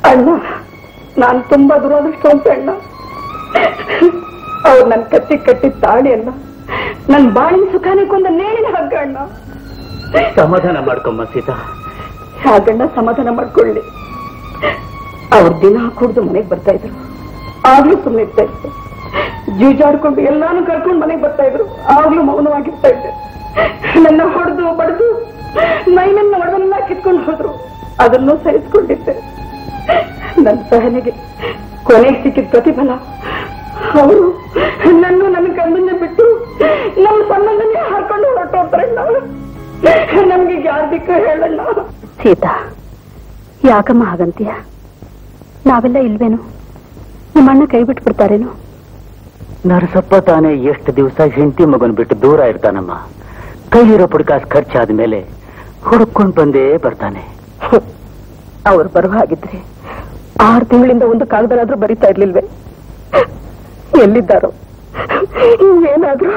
ಅಣ್ಣ ನಾನು ತುಂಬಾ ದುರದೃಷ್ಟವಂತ ಅಣ್ಣ ಅವ್ರು ನನ್ ಕತ್ತಿ ಕಟ್ಟಿದ ತಾಳಿ ಅಲ್ಲ ನನ್ ಬಾಳಿನ ಸುಖಾನೇ ಕೊಂದ ನೇಣಿನ ಹಗ್ಗ ಅಣ್ಣ ಸಮಾಧಾನ ಮಾಡ್ಕೊಮ್ಮ ಸೀತಾ ಹಾಗಣ್ಣ ಸಮಾಧಾನ ಮಾಡ್ಕೊಳ್ಳಿ ಅವ್ರ ದಿನ ಕುಡ್ದು ಮನೆಗೆ ಬರ್ತಾ ಇದ್ರು ಆಗ್ಲೂ ಸುಮ್ಮನೆ ಇರ್ತಾ ಇತ್ತು ಜೂಜಾಡ್ಕೊಂಡು ಎಲ್ಲಾನು ಕರ್ಕೊಂಡು ಮನೆಗೆ ಬರ್ತಾ ಇದ್ರು ಆಗ್ಲೂ ಮೌನವಾಗಿರ್ತಾ ಇದ್ದೆ ನನ್ನ ಹೊಡೆದು ಬಡ್ದು ಮೈನನ್ನ ಒಡವೆಲ್ಲ ಕಿತ್ಕೊಂಡು ಹೋದ್ರು ಅದನ್ನು ಸಹಿಸ್ಕೊಂಡಿದ್ದೆ ನನ್ನ ಸಹನೆಗೆ ಕೊನೆಗೆ ಸಿಕ್ಕಿದ ಪ್ರತಿಫಲ ಅವರು ನನ್ನ ನನ್ನ ಕಣ್ಣನ್ನೇ ಬಿಟ್ಟು ನಮ್ಮ ಸಂಬಂಧನೇ ಹಾಕೊಂಡು ಹೊರಟೋಗ್ತಾರಣ್ಣ ನಮ್ಗೆ ಯಾರ ದಿಕ್ಕ ಹೇಳಣ್ಣ ಸೀತಾ ಯಾಕಮ್ಮ ಹಾಗಂತೀಯ ನಾವೆಲ್ಲ ಇಲ್ವೇನು ನಿಮ್ಮಣ್ಣ ಕೈ ಬಿಟ್ಬಿಡ್ತಾರೇನು ನರಸಪ್ಪ ತಾನೇ ಎಷ್ಟು ದಿವಸ ಹೆಂಡತಿ ಮಗನ್ ಬಿಟ್ಟು ದೂರ ಇರ್ತಾನಮ್ಮ ಕೈಲಿರೋ ಪುಡ್ಕಾಸ್ ಖರ್ಚಾದ ಮೇಲೆ ಹುಡುಕೊಂಡ್ ಬಂದೇ ಬರ್ತಾನೆ ಅವ್ರು ಬರುವ ಹಾಗಿದ್ರೆ ಆರು ತಿಂಗಳಿಂದ ಒಂದು ಕಾಗದಲಾದ್ರೂ ಬರಿತಾ ಇರ್ಲಿಲ್ವೇ ಎಲ್ಲಿದ್ದಾರೋ ಏನಾದ್ರೂ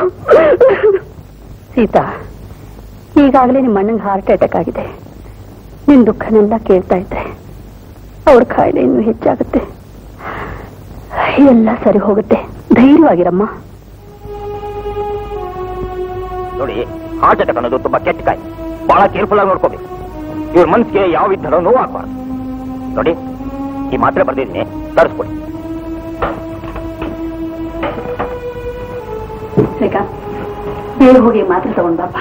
ಸೀತಾ ಈಗಾಗಲೇ ನಿಮ್ಮ ಅಣ್ಣಂಗೆ ಹಾರ್ಟ್ ಅಟ್ಯಾಕ್ ಆಗಿದೆ ನಿನ್ ದುಃಖನೆಲ್ಲ ಕೇಳ್ತಾ ಇದ್ರೆ ಅವ್ರ ಕಾಯಿಲೆ ಇನ್ನೂ ಹೆಚ್ಚಾಗುತ್ತೆ ಎಲ್ಲ ಸರಿ ಹೋಗುತ್ತೆ ಧೈರ್ಯವಾಗಿರಮ್ಮ ನೋಡಿ ಹಾರ್ಟ್ ಅಟ್ಯಾಕ್ ಅನ್ನೋದು ತುಂಬಾ ಕೆಟ್ಟ ಕಾಯಿ ಬಹಳ ಕೇರ್ಫುಲ್ ಆಗಿ ನೋಡ್ಕೋಬೇಕು ಇವ್ರ ಮನ್ಸಿಗೆ ಯಾವ ವಿಧನೋ ನೋವು ಆಗ್ಬಾರ್ದು ನೋಡಿ ಈ ಮಾತ್ರೆ ಬರ್ದಿದ್ದೀನಿ ತರಿಸ್ಕೊಡಿ ರೇಖಾ ಬೇಗ ಹೋಗಿ ಮಾತ್ರೆ ತಗೊಂಡ್ ಬಾಪ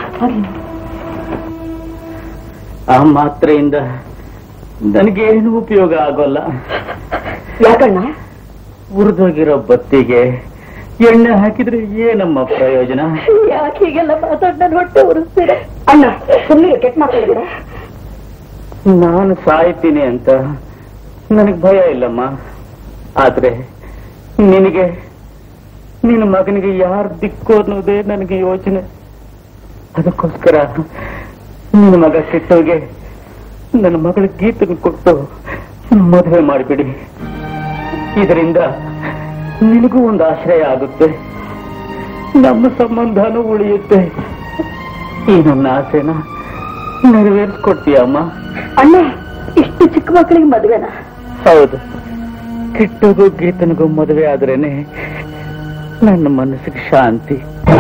ಆ ಮಾತ್ರೆಯಿಂದ ನನಗೇನು ಉಪಯೋಗ ಆಗೋಲ್ಲ ಯಾಕಣ್ಣ ಉರಿದೋಗಿರೋ ಬತ್ತಿಗೆ ಎಣ್ಣೆ ಹಾಕಿದ್ರೆ ಏನಮ್ಮ ಪ್ರಯೋಜನ ಯಾಕೆ ಹೀಗೆಲ್ಲ ಮಾತಾಡ್ ನನ್ನ ಹೊಟ್ಟೆ ಉರಿಸ್ತೀರ ಅಣ್ಣ ಸುಮ್ಮನೆ ಕೆಟ್ಟ ಮಾತಾಡಿದ್ದೀರ ನಾನು ಸಾಯ್ತೀನಿ ಅಂತ ನನಗೆ ಭಯ ಇಲ್ಲಮ್ಮ ಆದ್ರೆ ನಿನಗೆ ನಿನ್ನ ಮಗನಿಗೆ ಯಾರು ದಿಕ್ಕು ಅನ್ನೋದೇ ನನಗೆ ಯೋಚನೆ ಅದಕ್ಕೋಸ್ಕರ ನಿನ್ನ ಮಗ ಕೆಟ್ಟೋಗೆ ನನ್ನ ಮಗಳ ಗೀತನ ಕೊಟ್ಟು ಮದುವೆ ಮಾಡಿಬಿಡಿ ಇದರಿಂದ ನಿನಗೂ ಒಂದು ಆಶ್ರಯ ಆಗುತ್ತೆ ನಮ್ಮ ಸಂಬಂಧನೂ ಉಳಿಯುತ್ತೆ ಈ ನನ್ನ ಆಸೆನ ನೆರವೇರಿಸ್ಕೊಡ್ತೀಯಮ್ಮ ಅಣ್ಣ ಇಷ್ಟು ಚಿಕ್ಕ ಮಕ್ಕಳಿಗೆ ಮದುವೆನಾ ಹೌದು ಕಿಟ್ಟಗೂ ಗೀತನಿಗೂ ಮದುವೆ ಆದ್ರೇನೆ ನನ್ನ ಮನಸ್ಸಿಗೆ ಶಾಂತಿ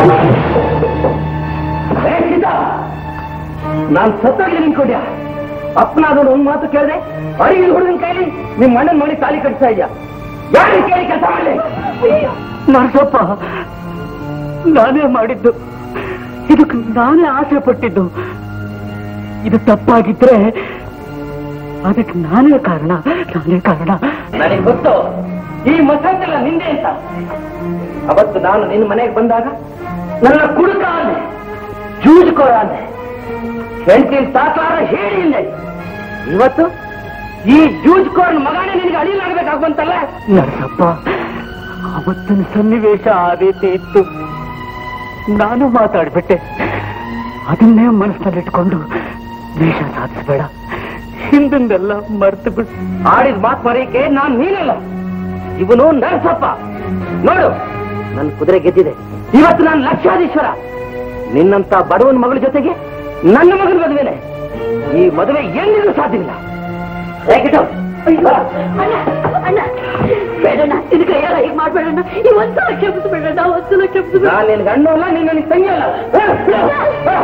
ನಾನ್ ಸತ್ತೋಗಿ ನಿಂತ್ಕೊಂಡ್ಯ ಅಪ್ಪನಾದವನು ಒಂದ್ ಮಾತು ಕೇಳಿದೆ ಅರಿವಿನ ಹುಡುಗನ ಕೈಲಿ ನಿಮ್ ಅಣ್ಣನ್ ಮಾಡಿ ತಾಲಿ ಕಟ್ತಾ ಇದೆಯಾ ಯಾರು ಕೇಳಿ ಕೆಲಸ ಮಾಡಲಿ ನರಸಪ್ಪ ನಾನೇ ಮಾಡಿದ್ದು ಇದಕ್ಕೆ ನಾನೇ ಆಸೆ ಪಟ್ಟಿದ್ದು ಇದು ತಪ್ಪಾಗಿದ್ರೆ ಅದಕ್ಕೆ ನಾನೇ ಕಾರಣ ನಾನೇ ಕಾರಣ ನನಗೆ ಗೊತ್ತು ಈ ಮಸಾಲೆಲ್ಲ ನಿಂದೆ ಅಂತ ಅವತ್ತು ನಾನು ನಿನ್ನ ಮನೆಗೆ ಬಂದಾಗ ನನ್ನ ಕುಡುಕ ಅಂದೆ ಜೂಜುಕೋರ ಅಂದೆ ಹೆಂಡತಿನ ಸಾಕಾರ ಹೇಳಿ ಇಲ್ಲ ಇವತ್ತು ಈ ಜೂಜ್ಕೋರನ ಮಗನೇ ನಿನಗೆ ಅಳಿಲಾಗಬೇಕಾಗುವಂತಲ್ಲ ನರಸಪ್ಪ ಅವತ್ತಿನ ಸನ್ನಿವೇಶ ಆ ರೀತಿ ಇತ್ತು ನಾನು ಮಾತಾಡ್ಬಿಟ್ಟೆ ಅದನ್ನೇ ಮನಸ್ಸಿನಲ್ಲಿಟ್ಕೊಂಡು ದ್ವೇಷ ಸಾಧಿಸಬೇಡ ಹಿಂದಿಂದೆಲ್ಲ ಮರ್ತು ಬಿಟ್ಟು ಆಡಿದ ಮಾತು ಮರೆಯಕ್ಕೆ ನಾನ್ ನೀನಲ್ಲ ಇವನು ನರಸಪ್ಪ ನೋಡು ನನ್ನ ಕುದುರೆ ಗೆದ್ದಿದೆ ಇವತ್ತು ನಾನು ಲಕ್ಷಾಧೀಶ್ವರ ನಿನ್ನಂತ ಬಡವನ ಮಗಳ ಜೊತೆಗೆ ನನ್ನ ಮಗನ ಮದುವೆನೆ ಈ ಮದುವೆ ಎಂದಿಗೂ ಸಾಧ್ಯವಿಲ್ಲ ಹೇಗಿಟ್ಟು ಅಣ್ಣ ಬೇಡಣ್ಣ ನಿನ್ ಕೈಯಾರ ಹೀಗೆ ಮಾಡ್ಬೇಡಣ್ಣ ಈ ಒಂದ್ಸಲ ಕ್ಷಮಿಸ್ಬೇಡಣ್ಣ ಒಂದ್ಸಲ ಕ್ಷಮಿಸ್ಬೇಡ ನಾನು ನಿನ್ಗೆ ಅಣ್ಣ ಅಲ್ಲ ನೀನ್ ನನಗೆ ತಂಗಿ ಅಲ್ಲ ಹ, ಹ, ಹ.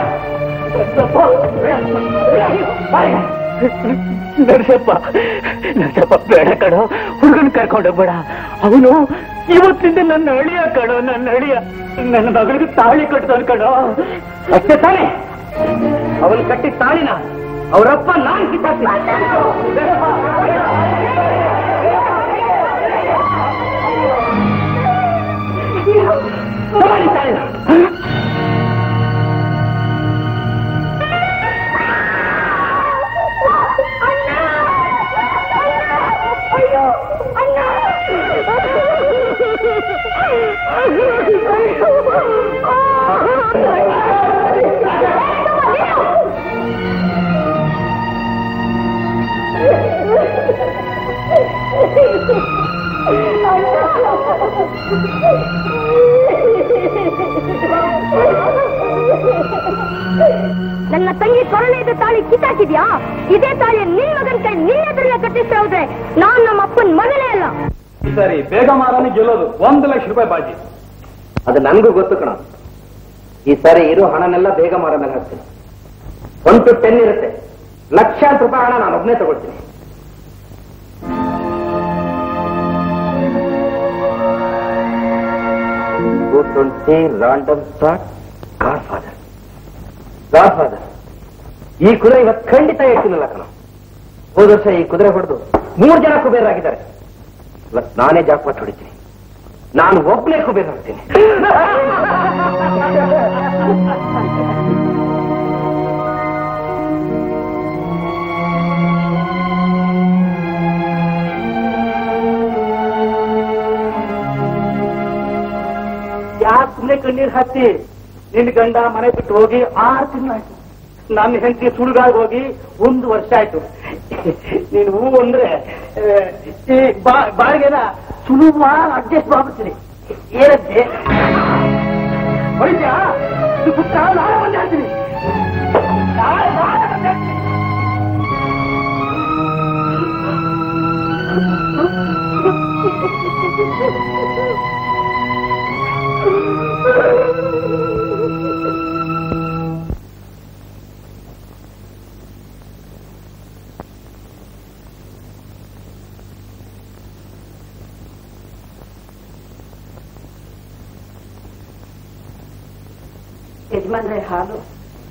ನರಸಪ್ಪ ನರಸಪ್ಪ ಬೇಡ ಕಣೋ ಹುಡುಗನ್ ಕರ್ಕೊಂಡೋಗ್ಬೇಡ ಅವನು ಇವತ್ತಿಂದ ನನ್ನ ಅಳಿಯ ಕಣೋ ನನ್ನ ಅಳಿಯ ನನ್ನ ಮಗಳಿಗೆ ತಾಳಿ ಕಟ್ತಾನ ಕಣೋ ಅಷ್ಟೇ ತಾನೆ ಅವನು ಕಟ್ಟಿದ ತಾಳಿನ ಅವರಪ್ಪ ನಾನ್ ಕಿತ್ತಾಕ್ತೀನಿ ತಗೊಳ್ಳಿ ತಾಳಿನ. ಅಣ್ಣ ನನ್ನ ತಂಗಿ ಕೊರಳೆದ ತಾಳಿ ಕಿತ್ತಾಕಿದ್ಯಾ ಇದೇ ತಾಳಿ ನಿನ್ ಮಗನ್ ಕೈ ನಿನ್ನ ಎದುರಿಗೆ ಕಟ್ಟಿಸ್ತಾ ಹೋದ್ರೆ ನಾನ್ ನಮ್ಮ ಅಪ್ಪನ್ ಮಗನೇ ಅಲ್ಲ ಸರಿ ಬೇಗ ಮಾರಾನೆ ಗೆಲ್ಲೋದು ಒಂದು ಲಕ್ಷ ರೂಪಾಯಿ ಬಾಜಿ ಅದು ನನಗೂ ಗೊತ್ತು ಕಣ ಈ ಸಾರಿ ಇರೋ ಹಣನೆಲ್ಲ ಬೇಗ ಮಾರ ಮೇಲೆ ಹಾಕ್ತೀನಿ ಒನ್ ಟು ಟೆನ್ ಇರುತ್ತೆ ಲಕ್ಷಾಂತರ ರೂಪಾಯಿ ಹಣ ನಾನು ಒಬ್ಬನೇ ತಗೊಳ್ತೀನಿ two twenty random start godfather godfather ಈ ಕುದುರೆ ಇವತ್ತು ಖಂಡಿತ ಹೇಳ್ತೀನಲ್ಲ ಕಣ ಹೋದ ವರ್ಷ ಈ ಕುದುರೆ ಹೊಡೆದು ಮೂರು ಜನ ಕುಬೇರಾಗಿದ್ದಾರೆ ಇವತ್ತು ನಾನೇ ಜಾಕ್ಪಾಟ್ ಹೊಡಿತೀನಿ ನಾನು ಒಬ್ಬನೇ ಕುಬೇರ ಆಗ್ತೀನಿ ಯಾಕೆ ಸುಮ್ಮನೆ ಕಣ್ಣೀರ್ ಹಾಕ್ತಿ ನಿನ್ನ ಗಂಡ ಮನೆ ಬಿಟ್ಟು ಹೋಗಿ ಆರು ತಿಂಗಳಾಯ್ತು ನನ್ನ ಹೆಂಡತಿ ಸುಡುಗಾಗಿ ಹೋಗಿ ಒಂದು ವರ್ಷ ಆಯ್ತು ನೀನು ಹೂ ಅಂದ್ರೆ ಆ, ಈ ಬಾ- ಬಾಳಿಗೆನ ಸುಲಭವಾಗಿ ಅಡ್ಜಸ್ಟ್ ಮಾಡ್ಬಿಡ್ತೀನಿ ಏನಂತೆ ಹೊಡಿದ್ಯಾ ಇದು ಪುಟ್ಟ ನಾಳೆ ಬಂದು ಹೇಳ್ತೀನಿ ನಾಳೆ ನಾಳೆ ಬಂದು ಹೇಳ್ತೀನಿ ಯಜಮಾನ್ರೆ ಹಾಲು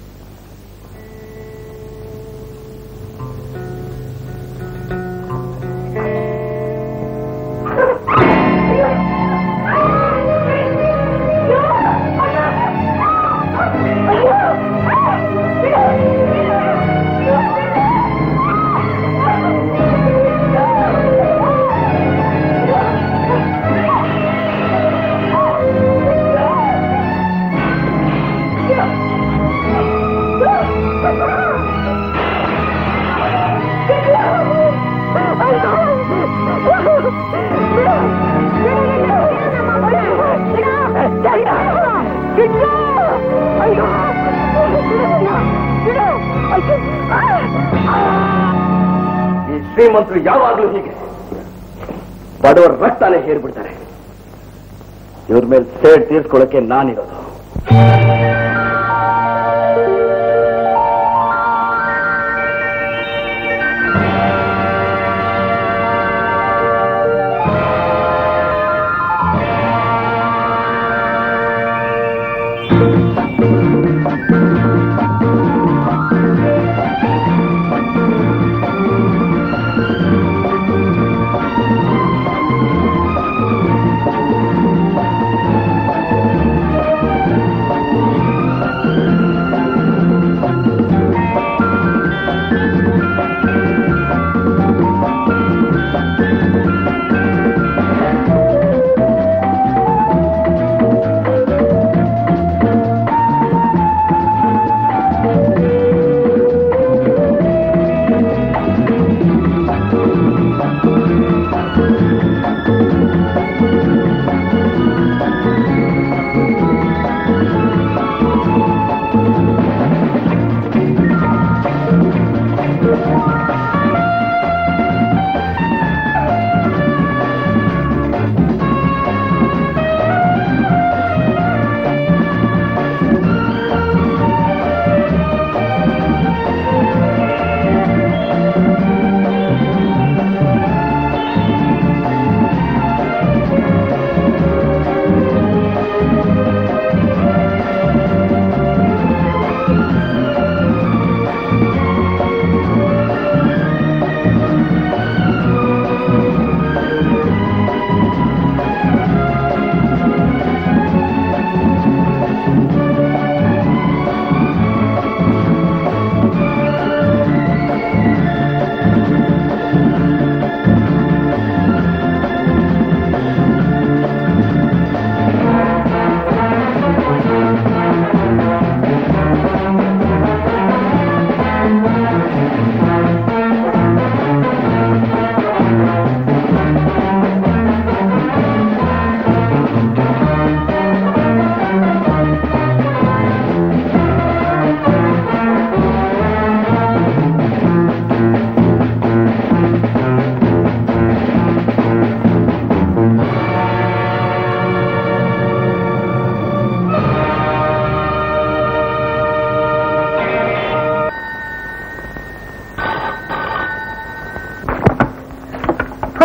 ಈ ಶ್ರೀಮಂತರು ಯಾವಾಗ್ಲೂ ಹೀಗೆ ಬಡವರ ರಕ್ತಾನೆ ಹೇರ್ಬಿಡ್ತಾರೆ ಇವ್ರ ಮೇಲೆ ಸೇಡ್ ತೀರ್ಸ್ಕೊಳ್ಳೋಕೆ ನಾನಿರೋದು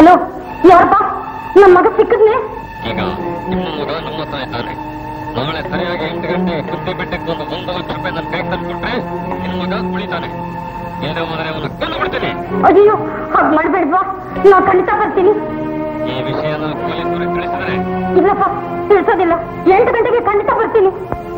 ಹಲೋ ಯಾರಪ್ಪ ನಮ್ಮ ಮಗ ಸಿಕ್ಕದ್ನೆ ಈಗ ನಿಮ್ಮ ಮಗ ನಮ್ಮ ಹತ್ರ ಇದ್ದಾನೆ ನಾಳೆ ಸರಿಯಾಗಿ ಎಂಟು ಗಂಟೆ ಸುದ್ದಿ ಬೆಟ್ಟಕ್ಕೆ ಒಂದು ಒಂದು ಲಕ್ಷ ರೂಪಾಯಿ ನನ್ನ ಕೈ ತಂದ್ಕೊಟ್ರೆ ನಿಮ್ಮ ಮಗ ಉಳಿತಾನೆ ಇಲ್ಲದೆ ಹೋದರೆ ಅವನು ಕೊಂದು ಬಿಡ್ತೀನಿ ಅಯ್ಯೋ ಹಾಗೆ ಮಾಡ್ಬೇಡ್ವಾ ನಾ ಖಂಡಿತ ಬರ್ತೀನಿ ಈ ವಿಷಯನ ಪೊಲೀಸರಿಗೆ ತಿಳಿಸಿದರೆ ಇಲ್ಲಪ್ಪ ತಿಳಿಸೋದಿಲ್ಲ ಎಂಟು ಗಂಟೆಗೆ ಖಂಡಿತ ಬರ್ತೀನಿ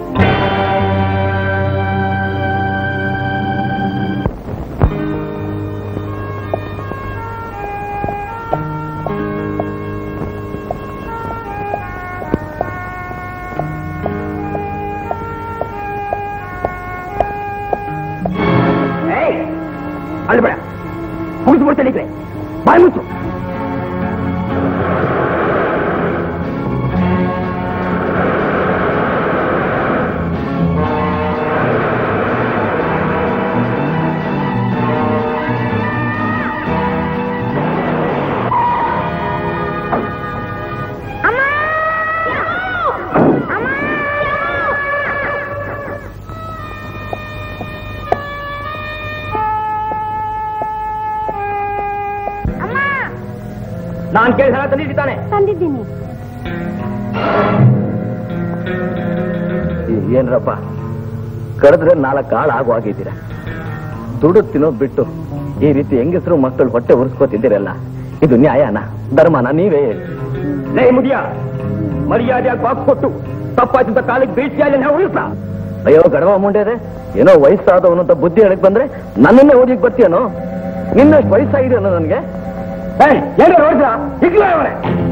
ಅಲ್ಲಿ ಬೇಡ ಮುಗಿಸ್ಬಿಡ್ತೇನೆ ಈ ಕಡೆ ಬಾಯಿ ಮುಚ್ಚು ನಾನ್ ಕೇಳಿದ ಹಣ ತಂದಿದ್ದಾನೆ ತಂದಿದ್ದೀನಿ ಏನ್ರಪ್ಪ ಕಳೆದ್ರೆ ನಾಲ್ಕು ಕಾಳು ಆಗು ಆಗಿದ್ದೀರ ದುಡ್ಡು ತಿನ್ನೋದ್ ಬಿಟ್ಟು ಈ ರೀತಿ ಹೆಂಗಸರು ಮಕ್ಕಳು ಹೊಟ್ಟೆ ಉರ್ಸ್ಕೋತಿದ್ದೀರಲ್ಲ ಇದು ನ್ಯಾಯನ ಧರ್ಮನ ನೀವೇ ಹೇಳಿ ಲೇ ಮುದಿಯ ಮರ್ಯಾದೆಯಾಗಿ ಬಾಕ್ ಕೊಟ್ಟು ತಪ್ಪಾಯ್ತಂತ ಕಾಲಿಗೆ ಬೀಳ್ತಿಯಾಗಿ ಉಳಿಸ ಅಯ್ಯೋ ಗಡವ ಮುಂಡೆದೆ ಏನೋ ವಯಸ್ಸಾದವನು ಅಂತ ಬುದ್ಧಿ ಹೇಳಕ್ ಬಂದ್ರೆ ನನ್ನನ್ನೇ ಓದಿಕ್ ಬರ್ತೀಯನೋ ನಿನ್ನಷ್ಟು ವಯಸ್ಸಾಗಿದೆಯೋ ನನಗೆ ಏನು ನೋಡ್ದ ಈಗಲೇ ಅವರೇ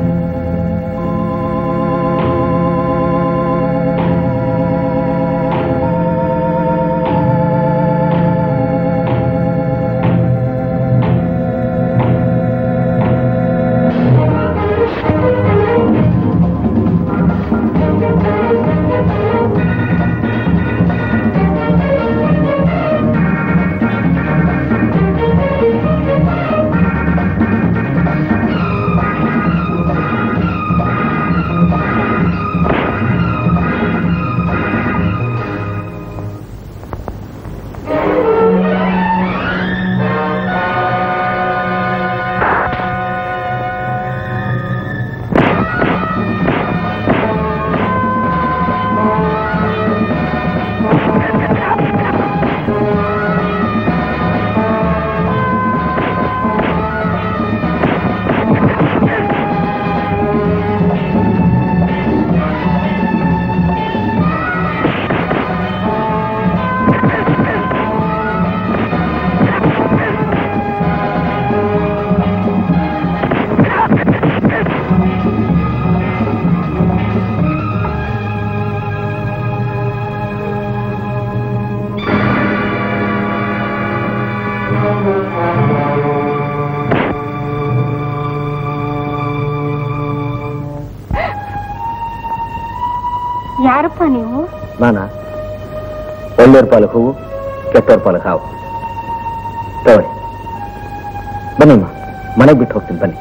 ಯಾರಪ್ಪ ನೀವು ನಾನ ಒಳ್ಳೆಯವ್ರ ಪಾಲಕ್ ಹೂವು ಕೆಟ್ಟವ್ರ ಪಾಲಕ್ ಹಾವು ತಗೊಳ್ಳಿ ಬನ್ನಿಮ್ಮ ಮನೆಗೆ ಬಿಟ್ಟು ಹೋಗ್ತೀನಿ ಬನ್ನಿ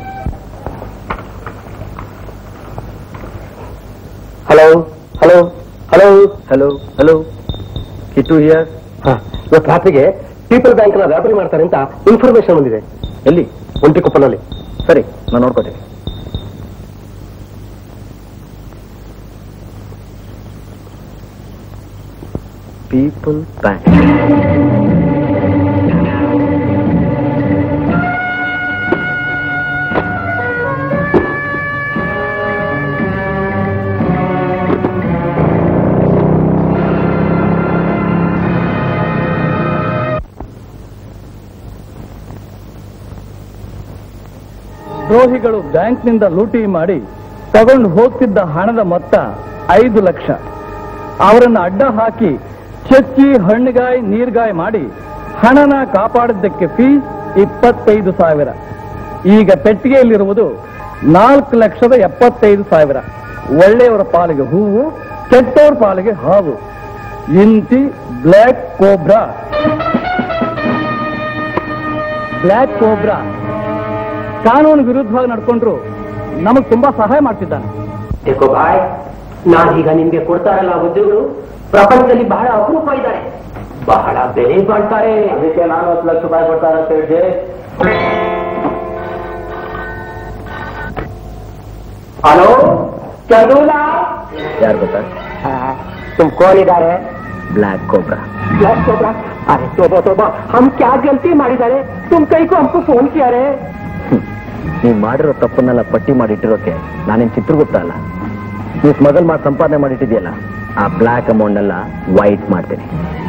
hello hello hello hello hello Kittu here ಇವತ್ತು ರಾತ್ರಿಗೆ ಪೀಪಲ್ ಬ್ಯಾಂಕ್ ನ ವ್ಯಾಪಾರಿ ಮಾಡ್ತಾರೆ ಅಂತ ಇನ್ಫಾರ್ಮೇಶನ್ ಬಂದಿದೆ ಎಲ್ಲಿ ಒಂಟಿಕೊಪ್ಪನಲ್ಲಿ ಸರಿ ನಾನು ನೋಡ್ಕೋತೀನಿ ಪೀಪಲ್ ಬ್ಯಾಂಕ್ ದ್ರೋಹಿಗಳು ಬ್ಯಾಂಕ್ನಿಂದ ಲೂಟಿ ಮಾಡಿ ತಗೊಂಡು ಹೋಗ್ತಿದ್ದ ಹಣದ ಮೊತ್ತ ಐದು ಲಕ್ಷ ಅವರನ್ನ ಅಡ್ಡ ಹಾಕಿ ಚಚ್ಚಿ ಹಣ್ಣುಗಾಯಿ ನೀರ್ಗಾಯಿ ಮಾಡಿ ಹಣನ ಕಾಪಾಡಿದ್ದಕ್ಕೆ ಫೀಸ್ ಇಪ್ಪತ್ತೈದು ಸಾವಿರ ಈಗ ಪೆಟ್ಟಿಗೆಯಲ್ಲಿರುವುದು ನಾಲ್ಕು ಲಕ್ಷದ ಎಪ್ಪತ್ತೈದು ಸಾವಿರ ಒಳ್ಳೆಯವರ ಪಾಲಿಗೆ ಹೂವು ಕೆಟ್ಟವರ ಪಾಲಿಗೆ ಹಾವು ಇಂತಿ ಬ್ಲ್ಯಾಕ್ ಕೋಬ್ರಾ ಬ್ಲ್ಯಾಕ್ ಕೋಬ್ರಾ ಕಾನೂನು ವಿರುದ್ಧವಾಗಿ ನಡ್ಕೊಂಡ್ರು ನಮಗ್ ತುಂಬಾ ಸಹಾಯ ಮಾಡ್ತಿದ್ದಾನೆ ಏಕೋ ಬಾಯ್ ನಾನೀಗ ನಿಮ್ಗೆ ಕೊಡ್ತಾರಲ್ಲ ಉದ್ಯೋಗಗಳು ಪ್ರಪಂಚದಲ್ಲಿ ಬಹಳ ಅಪರೂಪ ಇದ್ದಾರೆ ಬಹಳ ಬೆಲೆ ಮಾಡ್ತಾರೆ ಅದಕ್ಕೆ ನಾನು ಹತ್ತು ಲಕ್ಷ ರೂಪಾಯಿ ಕೊಡ್ತಾರೆ ಅಂತ ಹೇಳಿ ಹಲೋ ಚಂದೂಲಾ ಯಾರು ಗೊತ್ತಾ तुम कौन इधर है ಬ್ಲ್ಯಾಕ್ ಕೋಬ್ರಾ ब्लैक कोबरा अरे तोबा तोबा हम क्या गलती ಮಾಡಿದ್ದಾರೆ तुम कहीं को हमको फोन किया रे ನೀವು ಮಾಡಿರೋ ತಪ್ಪನ್ನೆಲ್ಲ ಪಟ್ಟಿ ಮಾಡಿಟ್ಟಿರೋಕೆ ನಾನೇನ್ ಚಿತ್ರಗುಪ್ತ ಅಲ್ಲ ನೀವು ಸ್ಮಗಲ್ ಮಾಡಿ ಸಂಪಾದನೆ ಮಾಡಿಟ್ಟಿದೆಯಲ್ಲ ಆ ಬ್ಲ್ಯಾಕ್ ಅಮೌಂಟ್ ಎಲ್ಲ ವೈಟ್ ಮಾಡ್ತೀನಿ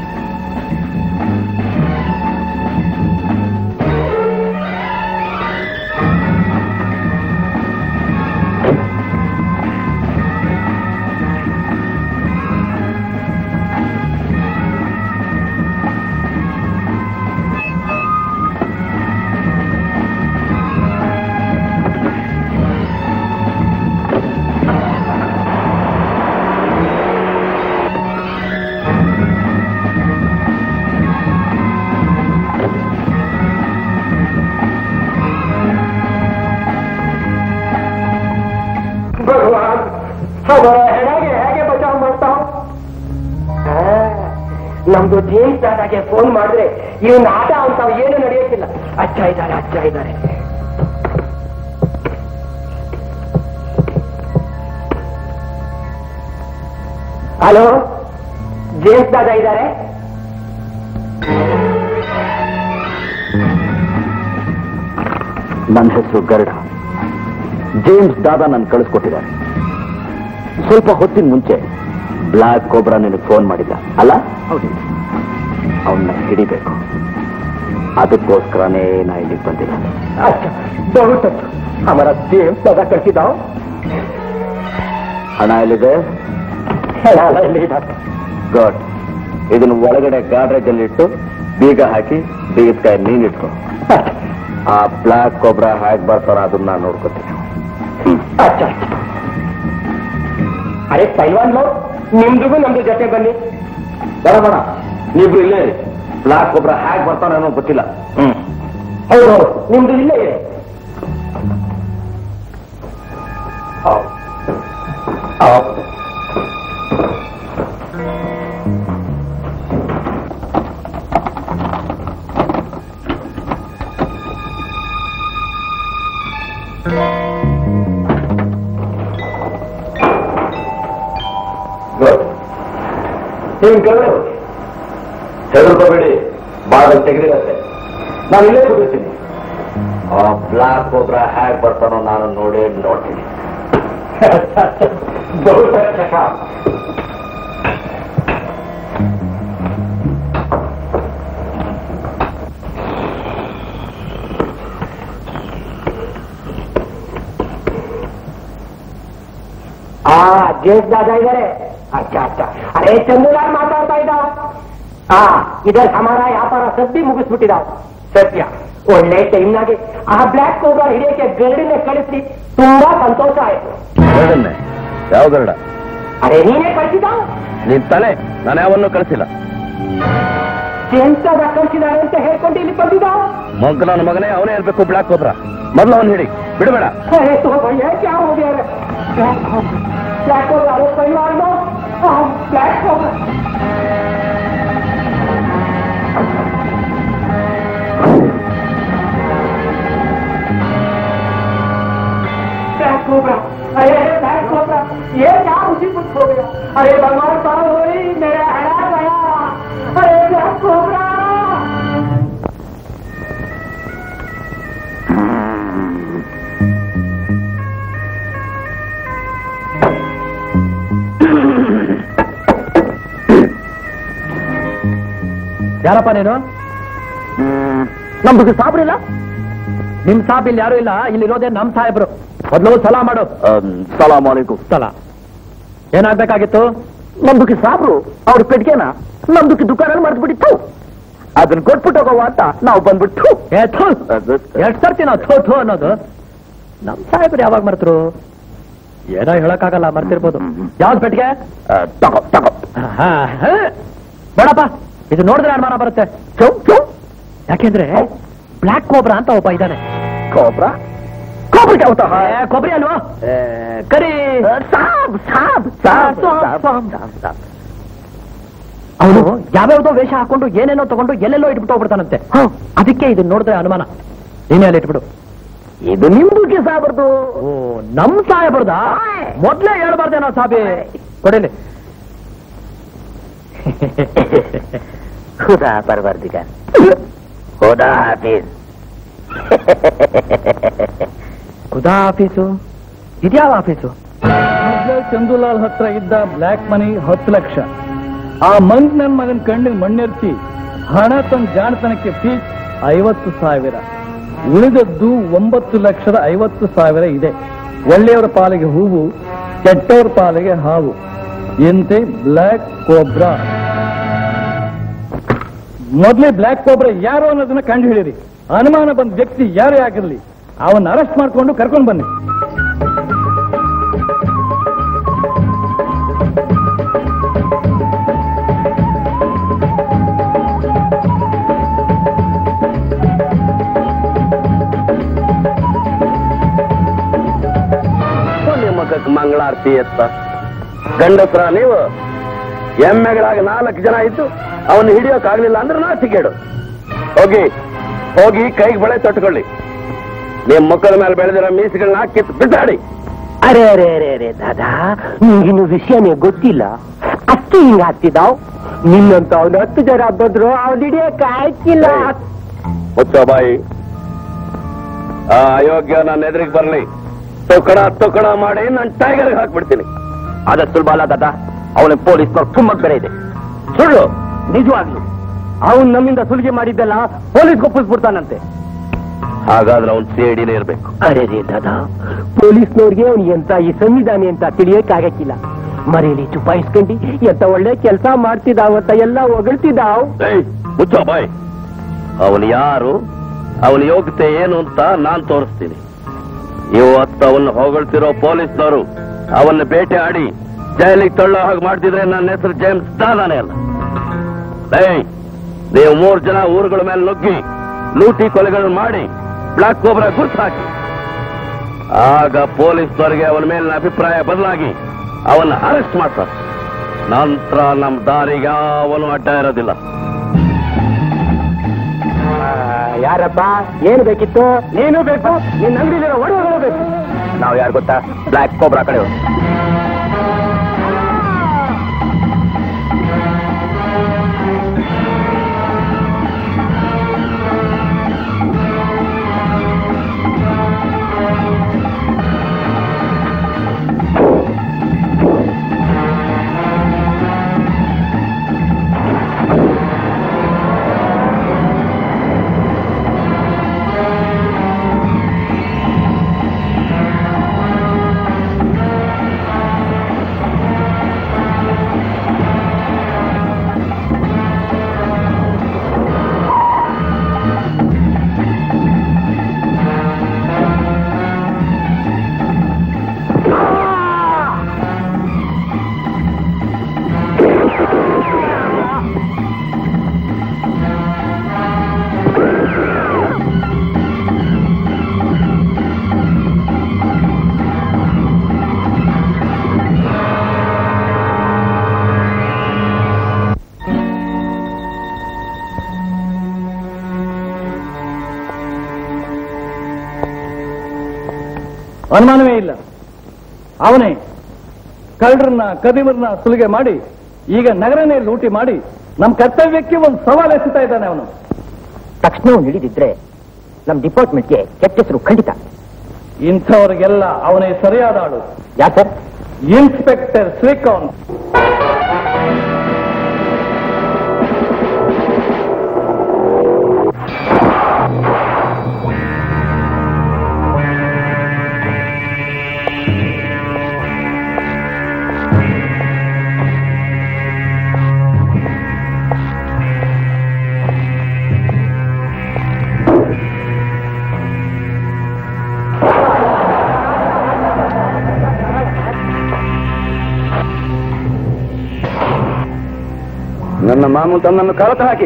भगवान हमारा ಹೆಣಗೆ ಹೇಗೆ ಬಚಾವ್ ಮಾಡ್ತಾವ್ ನಮ್ದು ಜೇಮ್ಸ್ ಟಾಟಾಗೆ ಫೋನ್ ಮಾಡಿದ್ರೆ ಇವನ್ ಆಟ ಅಂತಾವ್ ಏನು ನಡೆಯಕ್ಕಿಲ್ಲ ಅಚ್ಚ ಇದ್ದಾರೆ ಅಚ್ಚ ಇದ್ದಾರೆ ಹಲೋ ಜೇಮ್ಸ್ ದಾದಾ ಇದ್ದಾರೆ ನನ್ನ ಹೆಸರು ಗರುಡ ಜೇಮ್ಸ್ ದಾದಾ ನನ್ನ ಕಳಿಸ್ಕೊಟ್ಟಿದ್ದಾರೆ ಸ್ವಲ್ಪ ಹೊತ್ತಿನ ಮುಂಚೆ ಬ್ಲ್ಯಾಕ್ ಕೋಬ್ರಾ ನಿನಗೆ ಫೋನ್ ಮಾಡಿದ್ದ ಅಲ್ಲ ಹೌದು ಅವನ್ನ ಹಿಡಿಬೇಕು ಅದಕ್ಕೋಸ್ಕರನೇ ನಾ ಇಲ್ಲಿಗೆ ಬಂದಿಲ್ಲ अच्छा बहुत अच्छा हमारा जेम्स दादा ಕಳಿಸಿದಾವ್ ಹಣ ಎಲ್ಲಿದೆ ಗುಡ್ ಇದನ್ನ ಒಳಗಡೆ ಗಾಡ್ರೇಜ್ ಅಲ್ಲಿ ಇಟ್ಟು ಬೀಗ ಹಾಕಿ ಬೀಗದ ನೀನ್ ಇಟ್ಕೊ ಆ ಬ್ಲ್ಯಾಕ್ ಕೊಬ್ರ ಹೇಗೆ ಬರ್ತಾರ ಅದನ್ನ ನಾನು ನೋಡ್ಕೊತೀನಿ अच्छा ಅರೆ ಪೈಲ್ವಾನ್ ಲೋ ನಿಮ್ದಿಗೂ ನಮ್ದು ಜೊತೆ ಬನ್ನಿ ಬೇಡ ಬೇಡ ನೀವಿಬ್ರು ಇಲ್ಲೇ ಇರಿ ಬ್ಲ್ಯಾಕ್ ಕೊಬ್ರ ಹೇಗೆ ಬರ್ತಾನೆ ಅನ್ನೋ ಗೊತ್ತಿಲ್ಲ ಹ್ಮ್ ಹೌದು ಹೌದು ನಿಮ್ದು ಇಲ್ಲೇ ಇದೆ ಹೌದು. ಹೌದು. ಗುಡ್ ಹಿಂಗಳು ಹೆದರ್ಕೋಬೇಡಿ ಬಾಗಿಲು ತೆಗೆದಿರತ್ತೆ ನಾನು ಇಲ್ಲೇ ಕೂತಿರ್ತೀನಿ ಆ ಬ್ಲ್ಯಾಕ್ ಕೊಬ್ರ ಹೇಗೆ ಬರ್ತಾನೋ ನಾನು ನೋಡೇ ನೋಡ್ತೀನಿ बहुत अच्छा काम ಆ ಜೇಸ್ ದಾದಾ ಇದಾರೆ ಅಚ್ಚಾ ಅಚ್ಚಾ ಅರೆ ಚಂದುಲಾಲ್ ಮಾತಾಡ್ತಾ ಇದ್ದಾವ ಹಾ ಇದರ ಹಮಾರ ವ್ಯಾಪಾರ ಸದ್ದಿ ಮುಗಿಸ್ಬಿಟ್ಟಿದಾವ್ ಸತ್ಯ ಒಳ್ಳೆ ಟೈಮ್ನಾಗೆ ಆ ಬ್ಲ್ಯಾಕ್ ಕೋಬ್ರಾ ಹಿಡಿಯಕ್ಕೆ ಗರಡಿನ ಕಳಿಸಿ ತುಂಬಾ ಸಂತೋಷ ಆಯ್ತು ಗರುಡನ್ನೇ ಯಾವ ಗರುಡ ಅರೆ ನೀನೇ ಕಳಿಸಿದಾವ್ ನೀನ್ ತಾನೆ ನಾನು ಯಾವನ್ನೂ ಕಳಿಸಿಲ್ಲ ಜೇಮ್ಸ್ ದಾದಾ ಕಳಿಸಿದಾರೆ ಅಂತ ಹೇಳ್ಕೊಂಡು ಇಲ್ಲಿ ಬಂದಿದ್ದಾವ್ ಮಂಕ ನನ್ನ ಮಗನೇ ಅವನೇ ಇರ್ಬೇಕು ಬ್ಲ್ಯಾಕ್ ಕೊಬ್ರ ಮೊದಲು ಅವನು ಹಿಡಿ ಬಿಡಬೇಡ अरे तो भैया क्या हो गया रे? ब्लैक कोबरा ब्लैक कोबरा अरे परिवार लो हाँ, ब्लैक कोबरा ब्लैक कोबरा अरे अरे ब्लैक कोबरा ये क्या मुसीबत हो गया अरे भगवान साहब हो रही मेरा हरा गया अरे ब्लैक कोबरा ಯಾರಪ್ಪ ನೀನು ನಮ್ದು ಸಾಬ್ರಿಲ್ಲ ನಿಮ್ ಸಾಬ್ ಇಲ್ಲಿ ಯಾರು ಇಲ್ಲ ಇಲ್ಲಿ ಇರೋದೇ ನಮ್ ಸಾಹೇಬ್ರು ಮೊದ್ಲು ಸಲಾ ಮಾಡು ಸಲಾಮ್ ಅಲೈಕು ಸಲಾ ಏನಾಗ್ಬೇಕಾಗಿತ್ತು ನಮ್ದುಕ್ಕೆ ಸಾಬ್ರು ಅವ್ರ ಪೆಟ್ಗೆನ ನಮ್ದುಕ್ಕೆ ದುಕಾನ ಮರ್ತ್ಬಿಟ್ಟಿತ್ತು ಅದನ್ನ ಕೊಟ್ಬಿಟ್ಟು ಹೋಗವ ಅಂತ ನಾವು ಬಂದ್ಬಿಟ್ಟು ಏ ಥು, ಎಷ್ಟ್ ಸರ್ತಿ ನಾವು ಥೋ ಥೋ ಅನ್ನೋದು ನಮ್ ಸಾಹೇಬ್ರು ಯಾವಾಗ ಮರ್ತರು ಏನೋ ಹೇಳಕ್ಕಾಗಲ್ಲ ಮರ್ತಿರ್ಬೋದು ಯಾವ್ದು ಪೆಟ್ಟಿಗೆ ತಗೋ ತಗೋ ಹಾ, ಹಾ. ಬೇಡಪ್ಪ ಇದು ನೋಡಿದ್ರೆ ಅನುಮಾನ ಬರುತ್ತೆ ಚೌ ಚೌ ಯಾಕೆಂದ್ರೆ ಬ್ಲ್ಯಾಕ್ ಕೋಬ್ರಾ ಅಂತ ಒಬ್ಬ ಇದ್ದಾನೆ ಕೋಬ್ರಾ ಕೋಬ್ರಾ क्या होता है ಏ, ಕೊಬ್ಬರಿ ಅಲ್ವಾ ಏ, ಕರಿ ಸಾಬ್ ಸಾಬ್ ಸಾಬ್ ಸಾಬ್ ಸಾಬ್ ಅವನು ಯಾವ್ಯಾವ್ದೋ ವೇಷ ಹಾಕೊಂಡು ಏನೇನೋ ತಗೊಂಡು ಎಲ್ಲೆಲ್ಲೋ ಇಟ್ಬಿಟ್ಟು ಹೋಗ್ಬಿಡ್ತಾನಂತೆ ಅದಕ್ಕೆ ಇದನ್ನ ನೋಡಿದ್ರೆ ಅನುಮಾನ ನೀನೇ ಅಲ್ಲಿ ಇಟ್ಬಿಡು ಇದು ನಿಮ್ದು ಡಿಕ್ಕಿ ಸಾಬರ್ದು ಓ ನಮ್ ಸಾಹೇಬ್ರದ ಮೊದ್ಲೇ ಹೇಳ್ಬಾರ್ದೇನೋ ಸಾಬಿ ಕೊಡಿಲಿ ಖುದಾ ಪರವರ್ದಿಗ ಖುದಾ ಹಾಫೀಸ್ ಖುದಾ ಆಫೀಸು ಇದ್ಯಾವ ಆಫೀಸು ಚಂದುಲಾಲ್ ಹತ್ರ ಇದ್ದ ಬ್ಲ್ಯಾಕ್ ಮನಿ ಹತ್ತು ಲಕ್ಷ ಆ ಮಂಗ್ ನನ್ ಮಗನ್ ಕಣ್ಣಿಗೆ ಮಣ್ಣೆರ್ಚಿ ಹಣ ತನ್ನ ಜಾಣತನಕ್ಕೆ ಫೀಸ್ ಐವತ್ತು ಸಾವಿರ ಉಳಿದದ್ದು ಒಂಬತ್ತು ಲಕ್ಷದ ಐವತ್ತು ಸಾವಿರ ಇದೆ ಒಳ್ಳೆಯವರ ಪಾಲಿಗೆ ಹೂವು ಕೆಟ್ಟವರ ಪಾಲಿಗೆ ಹಾವು ಎಂತೆ ಬ್ಲ್ಯಾಕ್ ಕೋಬ್ರಾ ಮೊದಲೇ ಬ್ಲ್ಯಾಕ್ ಕೋಬ್ರಾ ಯಾರು ಅನ್ನೋದನ್ನ ಕಂಡು ಹಿಡಿಯಿರಿ ಅನುಮಾನ ಬಂದ ವ್ಯಕ್ತಿ ಯಾರೇ ಆಗಿರಲಿ ಅವನ್ನ ಅರೆಸ್ಟ್ ಮಾಡ್ಕೊಂಡು ಕರ್ಕೊಂಡು ಬನ್ನಿ ಮಗಕ್ಕೆ ಮಂಗಳಾರತಿ ಎತ್ತ ಗಂಡಸ್ರ ನೀವು ಎಮ್ಮೆಗಳಾಗ ನಾಲ್ಕು ಜನ ಇದ್ದು ಅವನು ಹಿಡಿಯೋಕ್ಕಾಗ್ಲಿಲ್ಲ ಅಂದ್ರೆ ನಾಚಿಕೇಡು ಹೋಗಿ ಹೋಗಿ ಕೈಗೆ ಬಳೆ ತೊಟ್ಕೊಳ್ಳಿ ನಿಮ್ ಮುಖದ ಮೇಲೆ ಬೆಳೆದಿರೋ ಮೀಸುಗಳನ್ನ ಕಿತ್ತು ಬಿಸಾಡಿ ಅರೆ ಅರೆ ಅರೆ ಅರೆ ದಾದಾ ನಿಂಗಿನ್ನು ವಿಷಯನೇ ಗೊತ್ತಿಲ್ಲ ಅಷ್ಟು ಹಿಂಗ ಆಗ್ತಿದ್ದಾವ್ ನಿನ್ನಂತ ಅವ್ನು ಹತ್ತು ಜನ ಬಂದ್ರು ಅವ್ನು ಹಿಡಿಯಕ್ ಆಯ್ತಿಲ್ಲ ಮುಚ್ಚೋ ಬಾಯಿ ಆ ಅಯೋಗ್ಯ ನನ್ನ ಎದುರಿಗೆ ಬರ್ಲಿ ತುಕಡ ತುಕಡ ಮಾಡಿ ನಾನು ಟೈಗರ್ಗೆ ಹಾಕ್ಬಿಡ್ತೀನಿ ಅದಷ್ಟು ಸುಲಭ ಅಲ್ಲ ದಾದಾ ಅವನ ಪೊಲೀಸ್ನವ್ರು ತುಂಬಾ ಬೇರೆ ಇದೆ ಸುಳ್ಳು ನಿಜವಾಗ್ಲು ಅವನ್ ನಮ್ಮಿಂದ ಸುಲಿಗೆ ಮಾಡಿದ್ದೆಲ್ಲ ಪೊಲೀಸ್ ಒಪ್ಪಿಸ್ಬಿಡ್ತಾನಂತೆ ಹಾಗಾದ್ರೆ ಅವನ್ ಸೇಡಿನೇ ಇರ್ಬೇಕು ಅರೆ ರೇ ದಾದಾ ಪೊಲೀಸ್ನವ್ರಿಗೆ ಅವ್ನು ಎಂತ ಈ ಸಂವಿಧಾನ ಅಂತ ತಿಳಿಯಕ್ ಆಗಕ್ಕಿಲ್ಲ ಮರೇಲಿ ಚುಪಾಯಿಸ್ಕೊಂಡು ಎಂತ ಒಳ್ಳೆ ಕೆಲಸ ಮಾಡ್ತಿದ್ದಾವಂತ ಎಲ್ಲ ಹೊಗಳ್ತಿದ್ದಾವ್ ಏಯ್, ಮುಚ್ಚೋ ಬಾಯ್ ಅವನು ಯಾರು ಅವನ ಯೋಗ್ಯತೆ ಏನು ಅಂತ ನಾನ್ ತೋರಿಸ್ತೀನಿ ಇವತ್ತು ಅವನ್ನ ಹೊಗಳ್ತಿರೋ ಪೊಲೀಸ್ನವರು ಅವನ್ನ ಬೇಟೆ ಆಡಿ ಜೈಲಿಗೆ ತಳ್ಳೋ ಹಾಗೆ ಮಾಡ್ತಿದ್ರೆ ನನ್ನ ಹೆಸರು ಜೇಮ್ಸ್ ದಾದಾನೇ ಅಲ್ಲ ಏಯ್ ನೀವು ಮೂರು ಜನ ಊರುಗಳ ಮೇಲೆ ನುಗ್ಗಿ ಲೂಟಿ ಕೊಲೆಗಳನ್ನು ಮಾಡಿ ಬ್ಲಾಕ್ ಕೋಬ್ರಾ ಗುರ್ತು ಹಾಕಿ ಆಗ ಪೊಲೀಸ್ನವರಿಗೆ ಅವನ ಮೇಲಿನ ಅಭಿಪ್ರಾಯ ಬದಲಾಗಿ ಅವನ್ನ ಅರೆಸ್ಟ್ ಮಾಡ್ತಾರೆ ನಂತರ ನಮ್ಮ ದಾರಿಗೆ ಯಾವನು ಅಡ್ಡ ಇರೋದಿಲ್ಲ ಯಾರಪ್ಪ ಏನ್ ಬೇಕಿತ್ತು ನೀನು ಬೇಕು ನಿನ್ನ ಅಂಗಡಿಲಿರೋ ಒಡವೆಗಳು ಬೇಕು ನಾವು ಯಾರು ಗೊತ್ತಾ ಬ್ಲಾಕ್ ಕೋಬ್ರಾ ಕಡೆ ಅನುಮಾನವೇ ಇಲ್ಲ ಅವನೇ ಕಳ್ಳರನ್ನ ಕದಿಮರನ್ನ ಸುಲಿಗೆ ಮಾಡಿ ಈಗ ನಗರನೇ ಲೂಟಿ ಮಾಡಿ ನಮ್ಮ ಕರ್ತವ್ಯಕ್ಕೆ ಒಂದು ಸವಾಲು ಎಸೆತಾ ಇದ್ದಾನೆ ಅವನು ತಕ್ಷಣ ಅವ್ನು ಹಿಡಿದಿದ್ರೆ ನಮ್ ಡಿಪಾರ್ಟ್ಮೆಂಟ್ಗೆ ಕೆಟ್ಟ ಹೆಸರು ಖಂಡಿತ ಇಂಥವ್ರಿಗೆಲ್ಲ ಅವನೇ ಸರಿಯಾದ ಆಳು ಯಾಕೆ ಸರ್ ಇನ್ಸ್ಪೆಕ್ಟರ್ ಶ್ರೀಕಾಂತ್ ನನ್ನ ಮಾಮು ತನ್ನನ್ನು ಕಳತ ಹಾಕಿ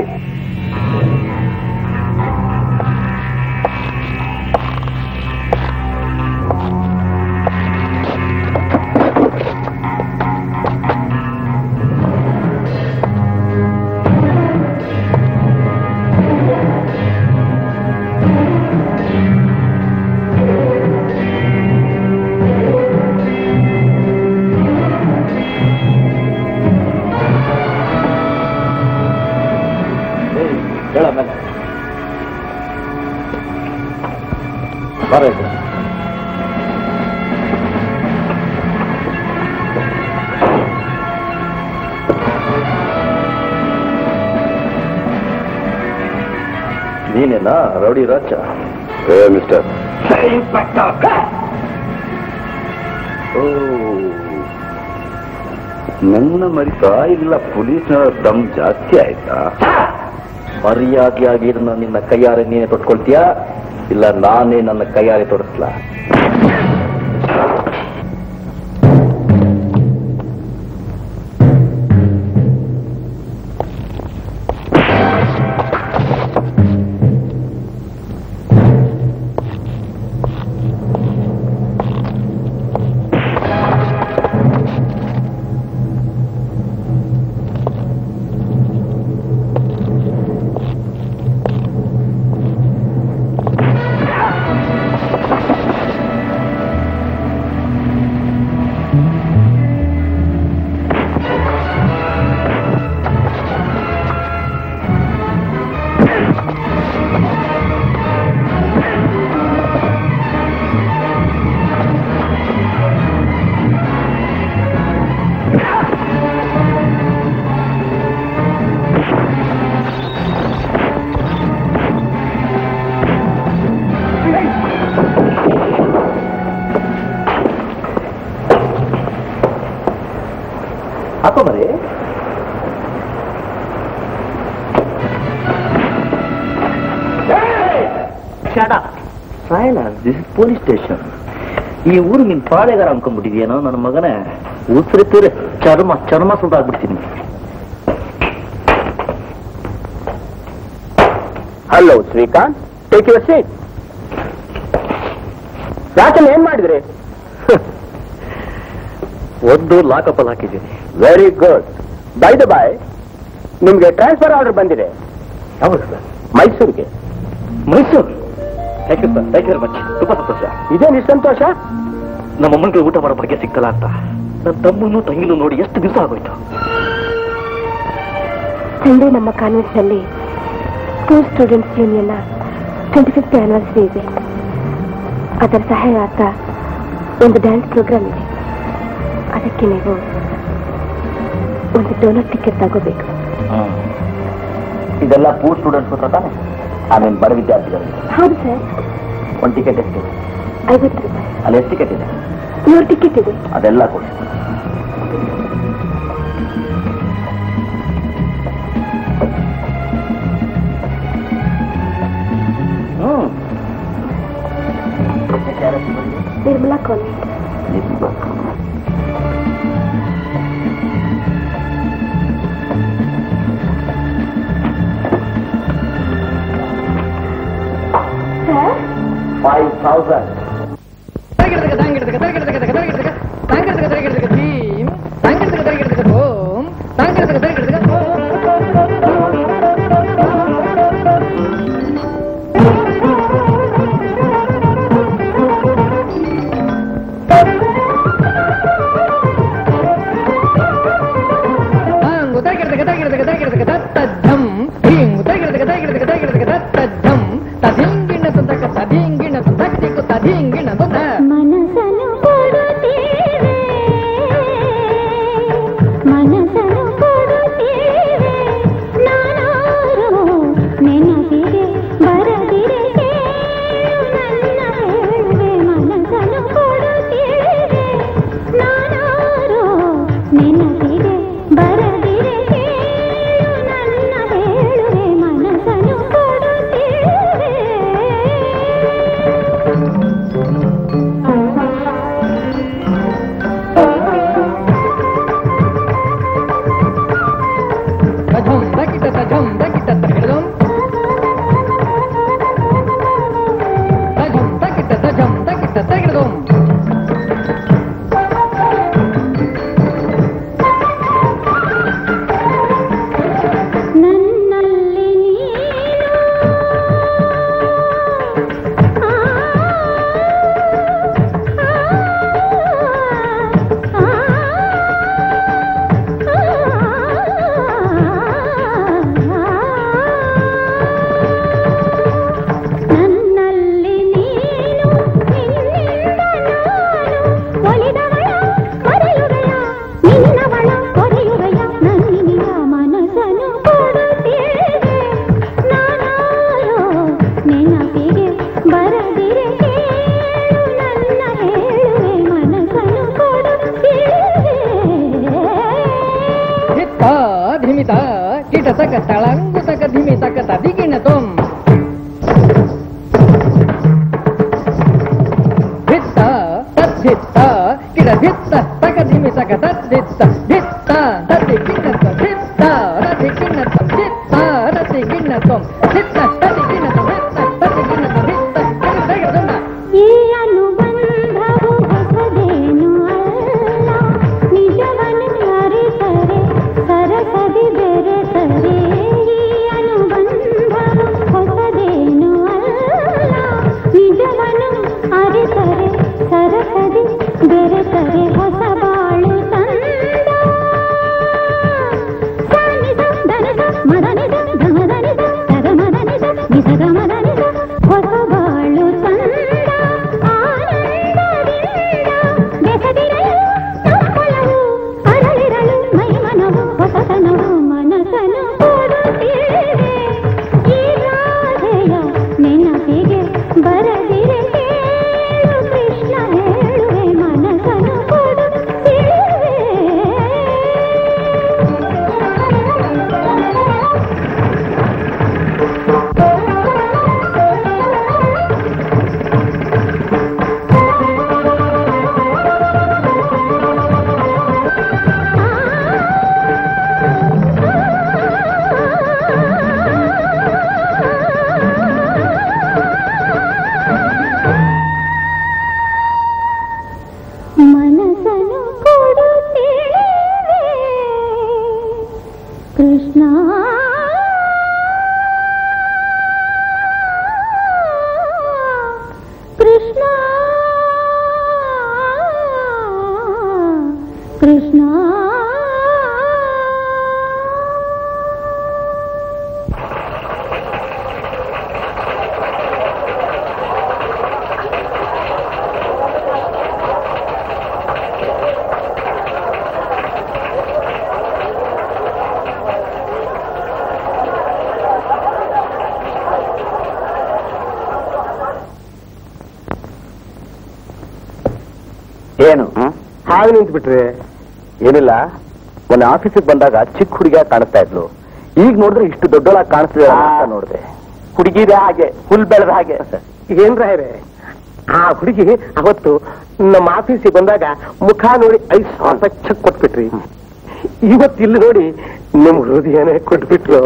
ಬರಬೇಕು ನೀನೇನಾ ರೌಡಿ ರಾಜ ಏ ಮಿಸ್ಟರ್ ಓ ನನ್ನ ಮರಿತಾ ಇಲ್ಲ ಪೊಲೀಸ್ನ ದಮ್ ಜಾಸ್ತಿ ಆಯ್ತಾ ಮರ್ಯಾದೆಯಾಗಿ ಇದನ್ನ ನಿನ್ನ ಕೈಯಾರೆ ನೀನೇ ತೊಟ್ಕೊಳ್ತೀಯಾ ಇಲ್ಲ ನಾನೇ ನನ್ನ ಕೈಯಾರೆ ತೊಡಸ್ಲಾ ಹಾಕೋ ಮರಿ silence this is police station ಈ ಊರು ನಿನ್ ಪಾಳೆಗಾರ ಅನ್ಕೊಂಡ್ಬಿಟ್ಟಿದ್ಯೇನೋ ನನ್ನ ಮಗನೇ ಉಸಿರಿತ್ತಿರೆ ಚರ್ಮ ಚರ್ಮ ಸುದ್ದಾಗ್ಬಿಡ್ತೀನಿ hello Srikanth take your seat ಯಾಕಲ್ಲಿ ಏನ್ ಮಾಡಿದ್ರಿ ಒಂದು ಲಾಕಪ್ಪಲ್ಲಿ ಹಾಕಿದ್ದೀನಿ very good by the by ನಿಮ್ಗೆ ಟ್ರಾನ್ಸ್ಫರ್ ಆರ್ಡರ್ ಬಂದಿದೆ ಯಾವಾಗ ಸರ್ ಮೈಸೂರಿಗೆ Mysuru thank you sir thank you very much ತುಂಬಾ ಸಂತೋಷ ಇದೇನು ಇಷ್ಟು ಸಂತೋಷ ನಮ್ಮ ಅಮ್ಮನಿಗೆ ಊಟ ಮಾಡೋ ಬಗ್ಗೆ ಸಿಗ್ತಲ್ಲ ಅಂತ ನನ್ನ ತಮ್ಮನು ತಂಗಿಲು ನೋಡಿ ಎಷ್ಟು ದಿವಸ ಆಗೋಯ್ತು ಸಂಡೇ ನಮ್ಮ ಕಾನ್ವೆಂಟ್ನಲ್ಲಿ ಸ್ಕೂಲ್ ಸ್ಟೂಡೆಂಟ್ಸ್ ಯೂನಿಯನ್ನ ಟ್ವೆಂಟಿ ಫಿಫ್ತ್ ಆನಿವರ್ಸರಿ ಇದೆ ಅದರ ಸಹಾಯಾರ್ಥ ಒಂದು ಡ್ಯಾನ್ಸ್ ಪ್ರೋಗ್ರಾಮ್ ಇದೆ ಅದಕ್ಕೆ ನೀವು ಒಂದು ಡೋನರ್ ಟಿಕೆಟ್ ತಗೋಬೇಕು ಇದೆಲ್ಲ ಪೂರ್ ಸ್ಟೂಡೆಂಟ್ಸ್ ಹತ್ರ ತಾನೆ ಆಮೇಲೆ ಬಡ ವಿದ್ಯಾರ್ಥಿಗಳಿಗೆ ಹೌದು ಸರ್ ಒಂದು ಟಿಕೆಟ್ ಎಷ್ಟು ಐವತ್ತು ರೂಪಾಯಿ ಅಲ್ಲಿ ಎಷ್ಟು ಟಿಕೆಟ್ ಇದೆ ನೂರು ಟಿಕೆಟ್ ಇದೆ ಅದೆಲ್ಲ ಕೊಡಿ ಹ್ಮ್ Nirmala convent sir five thousand ಮನಸ್ಸನ್ನು ಕೊಡುತ್ತೇವೆ ಮನಸ್ಸನ್ನು ಕೊಡುತ್ತೇವೆ ನಾನಾರು ನೆನಪಿಗೆ ಬರದಿರೆ ಕೇಳು ನನ್ನ ಹೇಳುವೆ ಮನಸ್ಸನ್ನು ಕೊಡುತ್ತೇವೆ ನಾನಾರು ನೆನಪಿಗೆ ಬರದಿರೆ ಕೇಳು ನನ್ನ ಹೇಳುವೆ ಮನಸ್ಸನ್ನು ಕೊಡುತ್ತೇವೆ ಕಿಟ ತಕ ತಳಂಗು ತಕ ಧಿಮಿ ತಕ ತದಿಗಿನ ತೊಂ ಧಿತ್ತ ತದ್ಧಿತ್ತ ಕಿಡ ಧಿತ್ತ ತಕ ಧಿಮಿ ತಕ ತದ್ಧಿತ್ತ ಧಿತ್ತ ತದಿ ಕಿಣ್ಣ ತ್ವಂ ಧಿತ್ತ ರತಿ ಕಿಣ್ಣ ತ್ವಂ ಧಿತ್ತ ರತಿ ಕಿಣ್ಣ ತ್ವಂ ಧಿತ್ತ ತದಿ ಕಿಣ್ಣ ತ್ವಂ ಧಿತ್ತ ತದಿ ಕಿಣ್ಣ ತ್ವಂ ಧಿತ್ತ ಕಿಣ್ಣ ತಗ ತೊಂಡ ಈ ಅನುಬಂಧವು ಹೊಸದೇನು ಅಲ್ಲ ನಿಜವನ್ನು ಅರಿತರೆ ಸರಸದಿ ಬೆರೆತರೆ ಈ ಅನುಬಂಧವು ಹೊಸದೇನು ಅಲ್ಲ ನಿಜವನ್ನು ಅರಿತರೆ ಸರಸದಿ ಬೆರೆತರೆ ಹೊಸ ಬಾಳು ತಂದ ಸಾನಿದ ದನದ ಮದನಿದ ಧಮದನಿದ ತಗಮದನಿದ ನಿಸಗ ಮದನಿದ ಹೊಸ ಬಾಳು ತಂದ ಆನಂದದಿಂದ ಬೆಸದಿರಲು ಸಂಬಳವು ಅರಳಿರಲು ಮೈಮನವು ಹೊಸತನವು ಮನಸನು ಕೊಡುತ್ತಿರುವೆ ಈ ರಾಧೆಯ ನೆನಪಿಗೆ ಬರದಿರೆ ಕೇಳು ಕೃಷ್ಣ ಹೇಳುವೆ ಮನಸನು ಕೊಡುತ್ತಿರುವೆ ಮನಸನು ಕೊಡುತ್ತೇವೆ ಕೃಷ್ಣ ಕೃಷ್ಣ ಕೃಷ್ಣ ಏನು ಹಾಗೆ ನಿಂತ್ಬಿಟ್ರಿ ಏನಿಲ್ಲ ಮೊನ್ನೆ ಆಫೀಸಿಗೆ ಬಂದಾಗ ಚಿಕ್ಕ ಹುಡುಗಿಯ ಕಾಣಿಸ್ತಾ ಇದ್ಲು ಈಗ ನೋಡಿದ್ರೆ ಇಷ್ಟು ದೊಡ್ಡೊಳಾಗಿ ಕಾಣಿಸ್ತಿದೆ ಅಂತ ನೋಡಿದೆ ಹುಡುಗಿದೆ ಹಾಗೆ ಹುಲ್ ಬೆಳೆದ ಹಾಗೆ ಏನ್ ರಾಯರೇ ಆ ಹುಡುಗಿ ಅವತ್ತು ನಮ್ಮ ಆಫೀಸಿಗೆ ಬಂದಾಗ ಮುಖ ನೋಡಿ ಐದು ಸಾವಿರ ರೂಪಾಯಿ ಚೆಕ್ ಕೊಟ್ಬಿಟ್ರಿ ಇವತ್ತು ಇಲ್ಲಿ ನೋಡಿ ನಿಮ್ ಹೃದಯನೇ ಕೊಟ್ಬಿಟ್ರು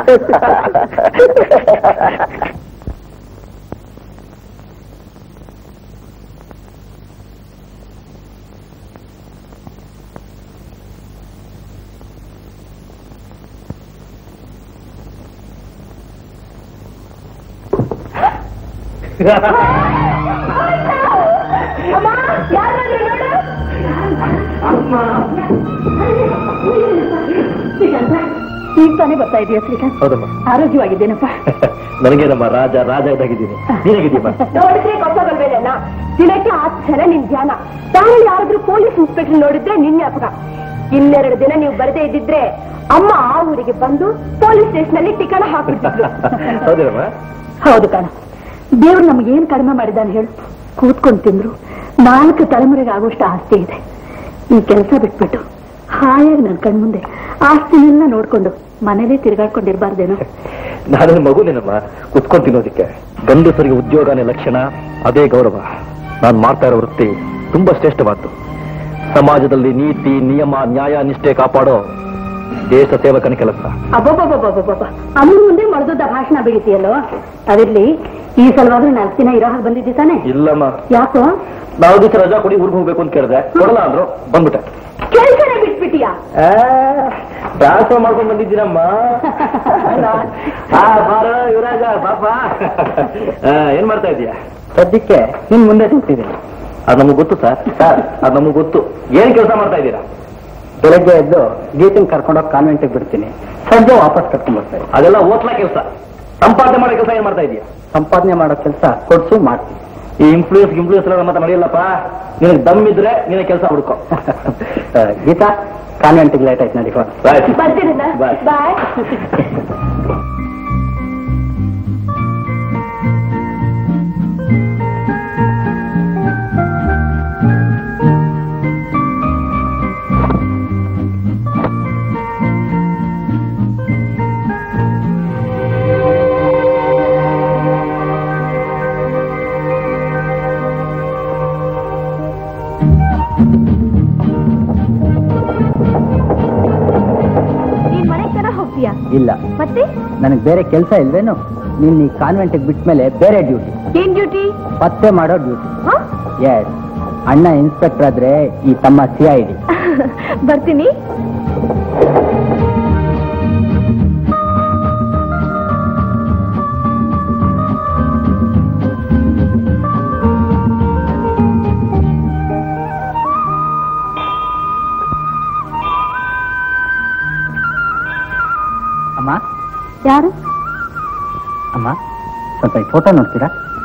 ಈಗ ತಾನೇ ಬರ್ತಾ ಇದೆಯಾ ಶ್ರೀಕಾಂತ್ ಹೌದಮ್ಮ ಆರೋಗ್ಯವಾಗಿದ್ದೇನಪ್ಪ ನನಗೇನಮ್ಮ ರಾಜ ರಾಜ ಇದ್ದಾಗಿದ್ದೀನಿ ನೀನಾಗಿದ್ದೀಯಮ್ಮ ನೋಡಿದ್ರೆ ಗೊತ್ತಾಗಲ್ವೇನ ದಿನಕ್ಕೆ ಆ ಕ್ಷಣ ನಿನ್ ಧ್ಯಾನ ತಾನು ಯಾರಾದ್ರೂ ಪೊಲೀಸ್ ಇನ್ಸ್ಪೆಕ್ಟರ್ ನೋಡಿದ್ರೆ ನಿನ್ ಜ್ಞಾಪಕ ಇನ್ನೆರಡು ದಿನ ನೀವು ಬರದೇ ಇದ್ದಿದ್ರೆ ಅಮ್ಮ ಆ ಊರಿಗೆ ಬಂದು ಪೊಲೀಸ್ ಸ್ಟೇಷನ್ ಅಲ್ಲಿ ಟಿಕಣ ಹಾಕ್ಬಿಟ್ಟಿದ್ರು ಹೌದೇನಮ್ಮ ಹೌದು ಕಾಣ ದೇವ್ರು ನಮಗೇನ್ ಕಡಿಮೆ ಮಾಡಿದಾನೆ ಹೇಳು ಕೂತ್ಕೊಂಡು ತಿಂದ್ರು ನಾಲ್ಕು ತಲೆಮಾರಿಗೆ ಆಗುವಷ್ಟು ಆಸ್ತಿ ಇದೆ ಈ ಕೆಲಸ ಬಿಟ್ಬಿಟ್ಟು ಹಾಯಾಗಿ ನನ್ ಕಣ್ಮುಂದೆ ಆಸ್ತಿನೆಲ್ಲ ನೋಡ್ಕೊಂಡು ಮನೇಲೇ ತಿರ್ಗಾಡ್ಕೊಂಡಿರ್ಬಾರ್ದೇನೋ ನಾನು ಮಗುನೇನಮ್ಮ ಕುತ್ಕೊಂಡು ತಿನ್ನೋದಿಕ್ಕೆ ಗಂಡಸರಿಗೆ ಉದ್ಯೋಗನೇ ಲಕ್ಷಣ ಅದೇ ಗೌರವ ನಾನು ಮಾಡ್ತಾ ಇರೋ ವೃತ್ತಿ ತುಂಬಾ ಶ್ರೇಷ್ಠವಾದ್ದು ಸಮಾಜದಲ್ಲಿ ನೀತಿ ನಿಯಮ ನ್ಯಾಯ ನಿಷ್ಠೆ ಕಾಪಾಡೋ ದೇಶ ಸೇವಕನ ಕೆಲಸ ಅಬ್ಬಬ್ಬಬ್ಬಬ್ಬಬ್ಬ ಅಮ್ಮನ ಮುಂದೆ ಮಳದೊಡ್ಡ ಭಾಷಣ ಬೆಳಿತೀಯಲ್ಲೋ ಅದಿರ್ಲಿ ಈ ಸಲವಾದ್ರೂ ನಾಲ್ಕು ದಿನ ಇರೋ ಹಾಗೆ ಬಂದಿದ್ದಿ ತಾನೆ ಇಲ್ಲಮ್ಮ ಯಾಕೋ ನಾವು ದಿವಸ ರಜಾ ಕೊಡಿ ಊರಿಗೆ ಹೋಗ್ಬೇಕು ಅಂತ ಕೇಳಿದೆ ಕೊಡಲ್ಲ ಅಂದ್ರು ಬಂದ್ಬಿಟ್ಟೆ ಕೆಲ್ಸನೇ ಬಿಟ್ಬಿಟ್ಟಿಯಾ ಟ್ರಾನ್ಸ್ಫರ್ ಮಾಡ್ಕೊಂಡ್ ಬಂದಿದ್ದೀನಮ್ಮ ಆ, ಬಾರೋ ಯುವರಾಜ ಪಾಪ ಆ, ಏನ್ ಮಾಡ್ತಾ ಇದೀಯ ಸದ್ಯಕ್ಕೆ ನಿನ್ ಮುಂದೆ ನಿಂತಿದ್ದೀನಿ ಅದ್ ನಮಗ್ ಗೊತ್ತು ಸರ್ ಸರ್ ಅದ್ ನಮಗ್ ಗೊತ್ತು ಏನ್ ಕೆಲಸ ಮಾಡ್ತಾ ಇದ್ದೀರಾ ಬೆಳಗ್ಗೆ ಎದ್ದು ಗೀತನ್ ಕರ್ಕೊಂಡೋಗಿ ಕಾನ್ವೆಂಟಿಗೆ ಬಿಡ್ತೀನಿ ಸಂಜೆ ವಾಪಸ್ ಕರ್ಕೊಂಡ್ ಬರ್ತಾರೆ ಅದೆಲ್ಲ ಓದ್ಲಾ ಕೆಲಸ ಸಂಪಾದನೆ ಮಾಡೋ ಕೆಲಸ ಏನ್ ಮಾಡ್ತಾ ಇದೀಯ ಸಂಪಾದನೆ ಮಾಡೋ ಕೆಲಸ ಕೊಡ್ಸು ಮಾಡ್ತೀನಿ ಈ ಇನ್ಫ್ಲೂಯೆನ್ಸ್ ಇನ್ಫ್ಲೂಯೆನ್ಸ್ ಎಲ್ಲ ಮತ್ತೆ ನಡೆಯಲ್ಲಪ್ಪ ನಿನಗೆ ದಮ್ ಇದ್ರೆ ನೀನೇ ಕೆಲಸ ಹುಡ್ಕೋ ಆ, ಗೀತಾ ಕಾನ್ವೆಂಟಿಗೆ ಲೇಟ್ ಆಯ್ತು ನಡಿ Right. ಬರ್ತೀರಲ್ಲ Bye. ಬಾಯ್ ಆ ಇಲ್ಲ ಮತ್ತೆ ನನಗೆ ಬೇರೆ ಕೆಲಸ ಇಲ್ವೇನು ನೀನ್ ಈ ಕಾನ್ವೆಂಟಿಗೆ ಬಿಟ್ಟ ಮೇಲೆ ಬೇರೆ ಡ್ಯೂಟಿ ಏನ್ ಡ್ಯೂಟಿ ಪತ್ತೆ ಮಾಡೋ ಡ್ಯೂಟಿ ಎಸ್ ಅಣ್ಣ ಇನ್ಸ್ಪೆಕ್ಟರ್ ಆದ್ರೆ ಈ ತಮ್ಮ ಸಿ ಐ ಡಿ ಬರ್ತೀನಿ ಅಮ್ಮ ಯಾರು ಅಮ್ಮ ಸ್ವಲ್ಪ ಈ ಫೋಟೋ ನೋಡ್ತೀರಾ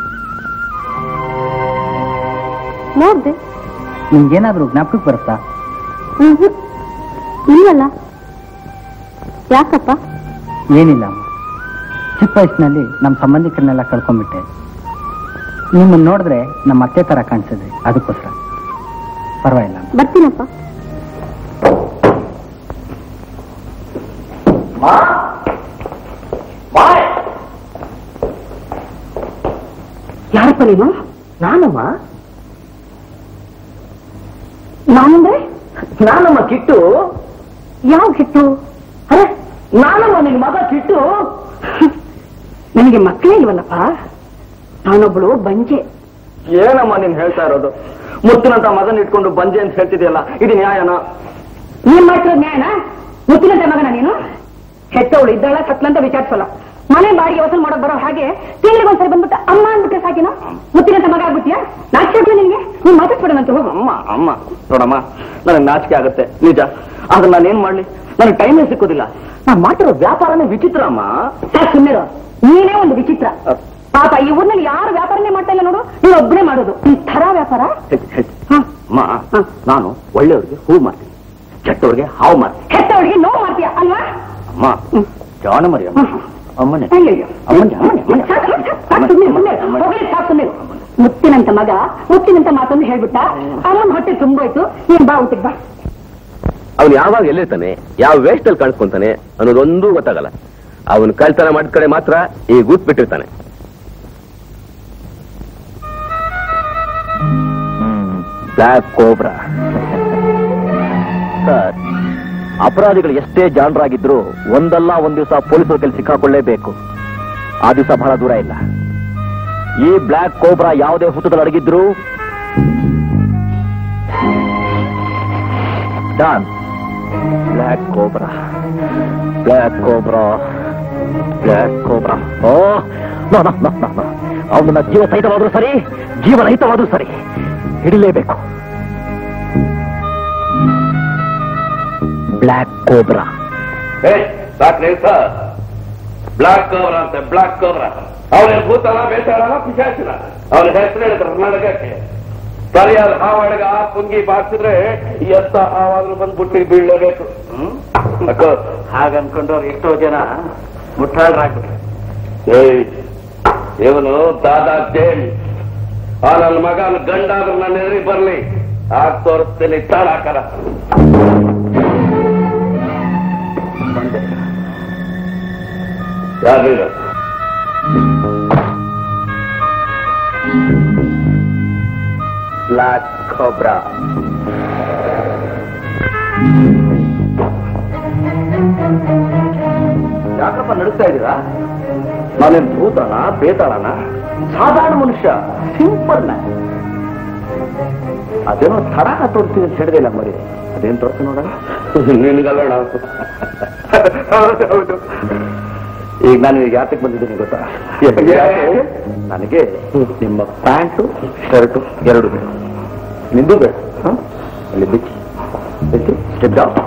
ನೋಡ್ದೆ ನಿಮ್ಗೇನಾದ್ರೂ ಜ್ಞಾಪಕಕ್ಕೆ ಬರುತ್ತಾ ಹ್ಮ್ ಇಲ್ವಲ್ಲ ಯಾಕಪ್ಪ ಏನಿಲ್ಲ ಅಮ್ಮ ಚಿಕ್ಕ ವಯಸ್ಸಿನಲ್ಲಿ ನಮ್ಮ ಸಂಬಂಧಿಕರನ್ನೆಲ್ಲ ಕಳ್ಕೊಂಡ್ಬಿಟ್ಟೆ ನಿಮ್ಮನ್ನ ನೋಡಿದ್ರೆ ನಮ್ಮ ಅತ್ತೆ ತರ ಕಾಣಿಸಿದ್ರಿ ಅದಕ್ಕೋಸ್ಕರ ಪರವಾಗಿಲ್ಲ ಅಮ್ಮ. ಬರ್ತೀನಪ್ಪ ಯಾರಪ್ಪ ನೀನು ನಾನಮ್ಮ ನಾನಂದ್ರೆ ನಾನಮ್ಮ ಕಿಟ್ಟು ಯಾವ ಹಿಟ್ಟು ಅರೆ ನಾನಮ್ಮ ನಿನ್ ಮಗ ಕಿಟ್ಟು ನನಗೆ ಮಕ್ಕಳೇ ಇಲ್ವಲ್ಲಪ್ಪ ನಾನೊಬ್ಳು ಬಂಜೆ ಏನಮ್ಮ ನೀನ್ ಹೇಳ್ತಾ ಇರೋದು ಮುತ್ತಿನಂತ ಮಗನ್ ಇಟ್ಕೊಂಡು ಬಂಜೆ ಅಂತ ಹೇಳ್ತಿದ್ಯಲ್ಲ ಇದು ನ್ಯಾಯನ ನೀನ್ ಮಾಡ್ತಿರೋ ನ್ಯಾಯನ ಮುತ್ತಿನಂತೆ ಮಗನ ನೀನು ಹೆತ್ತವಳು ಇದ್ದಾಳ ಸತ್ಲಂತ ವಿಚಾರಿಸಲ್ಲ ಮನೆ ಬಾಡಿಗೆ ವಸೂಲ್ ಮಾಡೋಕ್ ಬರೋ ಹಾಗೆ ತಿಂಗಳಿಗೊಂದ್ಸರಿ ಬಂದ್ಬಿಟ್ಟು ಅಮ್ಮ ಅಂದ್ಬಿಟ್ರೆ ಸಾಕಿನ ಮುತ್ತಿನಂತ ಮಗ ಆಗ್ಬಿಟ್ಟಿಯಾ ನಾಚಿಕೆ ನಿನ್ಗೆ ನೀನ್ ಮಾತಾಡ್ಸ್ಬಿಡೋಣಂತ ಹೋಗು ಅಮ್ಮ ಅಮ್ಮ ನೋಡಮ್ಮ ನನಗೆ ನಾಚಿಕೆ ಆಗುತ್ತೆ ನಿಜ ಆದ್ರೆ ನಾನೇನ್ ಮಾಡ್ಲಿ ನನಗೆ ಟೈಮೇ ಸಿಕ್ಕೋದಿಲ್ಲ ನಾನ್ ಮಾಡ್ತಿರೋ ವ್ಯಾಪಾರನೇ ವಿಚಿತ್ರ ಅಮ್ಮ ಸಾಕು ಸುಮ್ಮನೆ ನೀನೇ ಒಂದು ವಿಚಿತ್ರ ಪಾಪ ಈ ಊರ್ನಲ್ಲಿ ಯಾರು ವ್ಯಾಪಾರನೇ ಮಾಡ್ತಾ ಇಲ್ಲ ನೋಡು ನೀನು ಒಬ್ಬನೇ ಮಾಡೋದು ಈ ಥರ ವ್ಯಾಪಾರ ಹೆಚ್ಚು ಹೆಚ್ಚು ಹ. ಅಮ್ಮ ನಾನು ಒಳ್ಳೆಯವ್ರಿಗೆ ಹೂ ಮಾಡ್ತೀನಿ ಕೆಟ್ಟವ್ರಿಗೆ ಹಾವು ಮಾಡ್ತೀನಿ ಹೆತ್ತವಳಿಗೆ ನೋವು ಮಾಡ್ತೀಯ ಅಲ್ವಾ ಅಮ್ಮ ಜಾಣ ಮರಿ ಅಮ್ಮ ಅಮ್ಮನೇ ಅಯ್ಯಯ್ಯೋ. ಅಮ್ಮನೇ ಅಮ್ಮನೇ ಅಮ್ಮನೇ ಸಾಕು, ಸಾಕು, ಸಾಕು, ಸುಮ್ನಿರು, ಸುಮ್ನಿರು. ಹೋಗ್ಲಿ, ಸಾಕು, ಸುಮ್ನಿರು. ಮುತ್ತಿನಂತ ಮಗ ಮುತ್ತಿನಂತ ಮಾತೊಂದು ಹೇಳ್ಬಿಟ್ಟ ಅಮ್ಮನ ಹೊಟ್ಟೆ ತುಂಬೋಯ್ತು ನೀನ್ ಬಾ ಊಟಕ್ಕೆ ಬಾ ಅವನು ಯಾವಾಗ ಎಲ್ಲಿರ್ತಾನೆ ಯಾವ ವೇಸ್ಟ್ ಅಲ್ಲಿ ಕಾಣಿಸ್ಕೊಂತಾನೆ ಅನ್ನೋದೊಂದೂ ಗೊತ್ತಾಗಲ್ಲ ಅವನು ಕಳ್ತನ ಮಾಡಿದ ಕಡೆ ಮಾತ್ರ ಈ ಗುಟ್ ಬಿಟ್ಟಿರ್ತಾನೆ ಬ್ಲ್ಯಾಕ್ ಕೋಬ್ರಾ ಸರ್ ಅಪರಾಧಿಗಳು ಎಷ್ಟೇ ಜಾಣರಾಗಿದ್ರು ಒಂದಲ್ಲ ಒಂದ್ ದಿವಸ ಪೊಲೀಸರ ಕೈಲಿ ಸಿಕ್ಕಾಕೊಳ್ಳೇಬೇಕು ಆ ದಿವಸ ಬಹಳ ದೂರ ಇಲ್ಲ ಈ ಬ್ಲ್ಯಾಕ್ ಕೋಬ್ರಾ ಯಾವುದೇ ಹುತ್ತದಲ್ಲಿ ಅಡಗಿದ್ರು don black cobra black cobra black cobra oh no no no no ಅವನನ್ನ ಜೀವ ಸಹಿತವಾದ್ರೂ ಸರಿ ಜೀವರಹಿತವಾದ್ರೂ ಸರಿ ಹಿಡಿಲೇಬೇಕು ಬ್ಲ್ಯಾಕ್ ಕೋಬ್ರಾ ಬ್ಲಾಕ್ ಕವರ್ ಅಂತ ಬ್ಲಾಕ್ ಕವರ್ ಅವನ ಭೂತನ ಬೇತಾಳನ ಪಿಶಾಚಿನ ಅವನ ಹೆಸರು ಹೇಳಿದ್ರು ಕರ್ನಾಟಕಕ್ಕೆ ಸರಿಯಾದ ಹಾವಾಡಿಗ ಪುಂಗಿ ಬಾರಿಸಿದ್ರೆ ಎತ್ತ ಹಾವಾದ್ರೂ ಬಂದು ಬುಟ್ಟಿಗೆ ಬೀಳಲೇಬೇಕು ಹ್ಮ್ ಅಕ್ಕೋ ಹಾಗನ್ಕೊಂಡವ್ರು ಎಷ್ಟೋ ಜನ ಮುಟ್ಟಾಳ್ರಾಗ್ಬಿಟ್ರು ಏಯ್ ಇವನು ದಾದಾ ಜೇಲ್ ಆ ನನ್ನ ಮಗನ ಗಂಡಾದ್ರೂ ನನ್ನ ಎದುರಿಗೆ ಬರ್ಲಿ ಆಗ ತೋರಿಸ್ತೀನಿ ತಾಳ ಹಾಕಲ್ಲ ಯಾರು ಬ್ಲ್ಯಾಕ್ ಕೋಬ್ರಾ ಯಾಕಪ್ಪ ನಡೆಸ್ತಾ ಇದ್ದೀರಾ ನಾನೇನ್ ಭೂತನ ಬೇತಾಳನ ಸಾಧಾರಣ ಮನುಷ್ಯ ಸಿಂಪಲ್ ಅದೇನೋ ಥರ ತೋರಿಸ್ತೀನಿ ಅಂತ ಹೇಳಿದಿಲ್ಲ ಮರಿ ಅದೇನ್ ತೋರಿಸ್ತು ನೋಡೋಣ ನಿನ್ಗಲ್ಲ ಹೌದು ಈಗ ನಾನು ಈಗ ಯಾತಕ್ಕೆ ಬಂದಿದ್ದೀನಿ ಗೊತ್ತಾ ನನಗೆ ನಿಮ್ಮ ಪ್ಯಾಂಟು ಶರ್ಟು ಎರಡು ಬೇಕು ನಿಂದು ಬೇಕು ಹ? ಅಲ್ಲಿ ಬಿಚ್ಚಿ ಬಿಚ್ಚಿ ಸ್ಟೆಪ್ ಡೌನ್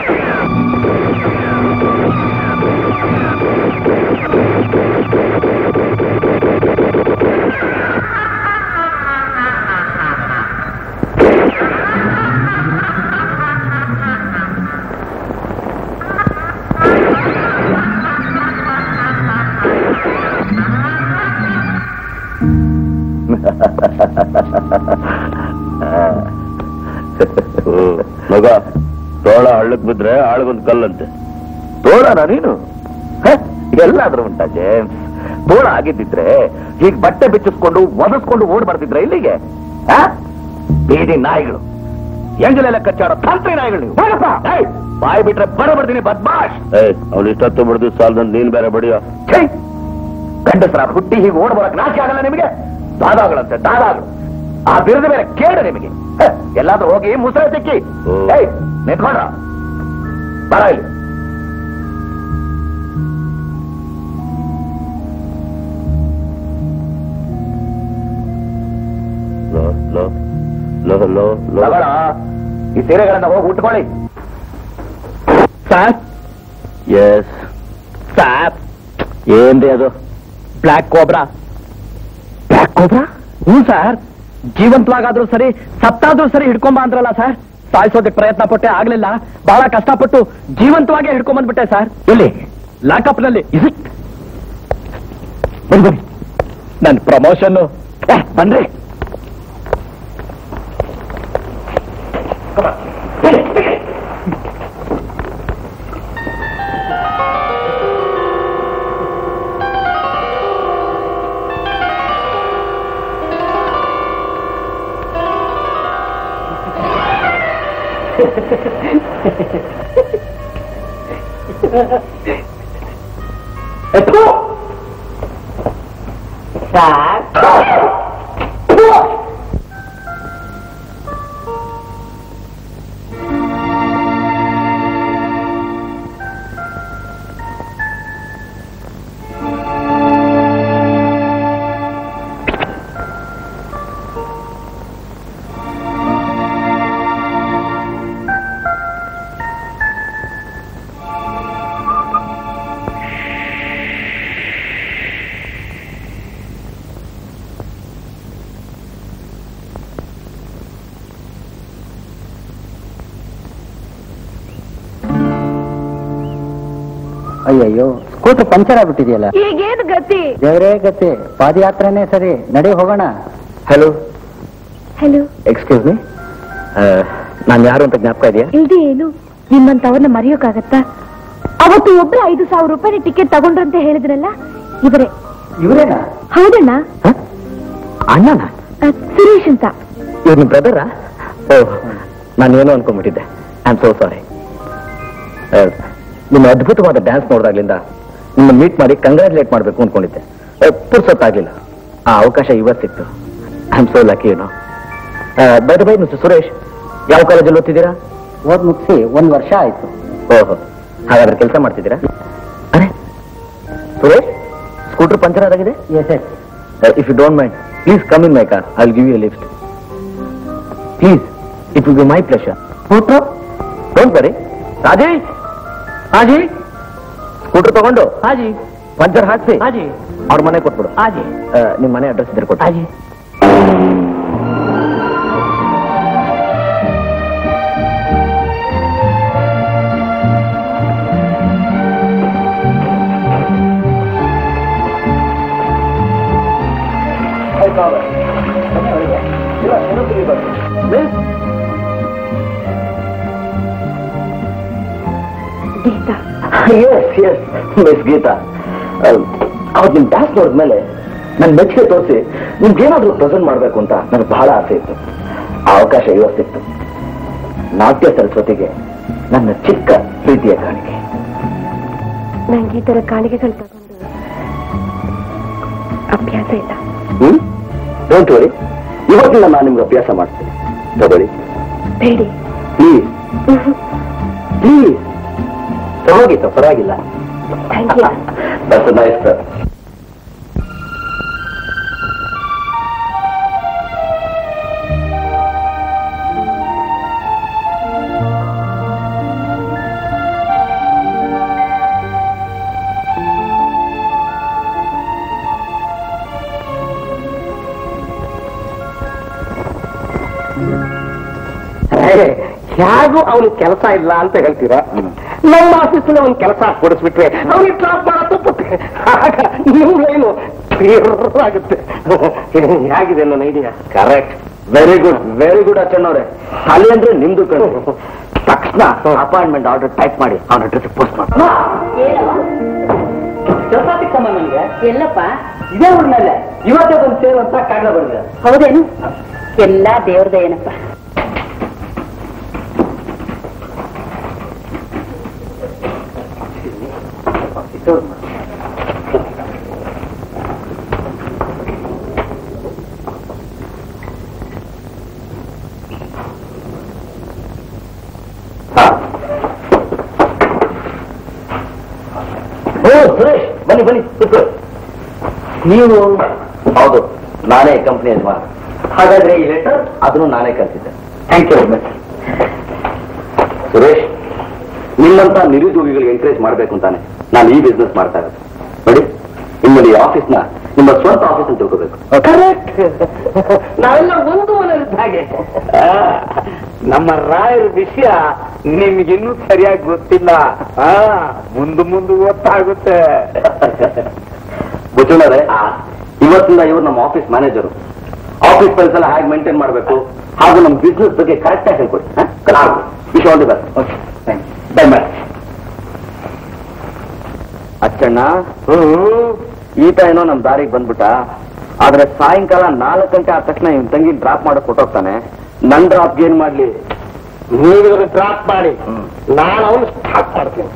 ಮಗ ತೋಳ ಹಳ್ಳಕ್ ಬಿದ್ರೆ ಆಳ್ಗೊಂದ್ ಕಲ್ಲಂತೆ ತೋಳನ ನೀನು ಹ? ಎಲ್ಲಾದ್ರೂ ಉಂಟಾ ಜೇಮ್ಸ್ ತೋಳ ಆಗಿದ್ದಿದ್ರೆ ಈಗ ಬಟ್ಟೆ ಬಿಚ್ಚಿಸ್ಕೊಂಡು ಒದಸ್ಕೊಂಡು ಓಡ್ ಬರ್ತಿದ್ರ ಇಲ್ಲಿಗೆ ಹ? ಬೀದಿ ನಾಯಿಗಳು ಎಂಜಲ ಲೆಕ್ಕಾಚಾರ ತಂತ್ರಿ ನಾಯಿಗಳು ನೀವು ಹೋಗಪ್ಪ ಏಯ್, ಬಾಯಿ ಬಿಟ್ರೆ ಬರಬರ್ತೀನಿ ಬದ್ಮಾಶ್ ಅವ್ನು ಇಷ್ಟೊತ್ತು ಬಿಡ್ದು ಸಾಲದಂತ ನೀನ್ ಬೇರೆ ಬಡಿಯೋ ಛೈ ಗಂಡಸರ ಹುಟ್ಟಿ ಹೀಗೆ ಓಡ್ ಬರಕ್ ನಾಚಿಕೆ ಆಗಲ್ಲ ನಿಮಗೆ ದಾದಾಗಳಂತೆ ದಾದಾಗಳು ಆ ಬಿರುದು ಬೇರೆ ಕೇಳ ನಿಮಗೆ ಹ, ಎಲ್ಲಾದ್ರೂ ಹೋಗಿ ಮುಸರೆ ಸಿಕ್ಕಿ ಓ. ಏಯ್ ನಿಂತ್ಕೊಂಡ್ರ ಬರ ಇಲ್ಲಿ ಲೋ ಲೋ ಲೋ ಲೋ ಲೋ ಲವಣ, ಈ ಸೀರೆಗಳನ್ನ ಹೋಗಿ ಉಟ್ಕೊಳ್ಳಿ ಸರ್ ಎಸ್ ಸರ್ ಏನ್ರಿ ಅದು ಬ್ಲ್ಯಾಕ್ ಕೋಬ್ರಾ ಬ್ಲ್ಯಾಕ್ ಕೋಬ್ರಾ ಹ್ಞೂ ಸರ್ ಜೀವಂತವಾಗಾದ್ರೂ ಸರಿ ಸತ್ತಾದ್ರೂ ಸರಿ ಹಿಡ್ಕೊಂಬ ಅಂದ್ರಲ್ಲ ಸರ್ ಸಾಯಿಸೋದಕ್ಕೆ ಪ್ರಯತ್ನ ಪಟ್ಟೆ ಆಗ್ಲಿಲ್ಲ ಬಹಳ ಕಷ್ಟಪಟ್ಟು ಜೀವಂತವಾಗಿ ಹಿಡ್ಕೊಂಬಂದ್ಬಿಟ್ಟೆ ಸರ್ ಎಲ್ಲಿ ಲಾಕಪ್ ನಲ್ಲಿ ಇಸಿಟ್ ಬನ್ನಿ ಬನ್ನಿ ನನ್ನ ಪ್ರಮೋಷನ್ ಬನ್ರಿ ಅಯ್ಯಯ್ಯೋ ಸ್ಕೂಟರ್ ಪಂಚರ್ ಆಗ್ಬಿಟ್ಟಿದೆಯಲ್ಲ ಈಗೇನು ಗತಿ ದೇವರೇ ಗತಿ ಪಾದಯಾತ್ರೆನೇ ಸರಿ ನಡಿ ಹೋಗೋಣ ಹಲೋ ಹಲೋ ಎಕ್ಸ್ಕ್ಯೂಸ್ ಮೀ ನಾನು ಯಾರು ಅಂತ ಜ್ಞಾಪಕ ಇದೆಯಾ ಇಲ್ದೇ ಏನು ನಿಮ್ಮಂತವ್ರನ್ನ ಮರೆಯೋಕ್ಕಾಗತ್ತಾ ಅವತ್ತು ಒಬ್ರು ಐದು ಸಾವಿರ ರೂಪಾಯಿ ಟಿಕೆಟ್ ತಗೊಂಡ್ರಂತ ಹೇಳಿದ್ರಲ್ಲ ಇವರೇ ಇವರೇನಾ ಹೌದಣ್ಣ ಅಣ್ಣನ ಅಹ್, ಸುರೇಶ್ ಅಂತ ಇವ್ರ ನಿಮ್ ಬ್ರದರಾ ಓ ನಾನು ಏನೋ ಅನ್ಕೊಂಡ್ಬಿಟ್ಟಿದ್ದೆ ಐ ಆಮ್ ಸೋ ಸಾರಿ ನಿಮ್ಮ ಅದ್ಭುತವಾದ ಡ್ಯಾನ್ಸ್ ನೋಡಿದಾಗ್ಲಿಂದ ನಿಮ್ಮ ಮೀಟ್ ಮಾಡಿ ಕಂಗ್ರಾಚುಲೇಟ್ ಮಾಡಬೇಕು ಅನ್ಕೊಂಡಿದ್ದೆ ಪುರ್ಸೊತ್ತಾಗ್ಲಿಲ್ಲ ಆ ಅವಕಾಶ ಇವತ್ತು ಸಿಕ್ತು ಐ ಆಮ್ ಸೋ ಲಕ್ಕಿ ಏನೋ ಬೈ ಬೈ ಮಿಸ್ಟರ್ ಸುರೇಶ್ ಯಾವ ಕಾಲೇಜಲ್ಲಿ ಓದ್ತಿದ್ದೀರಾ ಓದ್ ಮುಗಿಸಿ ಒಂದ್ ವರ್ಷ ಆಯ್ತು ಓಹೋ ಹಾಗಾದ್ರೆ ಕೆಲಸ ಮಾಡ್ತಿದ್ದೀರಾ ಅರೆ ಸುರೇಶ್ ಸ್ಕೂಟರ್ ಪಂಚರ್ ಆಗಿದೆ yes yes if you don't mind please come in my car I will give you lift please it will be my pleasure scooter don't worry Raji ಹಾಜಿ ಸ್ಕೂಟರ್ ತಗೊಂಡು ಹಾಜಿ ಪಂಚರ್ ಹಾಕ್ಸಿ ಹಾಜಿ ಅವ್ರ ಮನೆ ಕೊಟ್ಬಿಡು ಹಾಜಿ ಆ, ನಿಮ್ ಮನೆ ಅಡ್ರೆಸ್ ಇದ್ರೆ ಕೊಟ್ಟು ಹಾಜಿ Geeta yes yes miss Geeta ಅವ್ರು ನಿಮ್ ಡ್ಯಾನ್ಸ್ ನೋಡಿದ್ಮೇಲೆ ನನ್ ಮೆಚ್ಚುಗೆ ತೋರಿಸಿ ನಿಮ್ಗೇನಾದ್ರೂ ಪ್ರೆಸೆಂಟ್ ಮಾಡ್ಬೇಕು ಅಂತ ನನಗೆ ಬಹಳ ಆಸೆ ಇತ್ತು ಆ ಅವಕಾಶ ಇವತ್ತು ಸಿಕ್ತು ನಾಟ್ಯ ಸರಸ್ವತಿಗೆ ನನ್ನ ಚಿಕ್ಕ ಪ್ರೀತಿಯ ಕಾಣಿಕೆ ನಂಗೆ ಈ ತರ ಕಾಣಿಕೆಗಳು ತಗೊಂಡು ಅಭ್ಯಾಸ ಇಲ್ಲ ಹ್ಮ್ ಡೋಂಟ್ ವರಿ ಇವತ್ತಿನ ನಾನು ನಿಮ್ಗೆ ಅಭ್ಯಾಸ ಮಾಡ್ತೀನಿ ತಗೊಳ್ಳಿ ಬೇಡಿ ಪ್ಲೀಸ್ ಪ್ಲೀಸ್ ತಗೋಗಿತ್ತು ಪರವಾಗಿಲ್ಲ thank you that's nice sir ಹೇಗೂ ಅವನಿಗೆ ಕೆಲಸ ಇಲ್ಲ ಅಂತ ಹೇಳ್ತೀರಾ ನಮ್ಮ ಆಫೀಸಲ್ಲಿ ಅವ್ನ ಕೆಲಸ ಕೊಡಿಸ್ಬಿಟ್ರೆ ಅವನಿಗೆ ಡ್ರಾಪ್ ಮಾಡೋ ತಪ್ಪುತ್ತೆ ಆಗ ನಿಮ್ಗೇನು ಆಗುತ್ತೆ ಹೇಗಿದೆ ನನ್ನ idea correct very good very good ಅಚ್ಚಣ್ಣವ್ರೆ ಅಲ್ಲಿ ಅಂದ್ರೆ ನಿಮ್ದು ಕಣ್ಣು ತಕ್ಷಣ ಅಪಾಯಿಂಟ್ಮೆಂಟ್ ಆರ್ಡರ್ ಟೈಪ್ ಮಾಡಿ ಅವನ ಅಡ್ರೆಸ್ ಪೋಸ್ಟ್ ಮಾಡಿ ಕೆಲಸ ಸಿಕ್ಕಮ್ಮ ನನಗೆ ಎಲ್ಲಪ್ಪ ಇದೇ ಊರಿನಲ್ಲೇ ಇವತ್ತೇ ಬಂದು ಸೇರುವಂತ ಕಾಗದ ಬರೆದ ಹೌದೇನು ಎಲ್ಲ ದೇವ್ರದ ಏನಪ್ಪ ಬನ್ನಿ ಬನ್ನಿ ಕೂತ್ಕೊಳ್ಳಿ ನೀವು ಹೌದು ನಾನೇ ಕಂಪ್ನಿ ಯಜಮಾನ ಹಾಗಾದ್ರೆ ಈ ಲೆಟರ್ ಅದನ್ನು ನಾನೇ ಕಳಿಸಿದ್ದೆ ಥ್ಯಾಂಕ್ ಯು ವೆರಿ ಸುರೇಶ್ ನಿಮ್ಮಂತ ನಿರುದ್ಯೋಗಿಗಳಿಗೆ ಎಂಕರೇಜ್ ಮಾಡಬೇಕು ಅಂತಾನೆ ನಾನು ಈ ಬಿಸ್ನೆಸ್ ಮಾಡ್ತಾ ಇರೋದು ನೋಡಿ ನಿಮ್ಮಲ್ಲಿ ಆಫೀಸ್ನ ನಿಮ್ಮ ಸ್ವಂತ ಆಫೀಸ್ ಅಂತ ತಿಳ್ಕೋಬೇಕು ಕರೆಕ್ಟ್ ನಾವೆಲ್ಲ ಒಂದು ಮನೆಯಲ್ಲಿದ್ದ ಹಾಗೆ ಆ, ನಮ್ಮ ರಾಯರ ವಿಷಯ ನಿಮ್ಗಿನ್ನೂ ಸರಿಯಾಗಿ ಗೊತ್ತಿಲ್ಲ ಆ ಮುಂದೆ ಮುಂದೆ ಗೊತ್ತಾಗುತ್ತೆ ಬುಚ್ಚುಣರೇ ಇವತ್ತಿಂದ ಇವರು ನಮ್ಮ ಆಫೀಸ್ ಮ್ಯಾನೇಜರು ಆಫೀಸ್ ಫೈಲ್ಸ್ ಎಲ್ಲ ಹೇಗೆ ಮೇಂಟೈನ್ ಮಾಡಬೇಕು ಹಾಗೂ ನಮ್ಮ ಬಿಸ್ನೆಸ್ ಬಗ್ಗೆ ಕರೆಕ್ಟ್ ಆಗಿ ಹೇಳ್ಕೊಡಿ wish all the best bye bye ಅಚ್ಚಣ್ಣ ಈತ ಏನೋ ನಮ್ ದಾರಿಗೆ ಬಂದ್ಬಿಟ್ಟ ಆದ್ರೆ ಸಾಯಂಕಾಲ ನಾಲ್ಕು ಗಂಟೆ ಆದ ತಕ್ಷಣ ಇವ್ ತಂಗಿ ಡ್ರಾಪ್ ಮಾಡಕ್ ಕೊಟ್ಟೋಗ್ತಾನೆ ನನ್ ಡ್ರಾಪ್ ಏನ್ ಮಾಡ್ಲಿ ನೀವು ಡ್ರಾಪ್ ಮಾಡಿ ನಾನು ಅವನು ಸ್ಟಾಪ್ ಮಾಡ್ತೀನಿ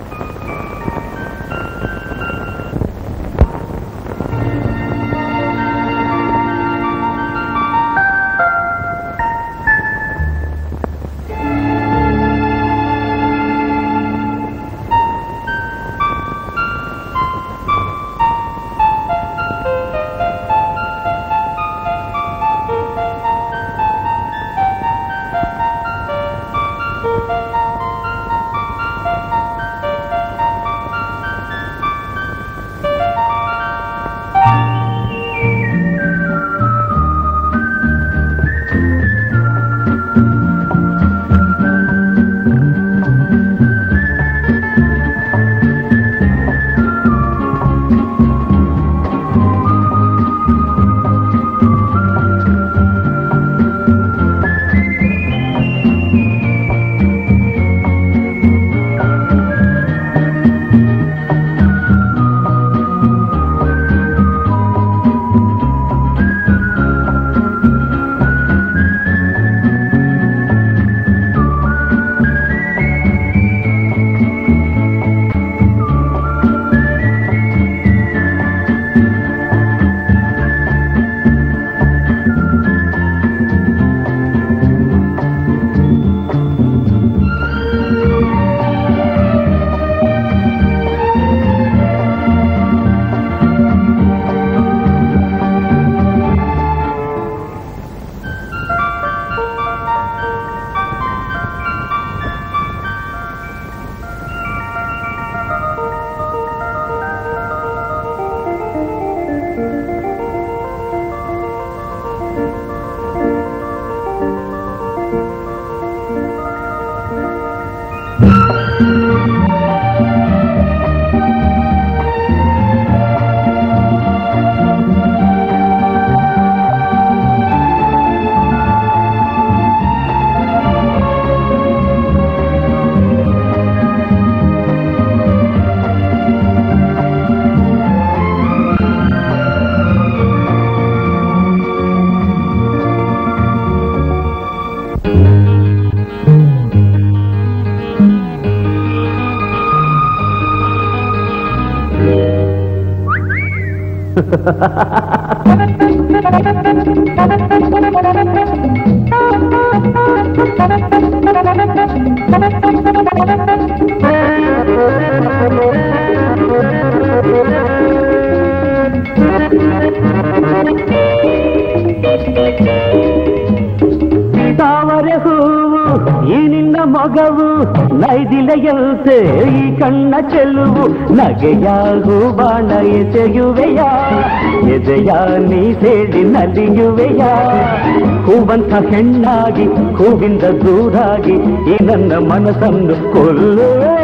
ತಾವರೆ ಹೂವು ಈ ನಿನ್ನ ಮೊಗವು ನೈದಿಲೆಯಂತೆ ಈ ಕಣ್ಣ ಚೆಲುವು ನಗೆಯಾಗು ಬಾಣ ಎಸೆಯುವೆಯ ಎದೆಯ ನೀ ಸೇಡಿ ನಲಿಯುವೆಯ ಹೂವಂತ ಹೆಣ್ಣಾಗಿ ಹೂವಿಂದ ದೂರಾಗಿ ಈ ನನ್ನ ಮನಸ್ಸನ್ನು ಕೊಲ್ಲುವೆಯ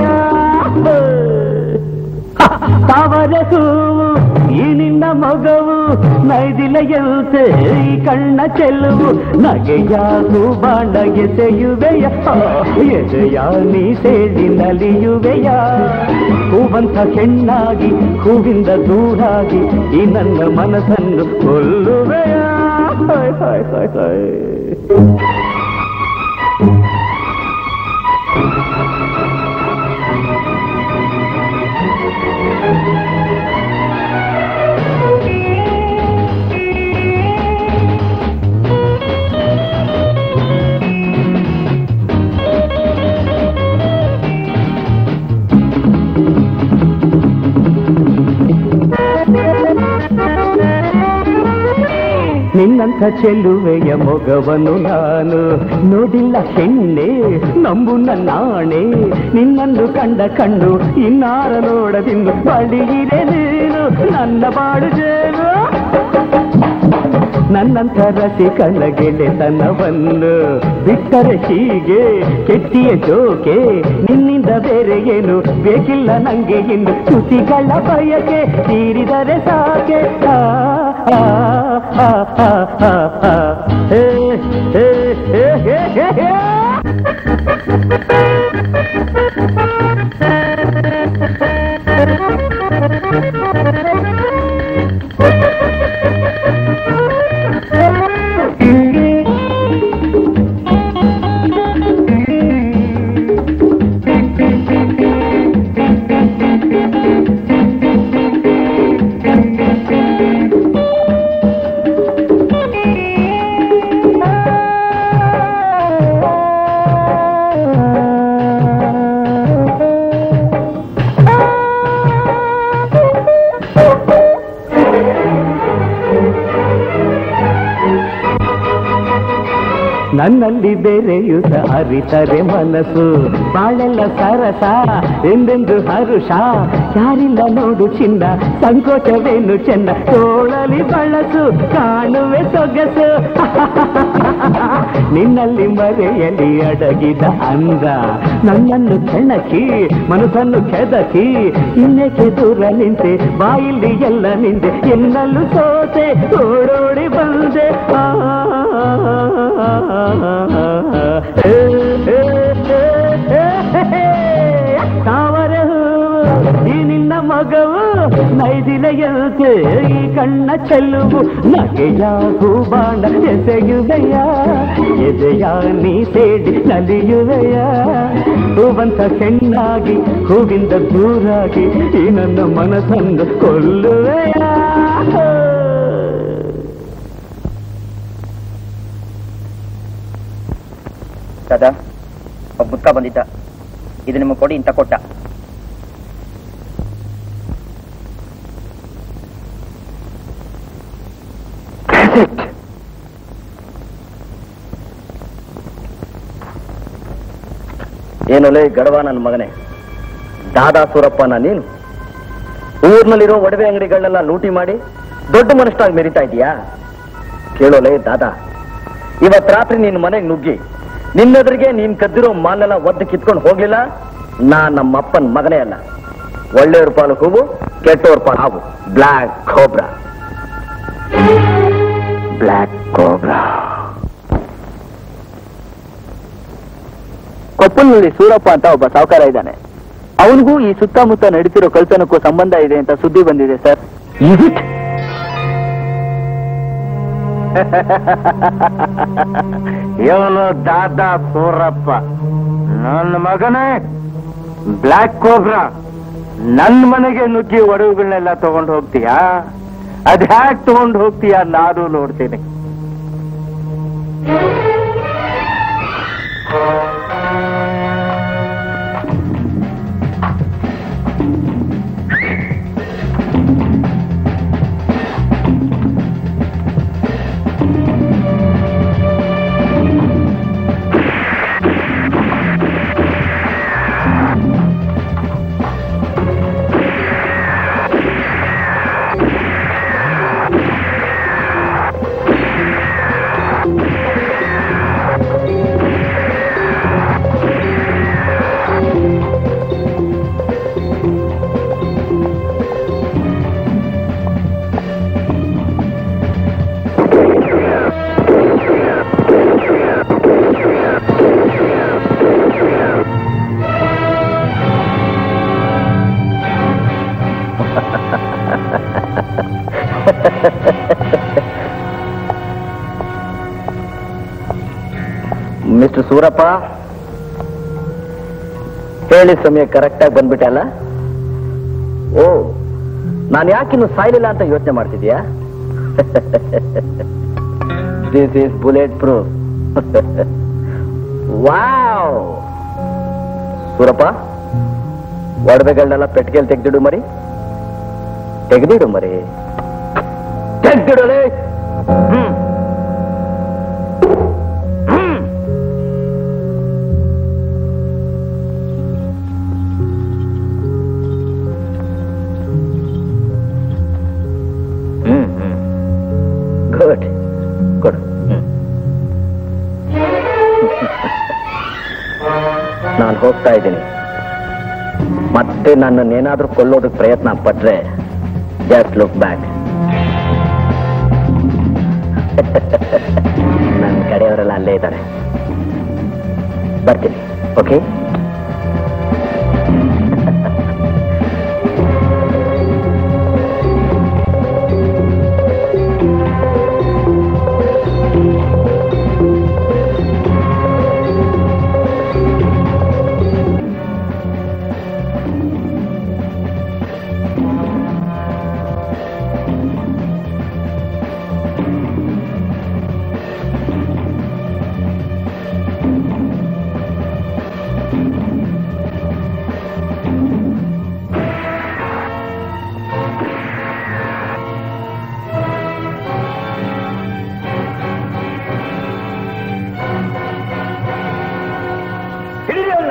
ತಾವರೆ ಹೂವು ಈ ನಿನ್ನ ಮಗವು ನೈದಿಲೆಯಂತೆ ಈ ಕಣ್ಣ ಚೆಲುವು ನಗೆಯಾಗು ಬಾಣ ಎಸೆಯುವೆಯ ಎದೆಯ ನೀ ಸೇಡಿ ನಲಿಯುವೆಯ ಹೂವಂತ ಹೆಣ್ಣಾಗಿ ಹೂವಿಂದ ದೂರಾಗಿ ಈ ನನ್ನ ಮನಸ್ಸನ್ನು ಕೊಲ್ಲುವೆಯ ಹಾಯ್ ಹಾಯ್ ಹಾಯ್ ಹಾಯ್ ನಿನ್ನಂಥ ಚೆಲುವೆಯ ಮೊಗವನು ನಾನು ನೋಡಿಲ್ಲ ಹೆಣ್ಣೆ ನಂಬು ನನ್ನಾಣೆ ನಿನ್ನನ್ನು ಕಂಡ ಕಣ್ಣು ಇನ್ನಾರ ನೋಡದಿನ್ನು ಬಳಿಯಿರೆ ನೀನು ನನ್ನ ಬಾಡು ಜೇನು ನನ್ನಂಥ ರಸಿಕನ ಗೆಳೆತನವನ್ನು ಬಿಟ್ಟರೆ ಹೀಗೆ ಕೆಟ್ಟಿಯ ಜೋಕೆ ನಿನ್ನಿಂದ ಬೇರೆ ಏನು ಬೇಕಿಲ್ಲ ನಂಗೆ ಇನ್ನು ತುಟಿಗಳ ಬಯಕೆ ತೀರಿದರೆ ಸಾಕೆ ಆ, ಆ, ಆ, ಆ, ಆ, ಆ. ಹೇ, ಹೇ, ಹೇ, ಹೇ, ಹೇ, ಹೇ. ನನ್ನಲ್ಲಿ ಬೆರೆಯುತ್ತ ಅರಿತರೆ ಮನಸ್ಸು ಬಾಳೆಲ್ಲ ಸರಸ ಎಂದೆಂದು ಹರುಷ ಯಾರಿಲ್ಲ ನೋಡು ಚಿನ್ನ ಸಂಕೋಚವೇನು ಚೆನ್ನ ತೋಳಲಿ ಬಳಸು ಕಾಣುವೆ ಸೊಗಸು ನಿನ್ನಲ್ಲಿ ಮರೆಯಲಿ ಅಡಗಿದ ಅಂದ ನನ್ನನ್ನು ಕೆಣಕಿ ಮನಸ್ಸನ್ನು ಕೆದಕಿ ಇನ್ನೇಕೆ ದೂರ ನಿಂತೆ ಬಾಯಿಲಿ ಎಲ್ಲ ನಿಂದೆ ಎನ್ನಲು ಸೋತೆ ಓಡೋಡಿ ಬಂದೆ ಆ ತಾವರ ಈ ನಿನ್ನ ಮಗವು ನೈದಿಲೆಯಂತೆ ಈ ಕಣ್ಣ ಚೆಲ್ಲುವು ನಗೆಯ ಹೂಬಾಣ ಎಸೆಯುವೆಯ ಎದೆಯ ನೀ ಸೇಡಿ ನಲಿಯುವೆಯ ಹೂವಂತ ಹೆಣ್ಣಾಗಿ ಹೂವಿಂದ ದೂರಾಗಿ ಈ ನನ್ನ ಮನಸ್ಸನ್ನು ಕೊಲ್ಲುವೆಯ ದಾದಾ ಒಬ್ಬ ಮುದ್ಕ ಬಂದಿದ್ದ ಇದು ನಿಮಗೆ ಕೊಡಿ ಇಂತ ಕೊಟ್ಟ ಏನೊಲೆ ಗಡವ ನನ್ನ ಮಗನೇ ದಾದಾ ಸೂರಪ್ಪನ ನೀನು ಊರ್ನಲ್ಲಿರೋ ಒಡವೆ ಅಂಗಡಿಗಳನ್ನೆಲ್ಲ ಲೂಟಿ ಮಾಡಿ ದೊಡ್ಡ ಮನುಷ್ಯನಾಗಿ ಮೆರಿತಾ ಇದೀಯಾ ಕೇಳೋಲೆ ದಾದಾ ಇವತ್ ರಾತ್ರಿ ನಿನ್ ಮನೆಗೆ ನುಗ್ಗಿ ನಿನ್ನೆದುರಿಗೆ ನೀನ್ ಕದ್ದಿರೋ ಮಾಲೆಲ್ಲ ಒದ್ದು ಕಿತ್ಕೊಂಡು ಹೋಗ್ಲಿಲ್ಲ ನಾ ನಮ್ಮಪ್ಪನ ಮಗನೇ ಅಲ್ಲ ಒಳ್ಳೆಯವ್ರ ಪಾಲು ಹೂವು ಕೆಟ್ಟವ್ರ ಪಾಲು ಹಾವು ಬ್ಲ್ಯಾಕ್ ಕೋಬ್ರಾ ಬ್ಲ್ಯಾಕ್ ಕೋಬ್ರಾ ಕೊಪ್ಪಲ್ನಲ್ಲಿ ಸೂರಪ್ಪ ಅಂತ ಒಬ್ಬ ಸಾಹುಕಾರ ಇದ್ದಾನೆ ಅವನಿಗೂ ಈ ಸುತ್ತಮುತ್ತ ನಡೀತಿರೋ ಕಳ್ತನಕ್ಕೂ ಸಂಬಂಧ ಇದೆ ಅಂತ ಸುದ್ದಿ ಬಂದಿದೆ ಸರ್ ಇವನು ದಾದಾ ಸೂರಪ್ಪ ನನ್ನ ಮಗನೇ ಬ್ಲ್ಯಾಕ್ ಕೋಬ್ರಾ ನನ್ನ ಮನೆಗೆ ನುಗ್ಗಿ ಒಡವುಗಳನ್ನೆಲ್ಲ ತಗೊಂಡು ಹೋಗ್ತೀಯಾ ಅದ್ ಹ್ಯಾಕ್ ತಗೊಂಡು ಹೋಗ್ತೀಯಾ ನಾನು ನೋಡ್ತೀನಿ ಮಿಸ್ಟರ್ ಸೂರಪ್ಪ ಹೇಳಿದ ಸಮಯ ಕರೆಕ್ಟಾಗಿ ಬಂದ್ಬಿಟ್ಟೆ ಅಲ್ಲ ಓ ನಾನು ಯಾಕಿನ್ನು ಸಾಯ್ಲಿಲ್ಲ ಅಂತ ಯೋಚನೆ ಮಾಡ್ತಿದ್ಯಾ this is bullet proof wow Surappa ಒಡವೆಗಳನ್ನೆಲ್ಲ ಪೆಟ್ಟಿಗೆಲ್ ತೆಗ್ದಿಡು ಮರಿ ತೆಗ್ದಿಡು ಮರಿ ತೆಗ್ದಿಡಲೇ ಹ್ಮ್ ಕೊಡು ನಾನು ಹೋಗ್ತಾ ಇದ್ದೀನಿ ಮತ್ತೆ ನನ್ನನ್ನೇನಾದ್ರೂ ಕೊಲ್ಲೋದಕ್ಕೆ ಪ್ರಯತ್ನ ಪಟ್ರೆ ಜಸ್ಟ್ ಲುಕ್ ಬ್ಯಾಕ್ ನನ್ನ ಕಡೆಯವರೆಲ್ಲ ಅಲ್ಲೇ ಇದ್ದಾರೆ ಬರ್ತೀನಿ ಓಕೆ ಹಿಡಿರಿ ಅವನ್ನ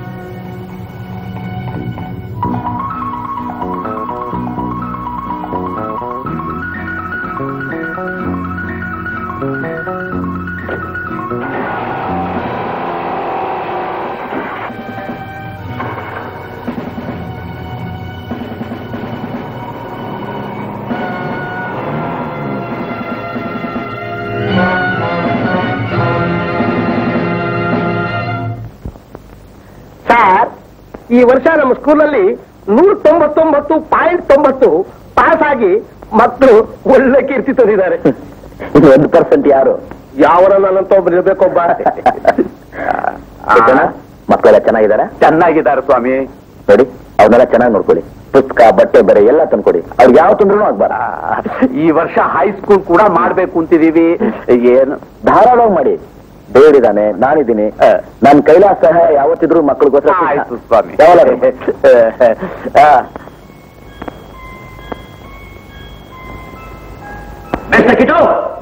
ಸರ್ ಈ ವರ್ಷ ನಮ್ಮ ಸ್ಕೂಲಲ್ಲಿ ನೂರ ತೊಂಬತ್ತೊಂಬತ್ತು ಪಾಯಿಂಟ್ ತೊಂಬತ್ತು ಪಾಸ್ ಆಗಿ ಮಕ್ಕಳು ಒಳ್ಳೆ ಕೀರ್ತಿ ತಂದಿದ್ದಾರೆ ಇದು ಒಂದು ಪರ್ಸೆಂಟ್ ಯಾರು ಯಾವನ ನನ್ನಂತ ಒಬ್ಬರು ಇರ್ಬೇಕೊಬ್ಬ ಮಕ್ಕಳೆಲ್ಲ ಚೆನ್ನಾಗಿದಾರ ಚೆನ್ನಾಗಿದ್ದಾರೆ ಸ್ವಾಮಿ ನೋಡಿ ಅವನ್ನೆಲ್ಲ ಚೆನ್ನಾಗಿ ನೋಡ್ಕೊಳ್ಳಿ ಪುಸ್ತಕ ಬಟ್ಟೆ ಬರೆ ಎಲ್ಲ ತಂದ್ಕೊಡಿ ಅವ್ರಿಗೆ ಯಾವ ತೊಂದ್ರೂ ಆಗ್ಬಾರ ಈ ವರ್ಷ ಹೈಸ್ಕೂಲ್ ಕೂಡ ಮಾಡ್ಬೇಕು ಅಂತಿದೀವಿ ಏನು ಧಾರಾಳವಾಗಿ ಮಾಡಿ ದೇವರಿದ್ದಾನೆ ನಾನಿದ್ದೀನಿ ನನ್ನ ಕೈಲಾಸ ಸಹಾಯ ಯಾವತ್ತಿದ್ರು ಮಕ್ಕಳಿಗೋಸ್ಕರ ಆಯ್ತು ಸ್ವಾಮಿ. ಯಾವಾಗಲೂ. ಆ, ಮಿಸ್ಟರ್ ಕಿಟು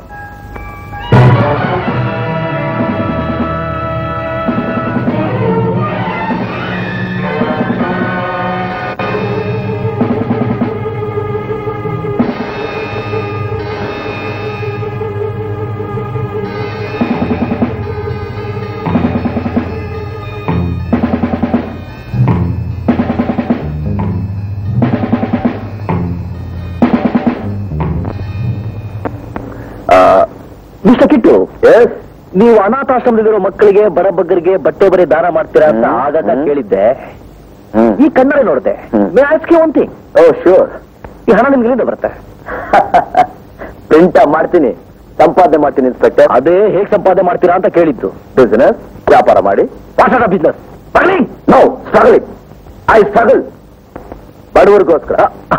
ಆ, ಮಿಸ್ಟರ್ ಕಿಟ್ಟು ನೀವು ಅನಾಥಾಶ್ರಮದಲ್ಲಿರೋ ಮಕ್ಕಳಿಗೆ ಬಡ ಬಗ್ಗರಿಗೆ ಬಟ್ಟೆ ಬರೆ ದಾನ ಮಾಡ್ತೀರಾ ಅಂತ ಆಗಾಗ ಕೇಳಿದ್ದೆ ಈ ಕನ್ನಡ ನೋಡಿದೆ ಒನ್ ಥಿಂಗ್ ಓ ಶೂರ್ ಈ ಹಣ ನಿಮ್ಗೆ ಎಲ್ಲಿಂದ ಬರುತ್ತೆ ಪ್ರಿಂಟ್ ಮಾಡ್ತೀನಿ ಸಂಪಾದನೆ ಮಾಡ್ತೀನಿ ಇನ್ಸ್ಪೆಕ್ಟರ್ ಅದೇ ಹೇಗೆ ಸಂಪಾದನೆ ಮಾಡ್ತೀರಾ ಅಂತ ಕೇಳಿದ್ದು ಬಿಸಿನೆಸ್ ವ್ಯಾಪಾರ ಮಾಡಿ what are business struggling no struggling I struggle ಬಡವರಿಗೋಸ್ಕರ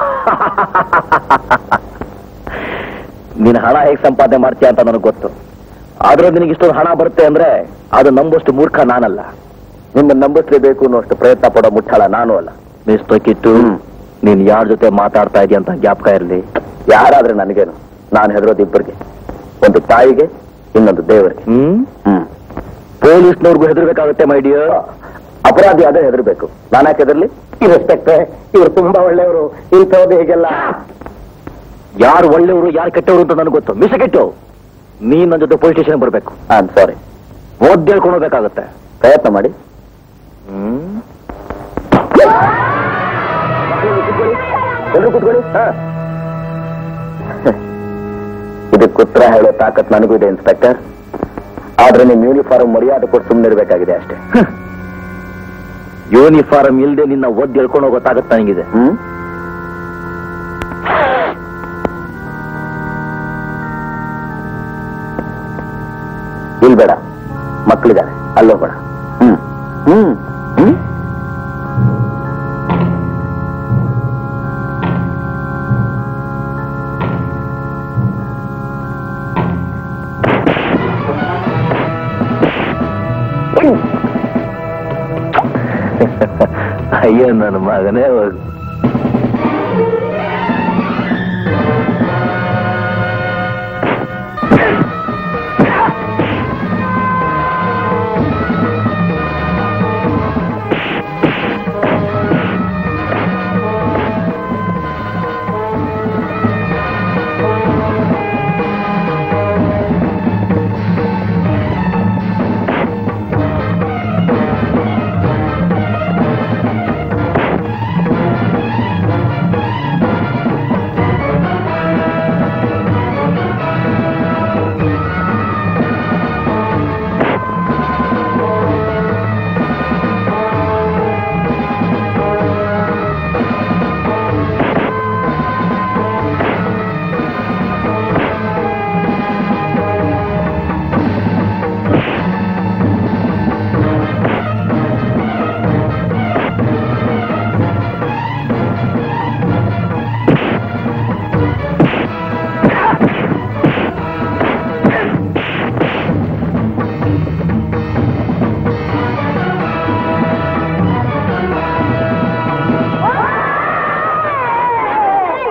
ನೀನು ಹಣ ಹೇಗೆ ಸಂಪಾದನೆ ಮಾಡ್ತೀಯ ಅಂತ ನನಗೆ ಗೊತ್ತು ಆದ್ರೆ ನಿನಗೆ ಇಷ್ಟೊಂದು ಹಣ ಬರುತ್ತೆ ಅಂದ್ರೆ ಅದು ನಂಬಷ್ಟು ಮೂರ್ಖ ನಾನಲ್ಲ ನಿನ್ನ ನಂಬಿಸ್ಲೇಬೇಕು ಅನ್ನೋಷ್ಟು ಪ್ರಯತ್ನ ಪಡೋ ಮುಟ್ಟಾಳ ನಾನು ಅಲ್ಲ ಮಿಸ್ಟರ್ ಕಿಟ್ಟು ನೀನ್ ಯಾರ ಜೊತೆ ಮಾತಾಡ್ತಾ ಇದೀಯ ಅಂತ ಜ್ಞಾಪಕ ಇರಲಿ ಯಾರಾದ್ರೆ ನನಗೇನು ನಾನು ಹೆದರೋದು ಇಬ್ಬರಿಗೆ ಒಂದು ತಾಯಿಗೆ ಇನ್ನೊಂದು ದೇವರಿಗೆ ಹ್ಮ್ ಪೊಲೀಸ್ನವ್ರಿಗೂ ಹೆದರ್ಬೇಕಾಗುತ್ತೆ ಮೈ ಡಿಯರ್ ಅಪರಾಧಿ ಅದೇ ಹೆದರ್ಬೇಕು ನಾನ್ಯಾಕೆ ಹೆದರ್ಲಿ ಇನ್ಸ್ಪೆಕ್ಟರ್ ಇವರು ತುಂಬಾ ಒಳ್ಳೆಯವರು ಇಂಥದ್ದು ಹೀಗೆಲ್ಲ ಯಾರು ಒಳ್ಳೆಯವರು ಯಾರು ಕೆಟ್ಟವರು ಅಂತ ನನಗೆ ಗೊತ್ತು ಮಿಸ ಕೆಟ್ಟು ನೀನ್ ನನ್ನ ಜೊತೆ ಪೊಲೀಸ್ ಸ್ಟೇಷನ್ ಬರ್ಬೇಕು ಐ ಆಮ್ ಸಾರಿ ಓದ್ ಹೇಳ್ಕೊಂಡು ಹೋಗ್ಬೇಕಾಗತ್ತೆ ಪ್ರಯತ್ನ ಮಾಡಿ ಎಲ್ಲರೂ ಕೂತ್ಕೊಳ್ಳಿ ಹಾ ಇದಕ್ಕೆ ಉತ್ತರ ಹೇಳೋ ತಾಕತ್ ನನಗೂ ಇದೆ ಇನ್ಸ್ಪೆಕ್ಟರ್ ಆದ್ರೆ ನಿಮ್ ಯೂನಿಫಾರ್ಮ್ ಮರ್ಯಾದೆ ಕೊಟ್ಟು ಸುಮ್ಮನೆ ಇರಬೇಕಾಗಿದೆ ಅಷ್ಟೇ ಯೂನಿಫಾರ್ಮ್ ಇಲ್ಲದೆ ನಿನ್ನ ಒದ್ದು ಹೇಳ್ಕೊಂಡು ಹೋಗೋ ತಾಕತ್ ನನಗಿದೆ ಹ್ಮ್ ಇಲ್ಲಿ ಬೇಡ ಮಕ್ಕಳಿದ್ದಾರೆ ಅಲ್ಲೋಗೋಣ ಹ್ಮ್ ಹ್ಮ್ ಹ್ಮ್ ಅಯ್ಯೋ ನನ್ನ ಮಗನೇ ಹೋಗು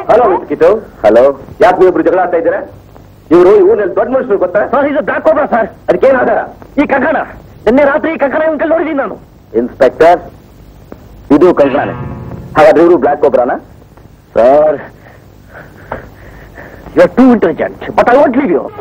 ಹಲೋ ಕಿಟ್ಟು ಹಲೋ ಯಾಕೆ ನೀವಿಬ್ರು ಜಗಳ ಆಡ್ತಾ ಇದ್ದೀರಾ ಇವರು ಇವನಲ್ಲಿ ದೊಡ್ಡ ಮನುಷ್ಯರು ಗೊತ್ತಾ ಸರ್ ಇದು ಬ್ಲಾಕ್ ಕೋಬ್ರಾ ಸರ್ ಅದಕ್ಕೇನು ಆಧಾರ ಈ ಕಂಕಣ ನಿನ್ನೆ ರಾತ್ರಿ ಈ ಕಂಕಣ ಇವನ್ ಕೈಲಿ ನೋಡಿದೀನಿ ನಾನು ಇನ್ಸ್ಪೆಕ್ಟರ್ ಇದು ಕಲ್ರಾನೆ ಹಾಗಾದ್ರೆ ಇವರು ಬ್ಲಾಕ್ ಕೋಬ್ರಾನ sir you are too intelligent but I want leave you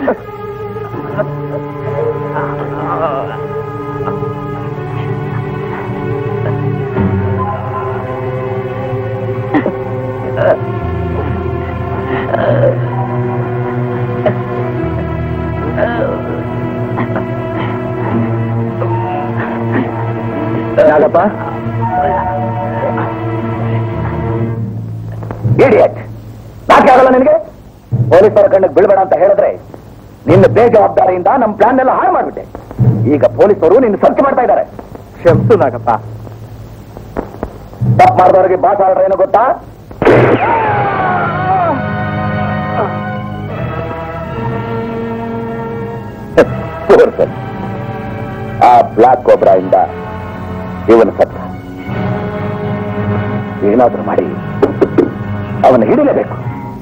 Nagappa idiot ನಾಕೆ ಆಗಲ್ಲ ನಿನಗೆ ಪೊಲೀಸರ ಕಣ್ಣಿಗೆ ಬೀಳ್ಬೇಡ ಅಂತ ಹೇಳಿದ್ರೆ ನಿನ್ನ ಬೇಜವಾಬ್ದಾರಿಯಿಂದ ನಮ್ಮ ಪ್ಲಾನ್ ಎಲ್ಲ ಹಾಳು ಮಾಡ್ಬಿಟ್ಟೆ ಈಗ ಪೊಲೀಸರು ನಿನ್ನ ಸರ್ಚ್ ಮಾಡ್ತಾ ಇದ್ದಾರೆ ಕ್ಷಮಿಸು ನಾಗಪ್ಪ ತಪ್ಪು ಮಾಡಿದವರಿಗೆ ಬಾಸ್ ಆರ್ಡರ್ ಏನು ಗೊತ್ತಾ Poor fellow. ಆ ಬ್ಲಾಕ್ ಕೋಬ್ರಾ ಇಂದ ಇವನು ಸತ್ತ ಏನಾದ್ರೂ ಮಾಡಿ ಅವನು ಹಿಡಿಲೇಬೇಕು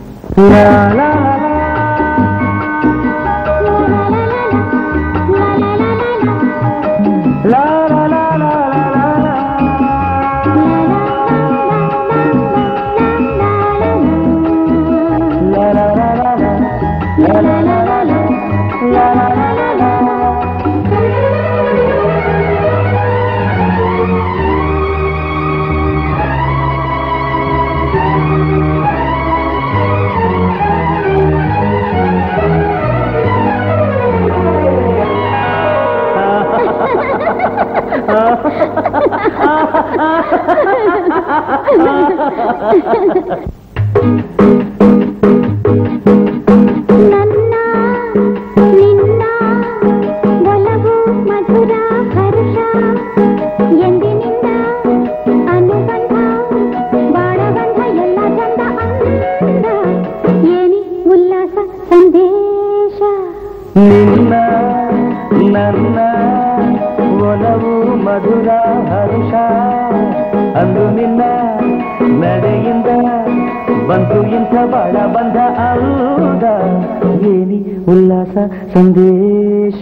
ನನ್ನ ನಿನ್ನ ಒಲವು ಮಧುರ ಹರ್ಷ ಎಂದಿನಿಂದ ಅನುಬಂಧ ಬಾಳಬಂಧ ಎಲ್ಲ ಚಂದ ಅಂದ ಏನಿ ಉಲ್ಲಾಸ ಸಂದೇಶ ನಿನ್ನ ನನ್ನ ಒಲವು ಮಧುರ ಹರುಷ ಅಂದು ನಿನ್ನ ನಡೆಯಿಂದ ಬಂತು ಇಂಥ ಬಾಳ ಬಂಧ ಅಲ್ದ ಏನಿ ಉಲ್ಲಾಸ ಸಂದೇಶ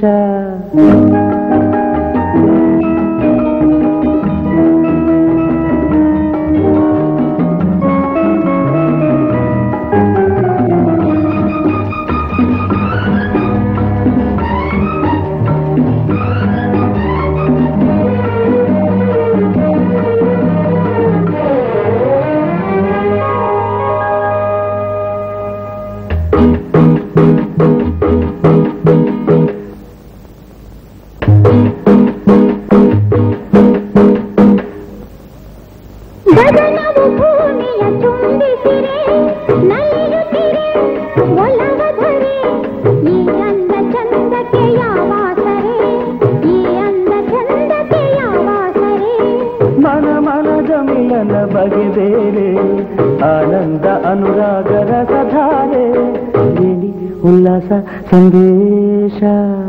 ಗಗನವು ಭೂಮಿಯ ಚುಂಬಿಸಿರೆ ನಲಿಯುತ್ತಿರೆ ಒಲವಧರೆ ಈ ಅಂದ ಚಂದಕ್ಕೆ ಯಾವಾಸರೆ ಈ ಅಂದ ಚಂದಕ್ಕೆ ಯಾವಾಸರೆ ಮನ ಮನದ ಮಿಲನ ಬಗೆ ಬೇರೆ ಆನಂದ ಅನುರಾಗ ರಸಧಾರೆ ಏನಿ ಉಲ್ಲಾಸ ಸಂದೇಶ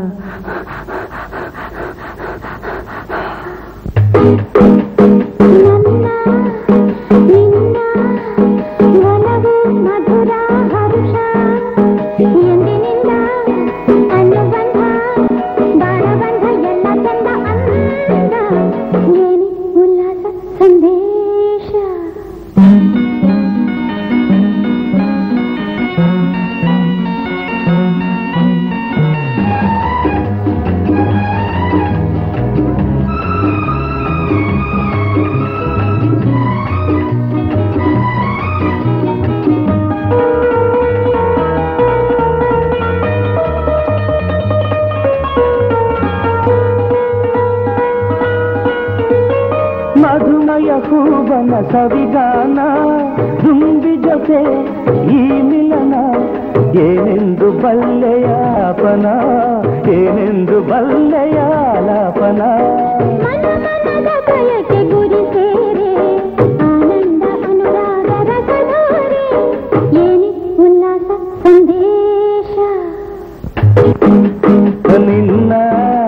ನಿನ್ನ ಒಲವು ಮಧುರ ಹರುಷ ಎಂದಿನಿಂದ ಅನುಬಂಧ ಬಾಳಬಂಧ ಎಲ್ಲ ಚಂದ ಅಂದ ಏನಿ ಉಲ್ಲಾಸ ಸಂದೇಶ ಮಧುಮಯ ಹೂವನ ಸವಿಗಾನ ದುಂಬಿ ಜೊತೆ ಈ ಮಿಲನ ಏನೆಂದು ಬಲ್ಲೆಯಾಪನ ಏನೆಂದು ಬಲ್ಲೆಯಾಲಾಪನ ಮನ ಮನದ ಬಯಕೆ ಗುರಿ ಸೇರೆ ಆನಂದ ಅನುರಾಗ ರಸಧಾರೆ ಏನಿ ಉಲ್ಲಾಸ ಸಂದೇಶ ನಿನ್ನ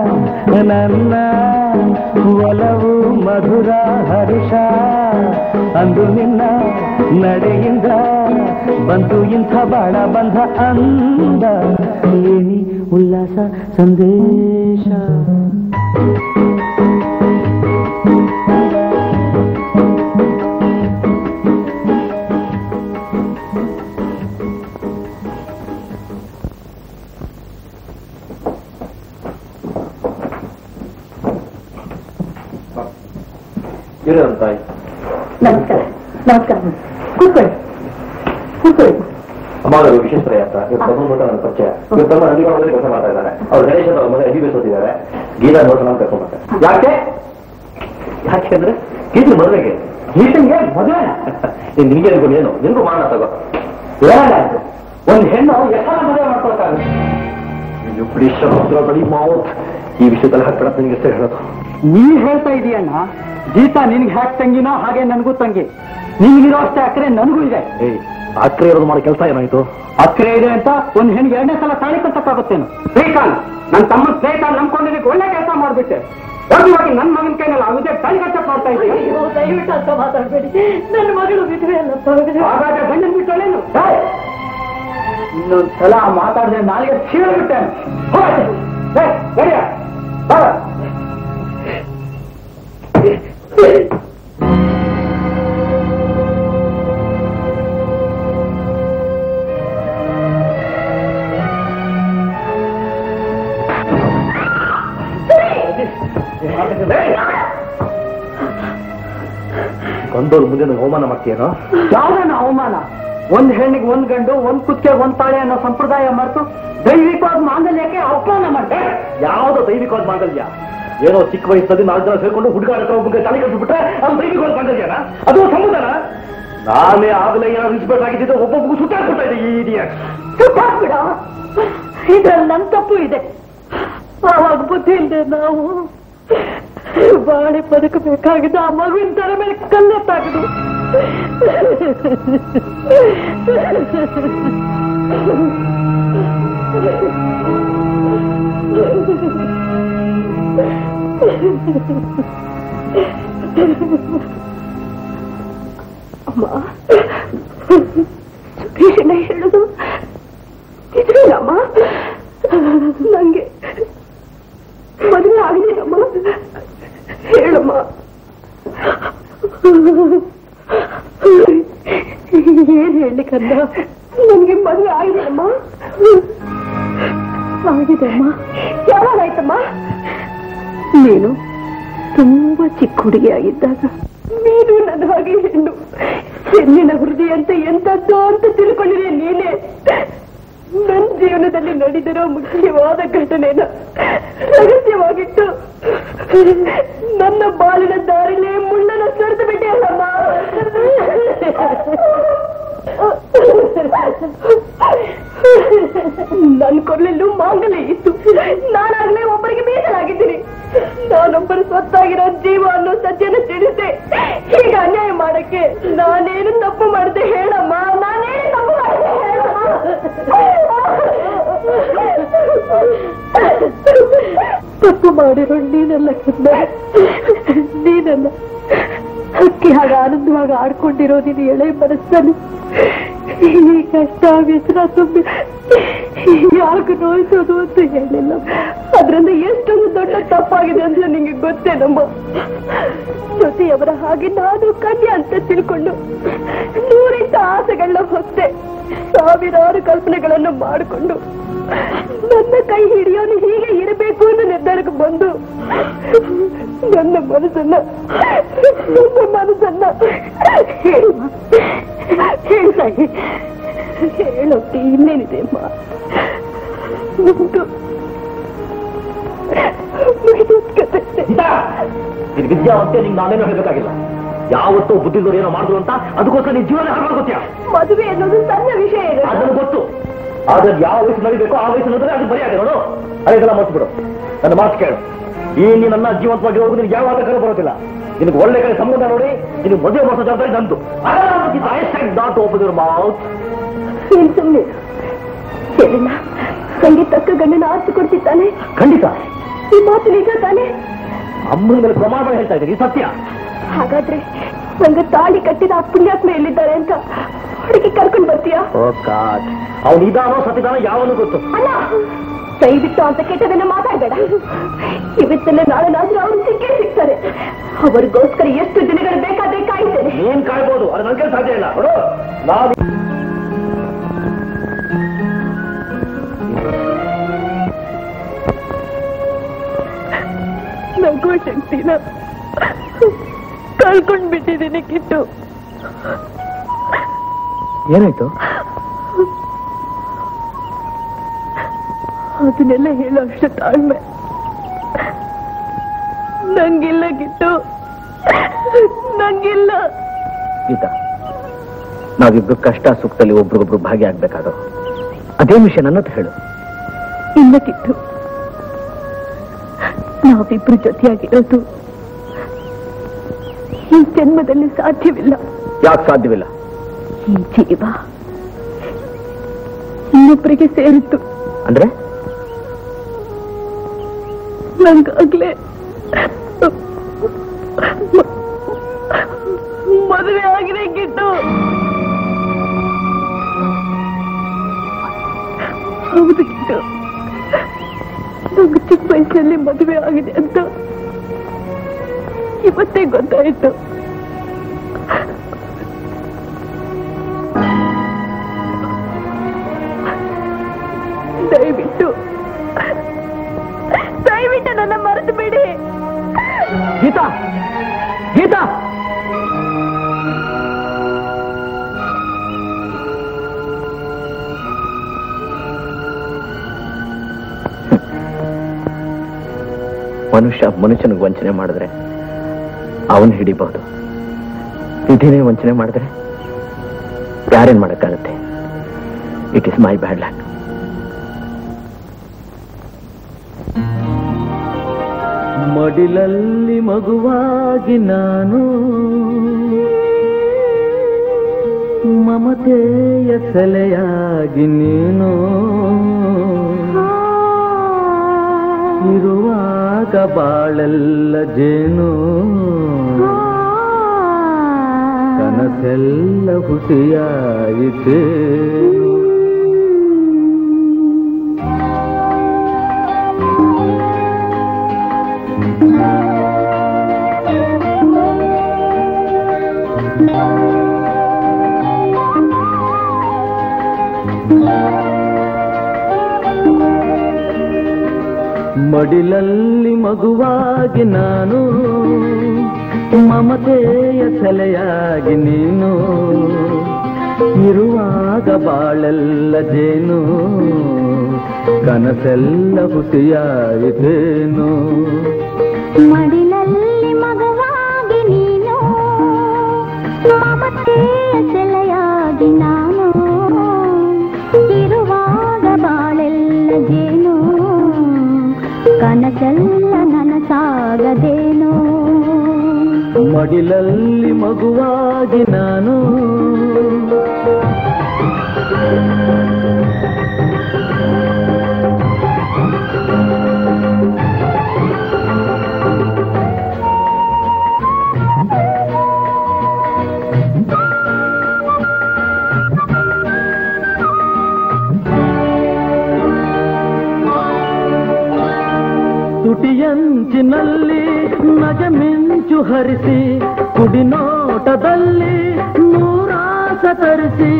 ನನ್ನ ಒಲವು ಮಧುರ ಹರ್ಷ ಅಂದು ನಿನ್ನ ನಡೆಯಿಂದ ಬಂತು ಇಂಥ ಬಾಳ ಬಂಧ ಅಂದ ಏನಿ ಉಲ್ಲಾಸ ಸಂದೇಶ ಇರೋದು ತಾಯಿ ನಮಸ್ಕಾರ ನಮಸ್ಕಾರ ಕೂತ್ಕೊಳ್ಳಿ ಕೂತ್ಕೊಳ್ಳಿ ಅಮ್ಮ ಅವರು ವಿಶೇಷ ಅಂತ ಇವ್ರು ತಗೊಂಡು ನನ್ನ ಪರಿಚಯ ಇವ್ರು ತಮ್ಮ ನಂದಿಗಾಮದಲ್ಲಿ ಕೆಲಸ ಮಾಡ್ತಾ ಇದ್ದಾರೆ ಅವ್ರು ಗಣೇಶ ಅವ್ರ ಮನೆ ಎಂ ಬಿ ಓದಿದ್ದಾರೆ ಗೀತಾ ನೋಡ್ಸೋಣ ಅಂತ ಕರ್ಕೊಂಡ್ ಬರ್ತಾರೆ ಯಾಕೆ ಯಾಕೆ ಅಂದ್ರೆ ಗೀತನ ಮದುವೆಗೆ ಗೀತನ್ಗೆ ಮದುವೆ ನೀನ್ ನಿನ್ಗೆ ಅನ್ಕೊಂಡು ಏನು ನಿನ್ಗೂ ಮಾಡೋಣ ತಗೋ ಏನಾಯ್ತು ಒಂದ್ ಹೆಣ್ಣು ಎಷ್ಟರ ಮದುವೆ ಮಾಡ್ಕೊಳಕ್ಕಾಗುತ್ತೆ ನೀವು ಬಿಡಿ ಸಮುದ್ರ ಬಡಿ ಮಾವತ್ ಈ ವಿಷಯದಲ್ಲಿ ಹಾಕ್ಬಿಡತ್ ನಿನ್ಗೆ ಹೆಸರು ಹೇಳೋದು ನೀ ಹೇಳ್ತಾ ಇದೀಯಣ್ಣ ಗೀತಾ ನಿನ್ಗೆ ಹ್ಯಾಕ್ ತಂಗಿನೋ ಹಾಗೆ ನನಗೂ ತಂಗಿ ನಿನ್ಗಿರೋ ಅಷ್ಟೇ ಅಕ್ಕರೆ ನನಗೂ ಇದೆ ಏಯ್ ಅಕ್ರೆ ಇರೋದು ಮಾಡೋ ಕೆಲಸ ಏನಾಯ್ತು ಅಕ್ಕರೆ ಇದೆ ಅಂತ ಒಂದ್ ಹೆಣ್ಣಿಗೆ ಎರಡನೇ ಸಲ ತಾಳಿ ಕಟ್ಟಕ್ಕಾಗುತ್ತೇನು ಶ್ರೀಕಾಂತ್ ನನ್ನ ತಮ್ಮ ಸ್ನೇಹಿತ ನಂಬ್ಕೊಂಡಿದ್ದಕ್ಕೆ ಒಳ್ಳೆ ಕೆಲಸ ಮಾಡ್ಬಿಟ್ಟೆ ಹೋಗಿ ನನ್ನ ಮಗನ ಕೈನಲ್ಲಿ ಆಗುತ್ತೆ ತಾಳಿ ಕಟ್ಟಕ್ ಮಾಡ್ತಾ ಇದ್ದೀನಿ ಅಯ್ಯೋ ದಯವಿಟ್ಟು ಅಂತ ಮಾತಾಡ್ಬೇಡಿ ನನ್ನ ಮಗಳು ವಿಧವೆ ಅಲ್ಲಪ್ಪ ವಿಧವೆ. ಹಾಗಾದ್ರೆ ಗಂಡನ್ ಬಿಟ್ಟೋಳೇನು ಇನ್ನೊಂದ್ ಸಲ ಮಾತಾಡಿದ್ರೆ ನಾಳೆಗೆ ಸೀಳ್ಬಿಟ್ಟೆ ಬಂದವ್ರು ಮುಂದೆ ನಂಗೆ ಅವಮಾನ ಮಾಡ್ತೀಯನೋ ಯಾವ್ದನ್ನ ಅವಮಾನ ಒಂದ್ ಹೆಣ್ಣಿಗೆ ಒಂದ್ ಗಂಡು ಒಂದ್ ಕುತ್ತಿಗೆ ಒಂದ್ ತಾಳೆ ಅನ್ನೋ ಸಂಪ್ರದಾಯ ಮರೆತು ದೈವಿಕವಾದ ಮಾಂಗಲ್ಯಕ್ಕೆ ಅವಮಾನ ಮಾಡ್ತಾರೆ ಯಾವ್ದೋ ದೈವಿಕವಾದ ಮಾಂಗಲ್ಯ ಏನೋ ಚಿಕ್ಕ ವಯಸ್ಸಲ್ಲಿ ನಾಲ್ಕು ಜನ ಸೇರ್ಕೊಂಡು ಹುಡುಗಾಡ ಒಬ್ಬಗೆ ತಲೆ ಕಟ್ಟಿಬಿಟ್ರೆ ಅದು ದೈವಿಕವಾದ ಮಾಂಗಲ್ಯನ ಅದು ಸಮುದಾನ ನಾನೇ ಆಗಲೇ ಏನಾದ್ರು ಇನ್ಸ್ಪೆಕ್ಟರ್ ಆಗಿದ್ದಿದ್ದು ಒಬ್ಬೊಬ್ಬಗೂ ಸುತ್ತಾಡ್ಕೊಳ್ತಾ ಇದೆ ಈ ಇಡಿಯಟ್ ಬಿಡ ಇದ್ರಲ್ಲಿ ನನ್ ತಪ್ಪು ಇದೆ ಆವಾಗ ಬುದ್ಧಿ ಇಲ್ಲದೆ ನಾವು ಬಾಳೆ ಬದುಕಬೇಕಾಗಿದ್ದ ಆ ಮಗುವಿನ ತರ ಮೇಲೆ ಕಲ್ಲೆತ್ತಾಗದು ಅಮ್ಮ ಸುಖೇಶನ ಹೇಳುದು ಇದ್ರೇನಮ್ಮ ನಂಗೆ ಮದುವೆ ಆಗಿದೆಯಮ್ಮ ಹೇಳಮ್ಮ ಏನ್ ಹೇಳಿ ಕಂದ ನನ್ಗೆ ಮದುವೆ ಆಗಿದೆಯಮ್ಮ ಆಗಿದೆಮ್ಮ ಯಾವಾಗಾಯ್ತಮ್ಮ ನೀನು ತುಂಬಾ ಚಿಕ್ಕ ಹುಡುಗಿಯಾಗಿದ್ದಾಗ ನೀನು ನನ್ನ ಹಾಗೆ ಹೆಣ್ಣು ಹೆಣ್ಣಿನ ಹೃದಯ ಅಂತ ಎಂತದ್ದು ಅಂತ ತಿಳ್ಕೊಂಡಿದೆ ನೀನೇ ನನ್ನ ಜೀವನದಲ್ಲಿ ನಡೆದಿರೋ ಮುಖ್ಯವಾದ ಘಟನೆನ ರಹಸ್ಯವಾಗಿಟ್ಟು ನನ್ನ ಬಾಲಿನ ದಾರಿಲೇ ಮುಳ್ಳನ ಸರಿದು ಬಿಟ್ಟೆ ಅಲ್ಲಮ್ಮ ನನ್ನ ಕೊರಳಲ್ಲೂ ಮಾಂಗಲ್ಯ ಇತ್ತು ನಾನಾಗ್ಲೇ ಒಬ್ಬರಿಗೆ ಮೀಸಲಾಗಿದ್ದೀನಿ ನಾನೊಬ್ಬರು ಸ್ವತ್ತಾಗಿರೋ ಜೀವ ಅನ್ನೋ ಸತ್ಯನ ತಿಳಿದೆ ಈಗ ಅನ್ಯಾಯ ಮಾಡಕ್ಕೆ ನಾನೇನು ತಪ್ಪು ಮಾಡಿದೆ ಹೇಳಮ್ಮ ನಾನೇನು ತಪ್ಪು ಮಾಡಿದೆ ತಪ್ಪು ಮಾಡಿರೋ ನೀನಲ್ಲ ಕಂದ ನೀನಲ್ಲ ಅಕ್ಕಿ ಹಾಗೆ ಆನಂದವಾಗಿ ಆಡ್ಕೊಂಡಿರೋ ನೀನು ಎಳೆ ಮನಸ್ಸಲ್ಲಿ ಈ ಕಷ್ಟ ವ್ಯಸನ ತುಂಬಿ ಯಾಕೆ ನೋಯಿಸೋದು ಅಂತ ಹೇಳಿಲ್ಲ ಅದ್ರಿಂದ ಎಷ್ಟೊಂದು ದೊಡ್ಡ ತಪ್ಪಾಗಿದೆ ಅಂತ ನಿಂಗೆ ಗೊತ್ತೇನಮ್ಮ ಜೊತೆಯವರ ಹಾಗೆ ನಾನು ಕನ್ಯಾ ಅಂತ ತಿಳ್ಕೊಂಡು ನೂರಿಂಟ ಆಸೆಗಳನ್ನ ಹೊತ್ತೆ ಸಾವಿರಾರು ಕಲ್ಪನೆಗಳನ್ನು ಮಾಡಿಕೊಂಡು ನನ್ನ ಕೈ ಹಿಡಿಯೋನು ಹೀಗೆ ಇರಬೇಕು ಅನ್ನೋ ನಿರ್ಧಾರಕ್ಕೆ ಬಂದು ನನ್ನ ಮನಸ್ಸನ್ನ ನನ್ನ ಮನಸ್ಸನ್ನ ಹೇಳುವ ಹೇಳ್ತಾಗಿ ಹೇಳೋಕೆ ಇನ್ನೇನಿದೆ ಅಮ್ಮ ನಮ್ದು ಮುಗಿದೋದ್ ಕತೆ. ಇದು ವಿದ್ಯಾವಂತೆ ನಿಂಗೆ ನಾನೇನೋ ಹೇಳ್ಬೇಕಾಗಿಲ್ಲ ಯಾವತ್ತೋ ಬುದ್ಧಿದವ್ರು ಏನೋ ಮಾಡಿದ್ರು ಅಂತ ಅದಕ್ಕೋಸ್ಕರ ನೀನ್ ಜೀವನ ಹಾಕೋತ್ಯಾ ಮದುವೆ ಅನ್ನೋದು ಸಣ್ಣ ವಿಷಯ ಇದೆ ಅದನ್ನು ಗೊತ್ತು ಆದ್ರೆ ಯಾವ ವಯಸ್ಸು ನಡಿಬೇಕೋ ಆ ವಯಸ್ಸು ನೋಡಿದ್ರೆ ಅದು ಬರೆಯಾದೆ ನೋಡು ಅದೆಲ್ಲ ಮರ್ತು ನನ್ನ ಮಾತು ಕೇಳು ಈ ನೀ ನನ್ನ ಜೀವಂತವಾಗಿರೋದು ನಿನ್ಗೆ ಯಾವ ಕರೆ ಬರೋದಿಲ್ಲ ನಿನಗೆ ಒಳ್ಳೆ ಕಡೆ ಸಂಬಂಧ ನೋಡಿ ನಿನಗೆ ಮದುವೆ ಮಾಡಿಸೋ ಜವಾಬ್ದಾರಿ ನಂದು ನಾಟ್ ಓಪನ್ ಯುವರ್ ಮೌತ್ ನೀನ್ ಸುಮ್ಮನೆ ಹೇಳಣ್ಣ ಸಂಗೀತ ತಕ್ಕ ಗಂಡನ ಆರ್ಸಿ ಕೊಡ್ತಿದ್ದಾನೆ ಖಂಡಿತ ಈ ಮಾತು ನಿಜ ತಾನೆ ಅಮ್ಮನ ಮೇಲೆ ಪ್ರಮಾಣ ಹೇಳ್ತಾ ಇದ್ದೀನಿ ಇದು ಸತ್ಯ ಹಾಗಾದ್ರೆ ನಂಗೆ ತಾಳಿ ಕಟ್ಟಿದ ಆ ಪುಣ್ಯಾತ್ಮ ಎಲ್ಲಿದ್ದಾರೆ ಅಂತ ಹುಡುಗಿ ಕರ್ಕೊಂಡು ಬರ್ತೀಯಾ ಓ ಕಾದ್ ಅವನು ಇದಾನೋ ಸತಿದಾನೋ ಯಾವನು ಗೊತ್ತು ಅಲ್ಲ ದಯವಿಟ್ಟು ಅಂತ ಕೆಟ್ಟದನ್ನ ಮಾತಾಡಬೇಡ ಇವತ್ತಲ್ಲೇ ನಾಳೆನಾದ್ರೂ ಅವ್ರು ಸಿಕ್ಕೇ ಸಿಗ್ತಾರೆ ಅವರಿಗೋಸ್ಕರ ಎಷ್ಟು ದಿನಗಳು ಬೇಕಾದ್ರೆ ಕಾಯ್ತೇನೆ ನೀನ್ ಕಾಯ್ಬೋದು ಅದು ನನಗೆ ಸಾಧ್ಯ ಇಲ್ಲ ನೋಡು ನಾನು ನಗೋ ಶಕ್ತಿನ ಕಳ್ಕೊಂಡ್ ಬಿಟ್ಟಿದ್ದೀನಿ ಕಿಟ್ಟು ಏನಾಯ್ತು ಅದನ್ನೆಲ್ಲ ಹೇಳೋ ಅಷ್ಟು ತಾಳ್ಮೆ ನಂಗಿಲ್ಲ ಕಿಟ್ಟು ನಂಗಿಲ್ಲ ಗೀತಾ ನಾವಿಬ್ರು ಕಷ್ಟ ಸುಖದಲ್ಲಿ ಒಬ್ರಿಗೊಬ್ರು ಭಾಗಿಯಾಗ್ಬೇಕಾದ್ರು ಅದೇ ವಿಷಯ ನನ್ನ ಹತ್ರ ಹೇಳು ಇಲ್ಲ ಕಿಟ್ಟು ನಾವಿಬ್ರು ಜೊತೆಯಾಗಿರೋದು ಈ ಜನ್ಮದಲ್ಲಿ ಸಾಧ್ಯವಿಲ್ಲ ಯಾಕೆ ಸಾಧ್ಯವಿಲ್ಲ ಈ ಜೀವ ಇನ್ನೊಬ್ಬರಿಗೆ ಸೇರಿತ್ತು ಅಂದ್ರೆ ನಂಗಾಗ್ಲೇ ಮದುವೆ ಆಗಿದೆ ಗಿಟ್ಟು ಹೌದು ಗಿಟ್ಟು ನಂಗೆ ಚಿಕ್ಕ ವಯಸ್ಸಲ್ಲಿ ಮದುವೆ ಆಗಿದೆ ಅಂತ ಇವತ್ತೇ ಗೊತ್ತಾಯ್ತು ದಯವಿಟ್ಟು ದಯವಿಟ್ಟು ನನ್ನ ಮರೆತು ಬಿಡಿ ಗೀತಾ ಗೀತಾ ಮನುಷ್ಯ ಮನುಷ್ಯನಿಗೆ ವಂಚನೆ ಮಾಡಿದ್ರೆ ಅವನು ಹಿಡಿಬಹುದು ವಿಧಿನೇ ವಂಚನೆ ಮಾಡಿದ್ರೆ ಯಾರೇನ್ ಮಾಡಕ್ಕಾಗತ್ತೆ it is my bad luck ಮಡಿಲಲ್ಲಿ ಮಗುವಾಗಿ ನಾನು ಮಮತೆಯ ಸೆಲೆಯಾಗಿ ನೀನು ಇರುವಾಗ ಬಾಳೆಲ್ಲ ಜೇನು ಕನಸೆಲ್ಲ ಹುಸಿಯಾಯಿತೇನು ಮಡಿಲಲ್ಲಿ ಮಗುವಾಗಿ ನಾನು ಮಮತೆಯ ಸೆಲೆಯಾಗಿ ನೀನು ಇರುವಾಗ ಬಾಳೆಲ್ಲ ಜೇನು ಕನಸೆಲ್ಲ ಹುಸಿಯಾಯಿತೇನು ಮಡಿಲಲ್ಲಿ ಮಗವಾಗಿ ನೀನು ಮಮತೆಯ ಸೆಲೆಯಾಗಿ ನಾನು ಇರುವಾಗ ಬಾಳೆಲ್ಲ ಜೇನು ಕನಸೆಲ್ಲ ನನಸಾಗದೇನು ಮಡಿಲಲ್ಲಿ ಮಗುವಾಗಿ ನಾನು ತುಟಿಯಂಚಿನಲ್ಲಿ ನಗೆ ಮಿಂಚು ಹರಿಸಿ ಕುಡಿನೋಟದಲ್ಲಿ ನೂರಾಸ ತರಿಸಿ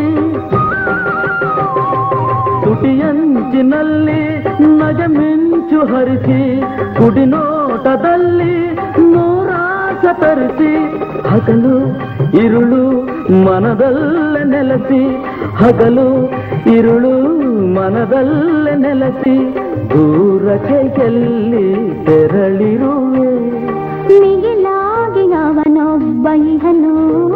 ತುಟಿಯಂಚಿನಲ್ಲಿ ನಗೆ ಮಿಂಚು ಹರಿಸಿ ಕುಡಿನೋಟದಲ್ಲಿ ನೂರಾಸ ತರಿಸಿ ಹಗಲು ಇರುಳು ಮನದಲ್ಲೇ ನೆಲೆಸಿ ಹಗಲು ಇರುಳು ಮನದಲ್ಲೇ ನೆಲೆಸಿ ದೂರಕ್ಕೆ ಎಲ್ಲಿ ತೆರಳಿರುವೆ ಮಿಗಿಲಾಗಿ ಅವನೊಬ್ಬ ಇಹನು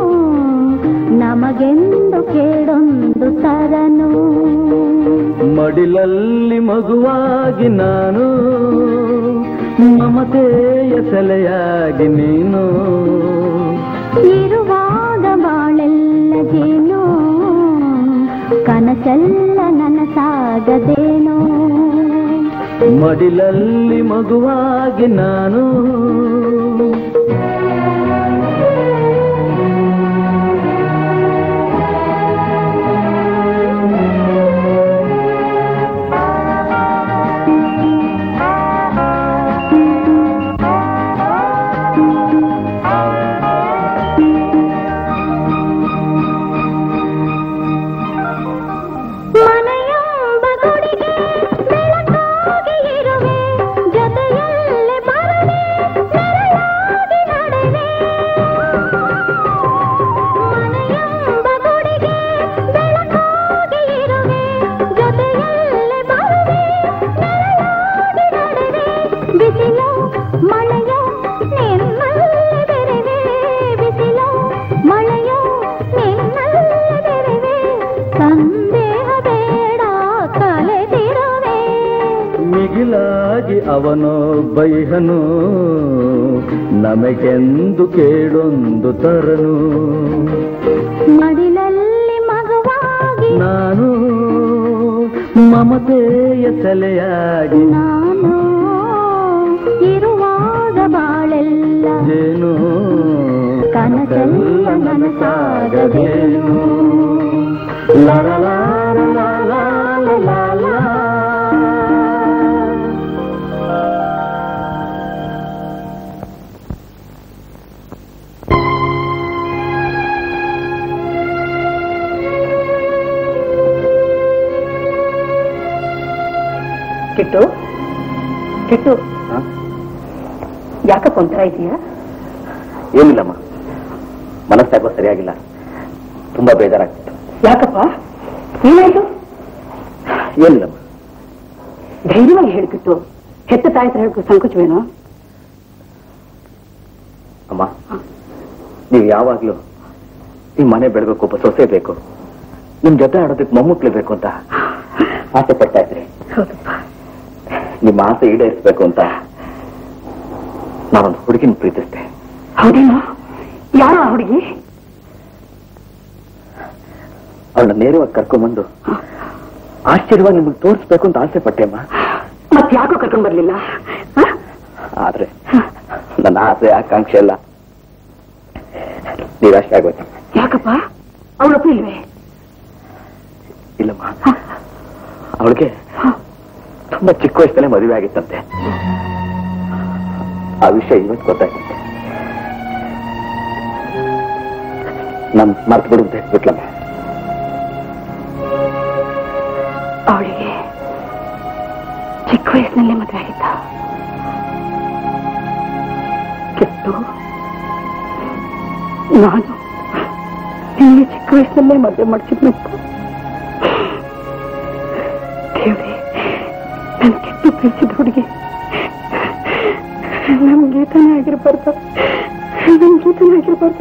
ನಮಗೆಂದು ಕೇಳೊಂದು ತರನು ಮಡಿಲಲ್ಲಿ ಮಗುವಾಗಿ ನಾನು ಮಮತೆಯ ಸೆಲೆಯಾಗಿ ನೀನು ಇರುವಾಗ ಬಾಳೆಲ್ಲ ಜೇನು ಕನಸೆಲ್ಲ ನನಸಾಗದೇನು ಮಡಿಲಲ್ಲಿ ಮಗುವಾಗಿ ನಾನು ಮಗುವಾಗಿ ಅವನೊಬ್ಬ ಇಹನು ನಮಗೆಂದು ಕೇಳೊಂದು ತರನು ಮಡಿಲಲ್ಲಿ ಮಗುವಾಗಿ ನಾನು ಮಮತೆಯ ಸೆಲೆಯಾಗಿ ನಾನು ಇರುವಾಗ ಬಾಳೆಲ್ಲ ಏನು ಕನಸೆಲ್ಲ ನನಸಾಗದೇನು ಲಾ ಲಾ ಲಾ ಲಾ ಲಾ ಲಾ ಲಾ ಲಾ. ಕಿಟ್ಟು ಕಿಟ್ಟು ಯಾಕಪ್ಪ ಒಂಥರ ಇದೆಯಾ ಏನಿಲ್ಲಮ್ಮ ಮನಸ್ಸಾಗೋ ಸರಿಯಾಗಿಲ್ಲ ತುಂಬಾ ಬೇಜಾರಾಗ್ತಿತ್ತು ಯಾಕಪ್ಪ ಏನಾಯ್ತು ಏನಿಲ್ಲಮ್ಮ ಧೈರ್ಯವಾಗಿ ಹೇಳ್ಕಿಟ್ಟು ಹೆತ್ತ ತಾಯಿ ಹತ್ರ ಹೇಳ್ಕೊ ಸಂಕೋಚವೇನೋ ಅಮ್ಮ ನೀವು ಯಾವಾಗ್ಲೂ ಈ ಮನೆ ಬೆಳಗಕ್ಕೆ ಒಬ್ಬ ಸೊಸೆ ಬೇಕು ನಿಮ್ ಜೊತೆ ಆಡೋದಕ್ಕೆ ಮೊಮ್ಮಕ್ಳು ಬೇಕು ಅಂತ ಆಸೆ ಪಡ್ತಾ ಇದ್ರಿ ಹೌದಪ್ಪ ನಿಮ್ಮ ಆಸೆ ಈಡೇರಿಸ್ಬೇಕು ಅಂತ ನಾನೊಂದು ಹುಡುಗಿನ ಪ್ರೀತಿಸ್ದೆ ಹೌದೇನೋ ಯಾರು ಆ ಹುಡುಗಿ ಅವಳನ್ನ ನೇರವಾಗಿ ಕರ್ಕೊಂಡ್ಬಂದು ಆಶ್ಚರ್ಯವಾಗಿ ನಿಮಗೆ ತೋರಿಸ್ಬೇಕು ಅಂತ ಆಸೆ ಪಟ್ಟೆ ಅಮ್ಮ ಮತ್ ಯಾಕೋ ಕರ್ಕೊಂಡ್ ಬರ್ಲಿಲ್ಲ ಆ? ಆದ್ರೆ ನನ್ನ ಆಸೆ ಆಕಾಂಕ್ಷೆ ಎಲ್ಲ ನಿರಾಶೆ ಆಗೋಯ್ತು ಯಾಕಪ್ಪ ಅವಳು ಒಪ್ಪಿಲ್ವೇ ಇಲ್ಲಮ್ಮ ಅವಳಿಗೆ ತುಂಬಾ ಚಿಕ್ಕ ವಯಸ್ಸಲ್ಲೇ ಮದುವೆ ಆಗಿತ್ತಂತೆ ಆ ವಿಷಯ ಇವತ್ತು ಗೊತ್ತಾಯ್ತಂತೆ ನನ್ ಮರ್ತು ಬಿಡು ಅಂತ ಹೇಳ್ಬಿಟ್ಲಮ್ಮ ಅವಳಿಗೆ ಚಿಕ್ಕ ವಯಸ್ಸಿನಲ್ಲೇ ಮದುವೆ ಆಗಿದ್ದ ಕೆಟ್ಟು ನಾನು ನಿನ್ನೆ ಚಿಕ್ಕ ವಯಸ್ಸಿನಲ್ಲೇ ಮದುವೆ ಮಾಡಿಸಿದ್ನಪ್ಪ ದೇವ್ರೆ ನನ್ ಕೆಟ್ಟು ಪ್ರೀತಿಸಿದ ಹುಡುಗಿ ನಮ್ ಗೀತನೇ ಆಗಿರ್ಬಾರ್ದ ನಮ್ ಗೀತನೇ ಆಗಿರ್ಬಾರ್ದ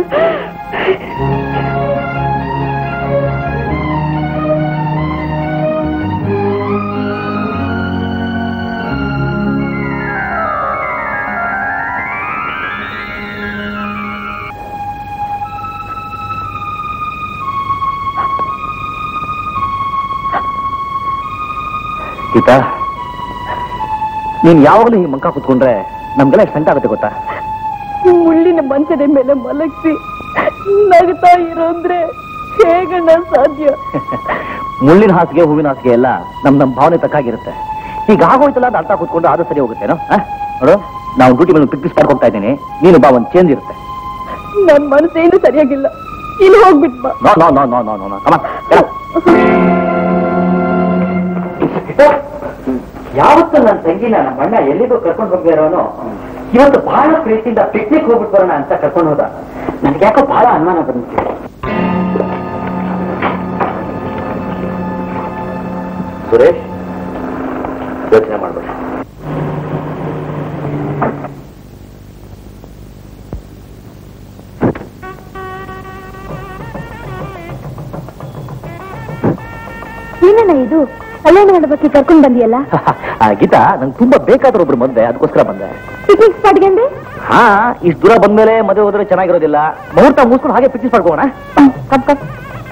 ಗೀತಾ ನೀನ್ ಯಾವಾಗಲೂ ಈ ಮಂಕ ಕುತ್ಕೊಂಡ್ರೆ ನಮ್ಗೆಲ್ಲ ಎಷ್ಟು ಸಂಟ ಆಗುತ್ತೆ ಗೊತ್ತಾ ಮುಳ್ಳಿನ ಮಂಚದ ಮೇಲೆ ಮಲಗಿಸಿ ನಗ್ತಾ ಇರೋ ಅಂದ್ರೆ ಹೇಗಣ್ಣ ಸಾಧ್ಯ ಮುಳ್ಳಿನ ಹಾಸಿಗೆ ಹೂವಿನ ಹಾಸಿಗೆ ಎಲ್ಲ ನಮ್ ನಮ್ ಭಾವನೆ ತಕ್ಕಾಗಿರುತ್ತೆ ಈಗ ಆಗೋಯ್ತಲ್ಲ ಅಂತ ಅರ್ಥ ಕೂತ್ಕೊಂಡು ಅದು ಸರಿ ಹೋಗುತ್ತೇನೋ ಆ? ನೋಡು ನಾವು ಡ್ಯೂಟಿ ಮೇಲೆ ಪಿಕ್ ಮಾಡ್ಕೊಂಡು ಹೋಗ್ತಾ ಇದ್ದೀನಿ ನೀನು ಬಾ ಒಂದು ಚೇಂಜ್ ಇರುತ್ತೆ ನನ್ ಮನಸ್ಸೇನು ಸರಿಯಾಗಿಲ್ಲ ಇಲ್ಲಿ ಹೋಗ್ಬಿಟ್ ಬಾ no no no no no no no ಕಮ ಯಾವತ್ತು ನನ್ನ ತಂಗಿನ ನಮ್ಮ ಅಣ್ಣ ಎಲ್ಲಿಗೂ ಕರ್ಕೊಂಡು ಹೋಗ್ದಿರೋನು ಇವತ್ತು ಬಹಳ ಪ್ರೀತಿಯಿಂದ ಪಿಕ್ನಿಕ್ ಹೋಗ್ಬಿಟ್ಟು ಬರೋಣ ಅಂತ ಕರ್ಕೊಂಡು ಹೋದ ನನ್ಗೆ ಯಾಕೋ ಬಹಳ ಅನುಮಾನ ಬಂದಿತ್ತು ಸುರೇಶ್ ಯೋಚನೆ ಮಾಡ್ಬೇಡ ಏನಣ್ಣ ಇದು ಕಲ್ಯಾಣ ಮಂಡಪಕ್ಕೆ ಕರ್ಕೊಂಡ್ ಬಂದಿಯಲ್ಲ ಆ, ಗೀತಾ ನಂಗೆ ತುಂಬಾ ಬೇಕಾದ್ರೂ ಒಬ್ರು ಮದ್ವೆ ಅದಕ್ಕೋಸ್ಕರ ಬಂದೆ ಪಿಕ್ನಿಕ್ ಸ್ಪಾಟ್ಗೆ ಅಂದ್ರೆ ಹಾ ಇಷ್ಟು ದೂರ ಬಂದ್ಮೇಲೆ ಮದುವೆ ಹೋದ್ರೆ ಚೆನ್ನಾಗಿರೋದಿಲ್ಲ ಮುಹೂರ್ತ ಮುಗಿಸ್ಕೊಂಡು ಹಾಗೆ ಪಿಕ್ನಿಕ್ ಮಾಡ್ಕೋಣ ಕಪ್ ಕಪ್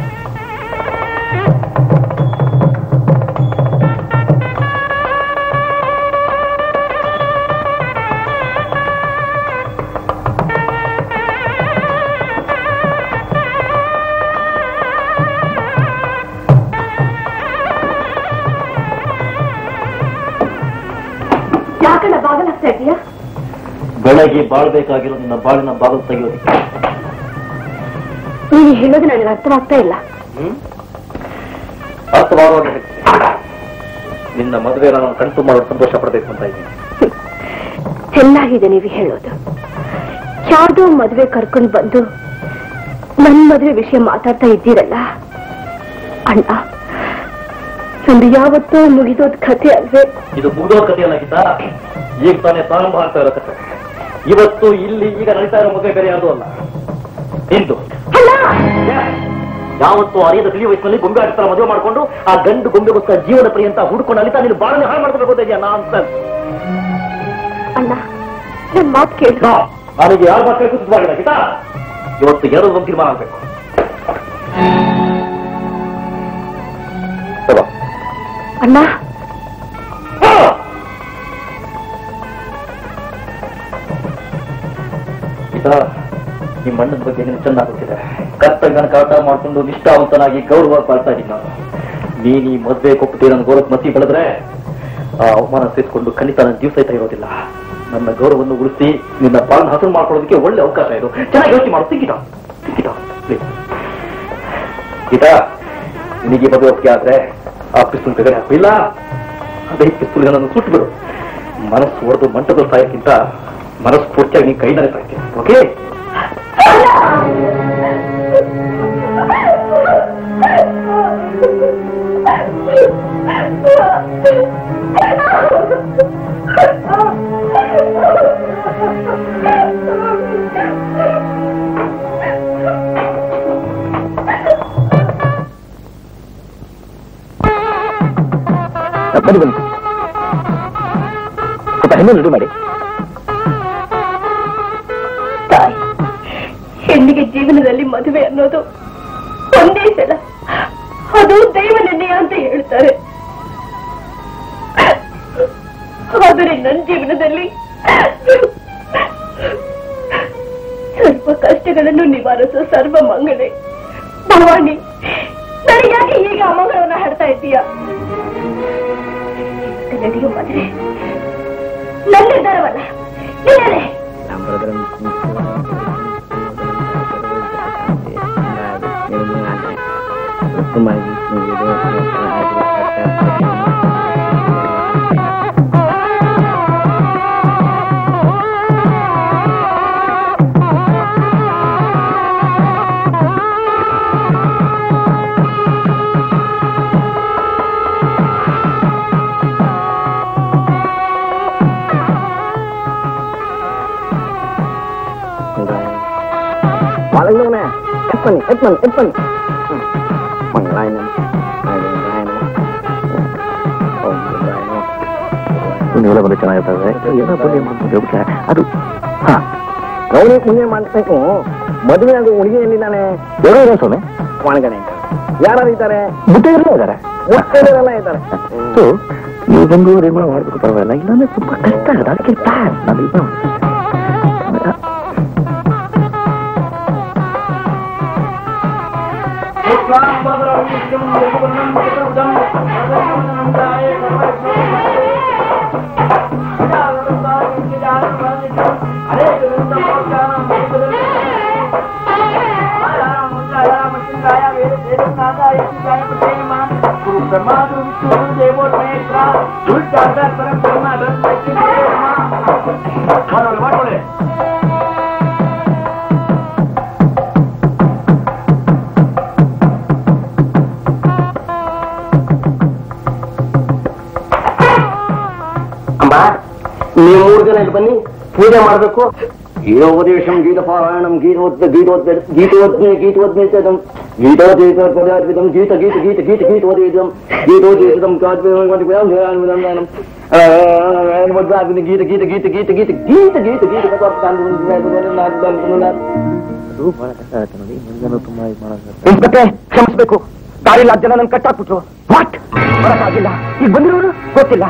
ಯಾಕಣ್ಣ ಬಾಗಲಾಗ್ತಾ ಇದೀಯಾ ಬೆಳಗ್ಗೆ ಬಾಳ್ಬೇಕಾಗಿರೋ ನಿನ್ನ ಬಾಳಿನ ಬಾಗಿಲು ತೆಗೆಯೋದಕ್ಕೆ ನೀನು ಹೇಳೋದು ನನಗೆ ಅರ್ಥವಾಗ್ತಾ ಇಲ್ಲ ಅರ್ಥವಾಗುವ ನಿನ್ನ ಮದುವೆ ನಾನು ಕಣ್ತು ಮಾಡೋ ಸಂತೋಷ ಪಡಬೇಕು ಅಂತ ಇದ್ದೀನಿ ಚೆನ್ನಾಗಿದೆ ನೀವು ಹೇಳೋದು ಯಾರ್ದೋ ಮದುವೆ ಕರ್ಕೊಂಡು ಬಂದು ನನ್ ಮದುವೆ ವಿಷಯ ಮಾತಾಡ್ತಾ ಇದ್ದೀರಲ್ಲ ಅಣ್ಣ ನಂದು ಯಾವತ್ತೋ ಮುಗಿದೋದ್ ಕಥೆ ಅಲ್ವೇ ಇದು ಮುಗಿದೋ ಕಥೆ ಅಲ್ಲ ಈಗ ತಾನೇ ಪ್ರಾರಂಭ ಆಗ್ತಾ ಇರೋ ಕಥೆ ಇವತ್ತು ಇಲ್ಲಿ ಈಗ ನಡೀತಾ ಇರೋ ಮದುವೆ ಬೇರೆ ಯಾವುದೂ ಅಲ್ಲ ನಿಂದು ಅಲ್ಲ ಯಾವತ್ತೂ ಅರಿಯದ ತಿಳಿ ವಯಸ್ಸಿನಲ್ಲಿ ಗೊಂಬೆ ಆಡ್ತಾರ ಮದುವೆ ಮಾಡ್ಕೊಂಡು ಆ ಗಂಡು ಗೊಂಬೆಗೋಸ್ಕರ ಜೀವನ ಪರ್ಯಂತ ಹುಡ್ಕೊಂಡು ಅಲಿತಾ ನೀನು ಬಾಳನೆ ಹಾಳು ಮಾಡ್ಕೋಬೇಕು ಅಂತ ಇದೆಯಾ ಅಂತ ಅಣ್ಣ ನನ್ ಮಾತು ಕೇಳು ನನಗೆ ಯಾರು ಮಕ್ಕಳು ಸುತ್ತವಾಗಿಲ್ಲ ಗೀತಾ ಇವತ್ತು ಎರಡು ಒಂದು ತೀರ್ಮಾನ ಆಗ್ಬೇಕು ತಗೋ. ಅಣ್ಣ ಗೀತಾ ನಿಮ್ಮ ಅಣ್ಣನ ಬಗ್ಗೆ ನಿನಗೆ ಚೆನ್ನಾಗಿ ಗೊತ್ತಿದೆ ಕರ್ತವ್ಯನ ಕಾಟ ಮಾಡ್ಕೊಂಡು ನಿಷ್ಠಾವಂತನಾಗಿ ಗೌರವ ಬಾಳ್ತಾ ಇದ್ದೀನಿ ನಾನು ನೀನ್ ಈ ಮದ್ವೆ ಕೊಪ್ಪತಿ ನನ್ನ ಗೌರವ ಮತಿ ಬೆಳೆದ್ರೆ ಆ ಅವಮಾನ ಸೇರಿಸ್ಕೊಂಡು ಖಂಡಿತ ನನ್ನ ದಿವಸ ಸಹಿತ ಇರೋದಿಲ್ಲ ನನ್ನ ಗೌರವವನ್ನು ಉಳಿಸಿ ನಿನ್ನ ಪಾಲನ ಹಸರು ಮಾಡ್ಕೊಳ್ಳೋದಕ್ಕೆ ಒಳ್ಳೆ ಅವಕಾಶ ಇದು ಚೆನ್ನಾಗಿ ಯೋಚನೆ ಮಾಡು ಸಿಕ್ಕಿಟ ಸಿಕ್ಕಿಟ ಪ್ಲೀಸ್ ಗೀತಾ ನಿನಗೆ ಈ ಮದುವೆ ಒಪ್ಪಿಗೆ ಆದ್ರೆ ಆ ಪಿಸ್ತೂಲ್ ಕಡೆ ಹಾಕು ಇಲ್ಲ ಅದೇ ಪಿಸ್ತೂಲ್ ನನ್ನ ಸುಟ್ಟು ಬಿಡು ಮನಸ್ಸು ಹೊಡೆದು ಮಂಟದಲ್ಲಿ ಸಾಯಕ್ಕಿಂತ ಮನಸ್ಸು ಪೂರ್ತಿಯಾಗಿ ನೀನು ಕೈನಲ್ಲಿ ಸಾಯ್ತೀನಿ ಓಕೆ ಬನ್ನಿ ಬನ್ನಿ ಸ್ವಲ್ಪ ಹೆಣ್ಣು ರೆಡಿ ಮಾಡಿ ತಾಯಿ ಹೆಣ್ಣಿಗೆ ಜೀವನದಲ್ಲಿ ಮದುವೆ ಅನ್ನೋದು ಒಂದೇ ಸಲ ಅದು ದೈವ ನಿರ್ಣಯ ಅಂತ ಹೇಳ್ತಾರೆ ಆದರೆ ನನ್ನ ಜೀವನದಲ್ಲಿ ಸರ್ವ ಕಷ್ಟಗಳನ್ನು ನಿವಾರಿಸೋ ಸರ್ವ ಮಂಗಳೆ ಭವಾನಿ ನನಗ್ಯಾಕೆ ಈಗ ಅಮಂಗಳವನ್ನ ಹಾಡ್ತಾ ಇದ್ದೀಯಾ ನಡೆಯೋ ಮದುವೆ ನನ್ನ ನಿರ್ಧಾರವಲ್ಲ ನಿನ್ನದೇ వాళ్ళలోనే ఎత్తుకొని ఎత్తుకొని ఎత్తుకొని మంగళాయన ನೀವೆಲ್ಲ ಬಂದು ಚೆನ್ನಾಗಿರ್ತದೆ ಏನೋ ಬನ್ನಿ ಮಾಡ್ಬೋದು ಅದು ಹಾ ಗೌರಿ ಮುಂದೆ ಮಾಡ್ಬೇಕು ಮದುವೆ ಆಗೋ ಹುಡುಗಿ ಎಲ್ಲಿದ್ದಾನೆ ఎవరు ಸ್ವಾಮಿ ಒಳಗಡೆ ಯಾರು ಇದ್ದಾರೆ ಮುತ್ತೈದರಲ್ಲೇ ಇದ್ದಾರೆ ಮುತ್ತೈದರೆಲ್ಲ ಇದ್ದಾರೆ ಸೊ ನೀವು ಬಂದು ರೇಮಣ ಮಾಡ್ಬೇಕು ಪರವಾಗಿಲ್ಲ ಇಲ್ಲಾಂದ್ರೆ ತುಂಬಾ ಕಷ್ಟ ಆಗುತ್ತೆ ಅದಕ್ಕೆ ಪ್ಲಾನ್ ನಾನು ಇದು ಅಮ್ಮ ನೀವು ಮೂರು ಜನ ಇಲ್ಲಿ ಬನ್ನಿ ಪೂಜೆ ಮಾಡಬೇಕು ಗೀತೋಪದೇಶಂ ಗೀತಪಾರಾಯಣಂ ಗೀತೋತ್ ಗೀತೋತ್ ಗೀತೋದ್ಮೆ ಗೀತೋದ್ಮಿತಂ ಗೀತೋದೇತಂ ಗೀತ ಗೀತ ಗೀತ ಗೀತ ಗೀತೋದೇತಂ ಗೀತೋದೇತಂ ಗೀತ ಗೀತ ಗೀತ ಗೀತ ಗೀತ ಗೀತ ಗೀತ ಗೀತ ಇನ್ಸ್ಪೆಕ್ಟ್ರೆ ಕ್ಷಮಿಸ್ಬೇಕು ಗಾಡಿ ಜನ ನನ್ ಕಟ್ಟಾಕ್ಬಿಟ್ರು ವಾಟ್ ಬರಕ್ಕಾಗಿಲ್ಲ ಈಗ ಬಂದಿರೋರು ಗೊತ್ತಿಲ್ಲ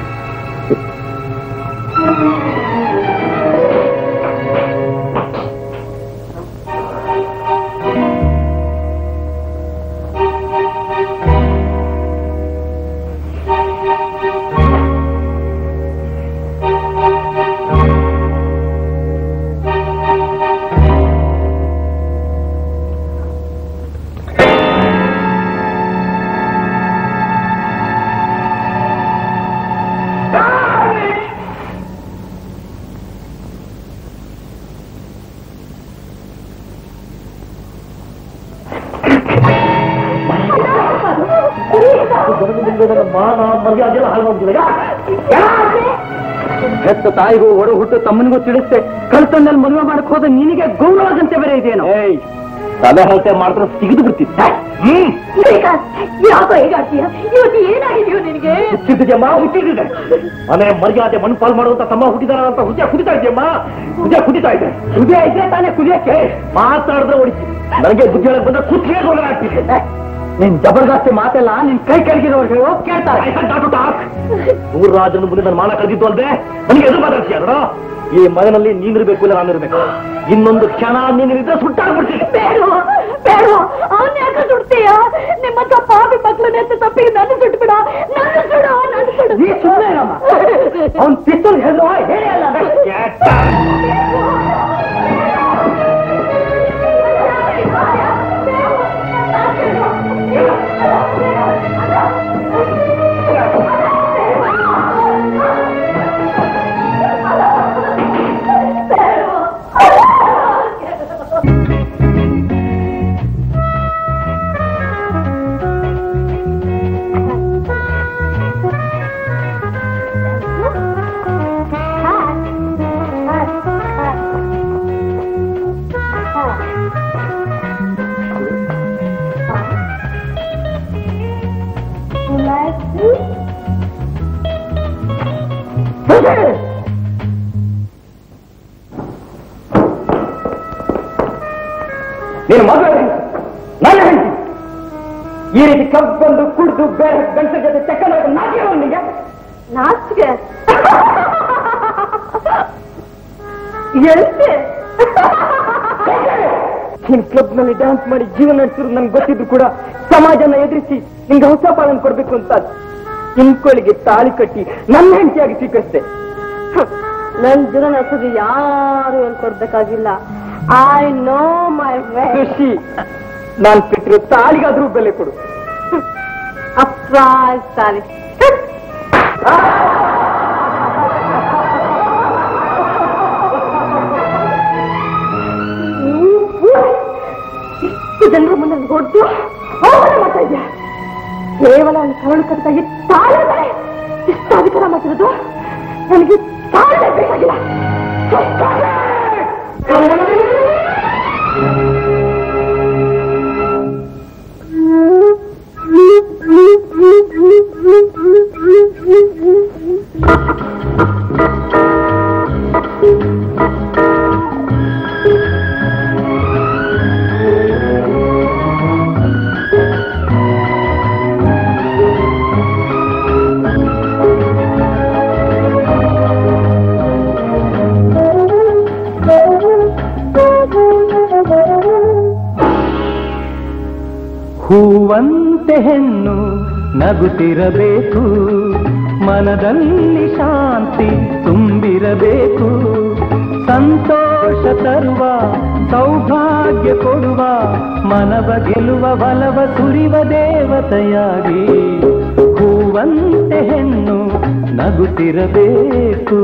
ಮಾನ ಮರ್ಯಾದೆ ಎಲ್ಲ ಹಾಳು ಮಾಡ್ತಿಲ್ಲ ಹೆತ್ತ ತಾಯಿಗೂ ಒಡ ಹುಟ್ಟು ತಮ್ಮನಿಗೂ ತಿಳಿಸ್ತೆ ಕಳ್ತಂದಲ್ಲಿ ಮದುವೆ ಮಾಡಕ್ ಹೋದ ನಿನಗೆ ಗೌರವದಂತೆ ಬೇರೆ ಇದೇನು ತಲೆ ಹರಟೆ ಮಾಡಿದ್ರೆ ಸಿಗಿದು ಬಿಡ್ತಿದ್ದೆ ಹ್ಮ್ ಶ್ರೀಕಾಂತ್ ಯಾಕೋ ಹೇಗಾಡ್ತೀಯ ಇವತ್ತು ಏನಾಗಿದೆಯೋ ನಿನಗೆ ಹುಚ್ಚಿದ್ಯಮ್ಮ ಹುಚ್ಚಿದ್ದೆ ಮನೆ ಮರ್ಯಾದೆ ಮಣ್ಪಾಲ್ ಮಾಡುವಂತ ತಮ್ಮ ಹುಟ್ಟಿದಾರ ಅಂತ ಹುದ್ದೆ ಕುಡಿತಾ ಇದೆಯಮ್ಮ ಹುದ್ದೆ ಕುಡಿತಾ ಇದೆ ಹೃದಯ ಇದ್ರೆ ತಾನೇ ಕುದಿಯಕ್ಕೆ ಮಾತಾಡಿದ್ರೆ ಹೊಡಿತಿ ನನಗೆ ಬುದ್ಧಿ ಹೇಳಕ್ ಬಂದ್ರೆ ಕುತ್ತಿಗೆ ಗೊಳಗಾಗ್ತಿದೆ ನಿನ್ ಜಬರ್ದಸ್ತಿ ಮಾತೆಲ್ಲ ನಿನ್ ಕೈ ಕೆಳಗಿರೋರ್ಗೆ ಹೋಗಿ ಕೇಳ್ತಾರೆ ನೂರು ರಾಜನ ಮುಂದೆ ನನ್ನ ಮಾನ ಕಳೆದಿದ್ದು ಅಲ್ದೆ ನನಗೆ ಎದುರು ಮಾತಾಡ್ತೀಯ ನೋಡು ಈ ಮನೆಯಲ್ಲಿ ನೀನಿರ್ಬೇಕು ಇಲ್ಲ ನಾನಿರ್ಬೇಕು ಇನ್ನೊಂದು ಕ್ಷಣ ನೀನಿದ್ರೆ ಸುಟ್ಟಾಗ್ಬಿಡ್ತೀನಿ ಬೇಡ ಬೇಡ ಅವನ್ ಯಾಕೆ ಸುಡ್ತೀಯ ನಿಮ್ಮಂತ ಪಾಪಿ ಮಕ್ಳನ್ನ ಎತ್ತ ತಪ್ಪಿಗೆ ನನ್ನ ಸುಟ್ಬಿಡ ನನ್ನ ಸುಡು ನನ್ನ ಸುಡು ನೀ ಸುಮ್ಮನೆ ಇರಮ್ಮ ಅವ್ನ್ ಪಿಸ್ತೂಲ್ ಹೇಳುವ ಹೇಳಿ ಅಲ್ಲ ನೀನು ಮಗಳು ನನ್ನ ಹೆಂಡತಿ ಈ ರೀತಿ ಕಬ್ಬಂದು ಕುಡಿದು ಬೇರೆ ಗಂಟೆ ಜೊತೆ ಚೆಕ್ಕನ ನಾಚಿರೋ ನಿಮಗೆ ನಾಚಿಕೆ ಎಲ್ತೆ ನೀನ್ ಕ್ಲಬ್ ನಲ್ಲಿ ಡ್ಯಾನ್ಸ್ ಮಾಡಿ ಜೀವನ ನಡೆಸಿದ್ರು ನನ್ಗೆ ಗೊತ್ತಿದ್ರು ಕೂಡ ಸಮಾಜನ ಎದುರಿಸಿ ನಿಂಗೆ ಹೊಸ ಪಾಲನೆ ಕೊಡ್ಬೇಕು ಅಂತ ನಿಮ್ಕೊಳ್ಳಿಗೆ ತಾಳಿ ಕಟ್ಟಿ ನನ್ನ ಹೆಂಡತಿಯಾಗಿ ಸ್ವೀಕರಿಸಿದೆ ನನ್ ಜೀವನ ನಡೆಸೋದು ಯಾರು ಹೇಳ್ಕೊಡ್ಬೇಕಾಗಿಲ್ಲ ಐ ನೋ ಮೈ ವೇ ಖುಷಿ ನಾನ್ ಕಟ್ಟಿರೋ ತಾಳಿಗಾದ್ರೂ ಬೆಲೆ ಕೊಡು ಅಪ್ರಾಯ್ ಸಾರಿ ಇಷ್ಟು ಜನರ ಮುಂದೆ ಹೊಡೆದು ಅವಮಾನ ಮಾಡ್ತಾ ಇದ್ಯಾ ಕೇವಲ ಅಲ್ಲಿ ಕರಳು ಕಟ್ಟಾಗಿ ತಾಳೇ ಇಷ್ಟ ಅಧಿಕಾರ ಮಾತಿರೋದು ನನಗೆ ತಾಳೇ ಬೇಕಾಗಿಲ್ಲ ಹೂವಂತೆ ಹೆಣ್ಣು ನಗುತ್ತಿರಬೇಕು ಮನದಲ್ಲಿ ಶಾಂತಿ ತುಂಬಿರಬೇಕು ಸಂತೋಷ ತರುವ ಸೌಭಾಗ್ಯ ಕೊಡುವ ಮನವ ಗೆಲುವ ಬಲವ ಸುರಿವ ದೇವತೆಯಾಗಿ ಹೂವಂತೆ ಹೆಣ್ಣು ನಗುತ್ತಿರಬೇಕು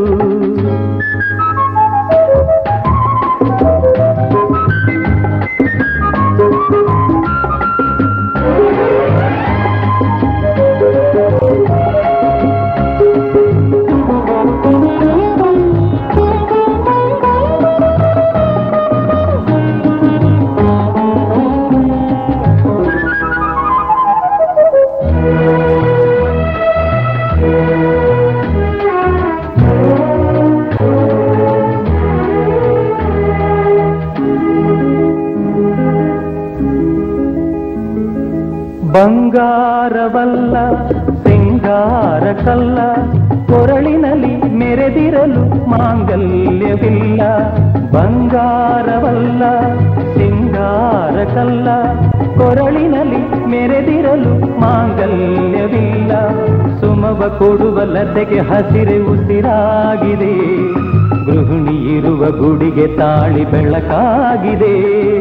ಬಂಗಾರವಲ್ಲ ಸಿಂಗಾರ ಕಲ್ಲ ಕೊರಳಿನಲ್ಲಿ ಮೆರೆದಿರಲು ಮಾಂಗಲ್ಯವಿಲ್ಲ ಬಂಗಾರವಲ್ಲ ಸಿಂಗಾರ ಕಲ್ಲ ಕೊರಳಿನಲ್ಲಿ ಮೆರೆದಿರಲು ಮಾಂಗಲ್ಯವಿಲ್ಲ ಸುಮವ ಕೊಡುವ ಲತೆಗೆ ಹಸಿರೆ ಉಸಿರಾಗಿದೆ ಗೃಹಿಣಿ ಇರುವ ಗುಡಿಗೆ ತಾಳಿ ಬೆಳಕಾಗಿದೆ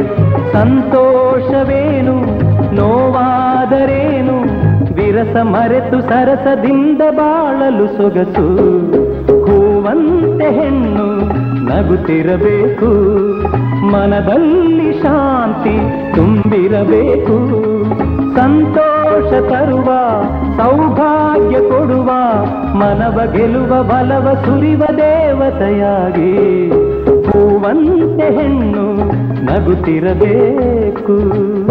ಸಂತೋಷವೇನು ನೋವಾದರೇನು ವಿರಸ ಮರೆತು ಸರಸದಿಂದ ಬಾಳಲು ಸೊಗಸು ಹೂವಂತೆ ಹೆಣ್ಣು ನಗುತ್ತಿರಬೇಕು ಮನದಲ್ಲಿ ಶಾಂತಿ ತುಂಬಿರಬೇಕು ಸಂತೋಷ ತರುವ ಸೌಭಾಗ್ಯ ಕೊಡುವ ಮನವ ಗೆಲುವ ಬಲವ ಸುರಿವ ದೇವತೆಯಾಗಿ ಹೂವಂತೆ ಹೆಣ್ಣು ನಗುತ್ತಿರಬೇಕು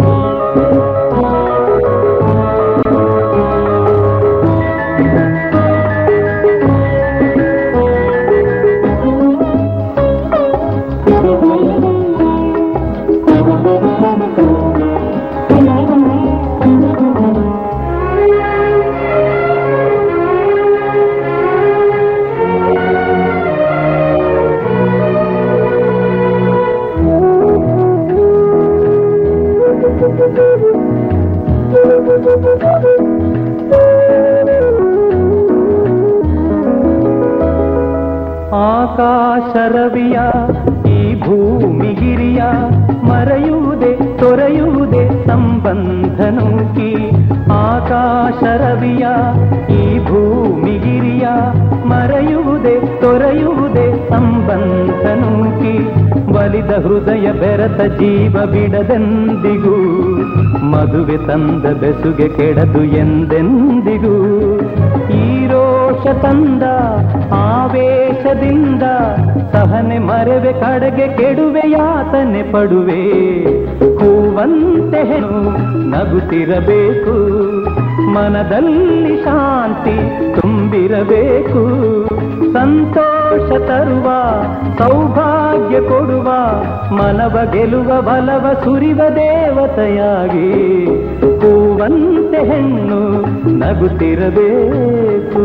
ಆಕಾಶ ರವಿಯ ಈ ಭೂಮಿಗಿರಿಯ ಮರೆಯುವುದೇ ತೊರೆಯುವುದೇ ಸಂಬಂಧ ನೂಕಿ ಆಕಾಶ ರವಿಯ ಈ ಭೂಮಿಗಿರಿಯ ಮರೆಯುವುದೇ ತೊರೆಯುವುದೇ ಸಂಬಂಧ ನೂಕಿ ಬಲಿದ ಹೃದಯ ಬೆರೆತ ಜೀವ ಬಿಡದೆಂದಿಗೂ ಮದುವೆ ತಂದ ಬೆಸುಗೆ ಕೆಡದು ಎಂದೆಂದಿಗೂ ಈ ರೋಷ ತಂದ ಆವೇಶದಿಂದ ಸಹನೆ ಮರೆವೆ ಕಡೆಗೆ ಕೆಡುವೆ ಯಾತನೆ ಪಡುವೆ ಹೂವಂತೆ ಹೆಣ್ಣು ನಗುತ್ತಿರಬೇಕು ಮನದಲ್ಲಿ ಶಾಂತಿ ತುಂಬಿರಬೇಕು ಸಂತೋಷ ತರುವ ಸೌಭಾಗ್ಯ ಕೊಡುವ ಮನವ ಗೆಲುವ ಬಲವ ಸುರಿವ ದೇವತೆಯಾಗಿ ಹೂವಂತೆ ಹೆಣ್ಣು ನಗುತ್ತಿರಬೇಕು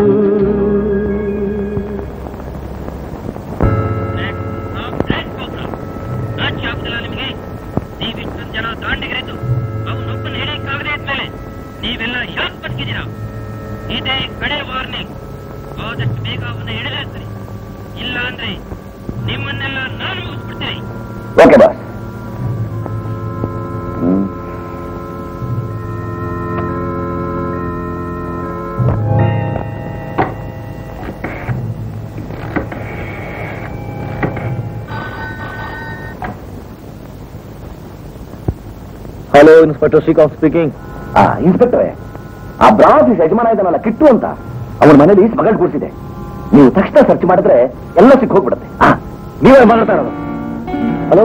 ನಾಚಿಕೆ ಆಗುದಿಲ್ಲ ನಿಮಗೆ ನೀವಿಷ್ಟೊಂದು ಜನ ದಾಂಡಿಗರಿದ್ದು ಅವನೊಬ್ಬನ ಹಿಡಿಯಕ್ಕಾಗದೇ ಇದ್ಮೇಲೆ ನೀವೆಲ್ಲ ಯಾಕೆ ಬದುಕಿದ್ದೀರಾ ಇದೇ ಕಡೆ ವಾರ್ನಿಂಗ್ ಆದಷ್ಟು ಬೇಗ ಅವನ್ನ ಹಿಡಿಲೇಸ್ರಿ ಇಲ್ಲ ಅಂದ್ರೆ ನಿಮ್ಮನ್ನೆಲ್ಲ ನಾನು ಮುಗಿಸ್ಬಿಡ್ತೀನಿ okay boss hello inspector Srikanth speaking ಆ ಇನ್ಸ್ಪೆಕ್ಟರ್ ಆ ಬ್ರಾಫೀಸ್ ಯಜಮಾನ ಇದ್ದಾನಲ್ಲ ಕಿಟ್ಟು ಅಂತ ಅವನ ಮನೇಲಿ ಸ್ಮಗಲ್ ಕೂರಿಸಿದೆ ನೀವು ತಕ್ಷಣ ಸರ್ಚ್ ಮಾಡಿದ್ರೆ ಎಲ್ಲ ಸಿಕ್ ಹೋಗ್ಬಿಡುತ್ತೆ ಆ, ನೀವೇ ಮಾತಾಡ್ತಾ ಇರೋದು ಹಲೋ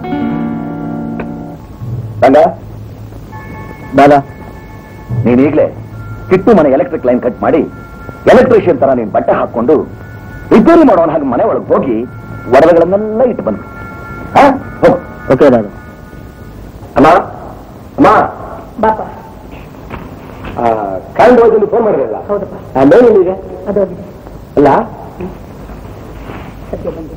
ರಂಗ ದಾದಾ ನೀನ್ ಈಗ್ಲೇ ಕಿಟ್ಟು ಮನೆ ಎಲೆಕ್ಟ್ರಿಕ್ ಲೈನ್ ಕಟ್ ಮಾಡಿ ಎಲೆಕ್ಟ್ರಿಷಿಯನ್ ತರ ನೀನ್ ಬಟ್ಟೆ ಹಾಕೊಂಡು ರಿಪೇರಿ ಮಾಡೋನ್ ಹಾಗೆ ಮನೆ ಒಳಗೆ ಹೋಗಿ ಒಡವೆಗಳನ್ನೆಲ್ಲ ಇಟ್ಟು ಬಂದ್ರು ಓಕೆ ದಾದಾ ಅಮ್ಮ ಅಮ್ಮ ಬಾಪ ಕಾಲ್ ಹೋದಲ್ಲಿ ಫೋನ್ ಮಾಡಿರಲ್ಲ ಹೌದಪ್ಪ ಮೇಲಿದೆ ಅದೋಗಿದೆ ಅಲ್ಲ ಸದ್ಯ ಬಂದಿದೆ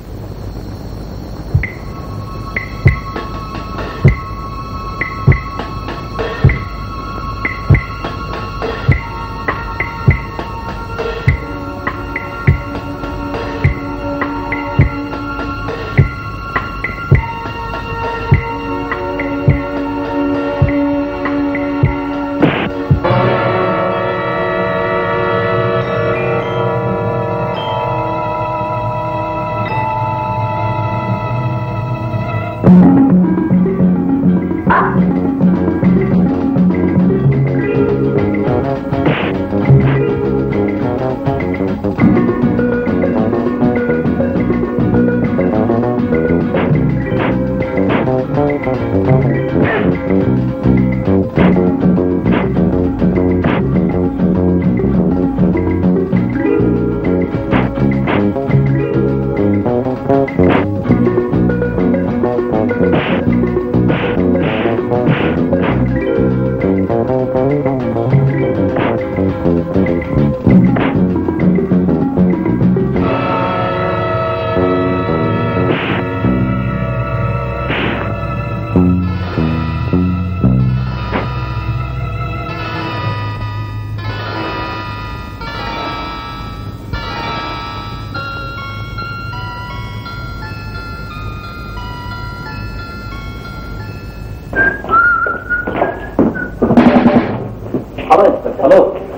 ಹಲೋ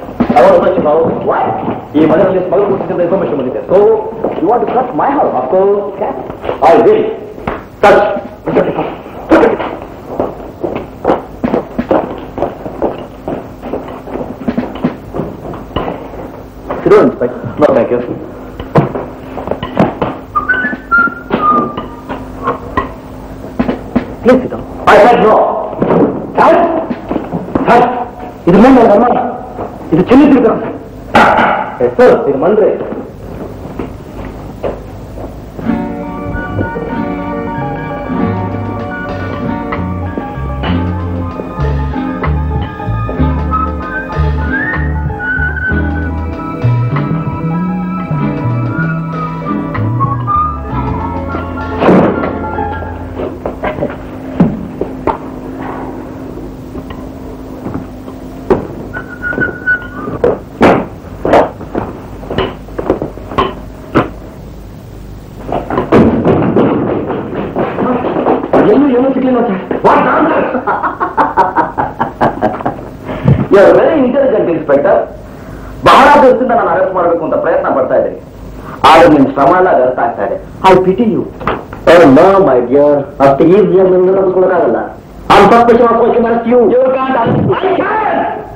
ಈ ಮನೆಯಲ್ಲಿ ಸ್ಮಗಲ್ ಕೂರಿಸಿದ ಇನ್ಫಾರ್ಮೇಶನ್ ಬಂದಿದೆ so you want to cut my house of course I will touch Sit down, Inspector. No, thank you. Please ಇದು I had no sir sir ಇದು ಮೇಲೆ ನನ್ನ ಅನುಮಾನ ಇದು ಚಿನ್ನ ಸರ್ ಇದು ಮಂದ್ರೆ ಎಲ್ಲೂ ಏನೂ ಸಿಗ್ಲಿಲ್ಲ ಯು ವೆರಿ ಇಂಟೆಲಿಜೆಂಟ್ ಇನ್ಸ್ಪೆಕ್ಟರ್ ಬಹಳ ದಿವಸದಿಂದ ನಾನು ಅರೆಸ್ಟ್ ಮಾಡಬೇಕು ಅಂತ ಪ್ರಯತ್ನ ಪಡ್ತಾ ಇದ್ದೀನಿ ಆದ್ರೆ ನಿಮ್ ಶ್ರಮ ಎಲ್ಲ ವ್ಯರ್ಥ ಆಗ್ತಾ ಇದೆ I pity you no my dear ಅಷ್ಟು ಈಸಿಯಾಗಿ ನಿಮ್ಗೆ ನಂಬಿಸ್ಕೊಳಕ್ಕಾಗಲ್ಲ I'm suspicious of working against you. You can't. I can.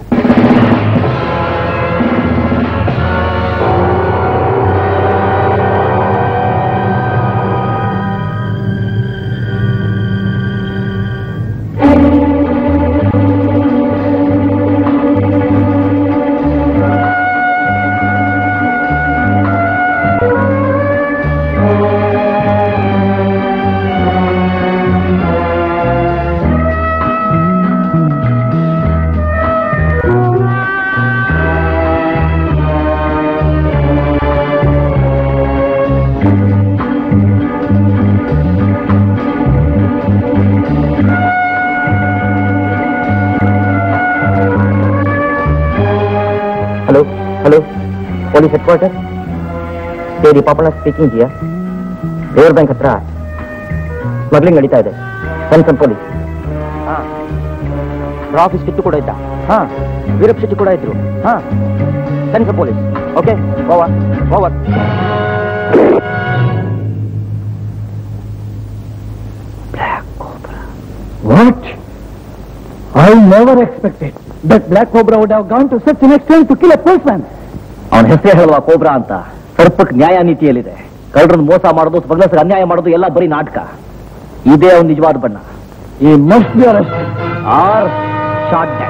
Hello hello police head quarter ಸೇರಿ ಪಾಪಣ್ಣ ಸ್ಪೀಕಿಂಗ್ ಜಿಯಾ ರಿವರ್ ಬ್ಯಾಂಕ್ ಹತ್ರ ಸ್ಮಗ್ಲಿಂಗ್ ನಡೀತಾ ಇದೆ ಕನ್ಸನ್ ಪೊಲೀಸ್ ಆಫೀಸ್ ಕಿತ್ತು ಕೂಡ ಇದ್ದ ಹಾ ವೀರಪ್ಪ ಶೆಟ್ಟಿ ಕೂಡ ಇದ್ರು ಹಾ ಸೆನ್ಸರ್ police okay over over What? I never expected that Black Cobra would have gone to such an extent to kill a policeman. ಅವನ ಹೆಸರೇ ಹೇಳುವ ಕೋಬ್ರಾ ಅಂತ ಸರ್ಪಕ್ ನ್ಯಾಯ ನೀತಿಯಲ್ಲಿದೆ ಕಳ್ಳರನ್ನು ಮೋಸ ಮಾಡೋದು ಸ್ಮಗ್ಲರ್ಸ್ಗೆ ಅನ್ಯಾಯ ಮಾಡೋದು ಎಲ್ಲ ಬರೀ ನಾಟಕ ಇದೇ ಅವನ ನಿಜವಾದ ಬಣ್ಣ He must be arrested. ಆರ್ ಶಾರ್ಟ್ ಡ್ಯಾಟ್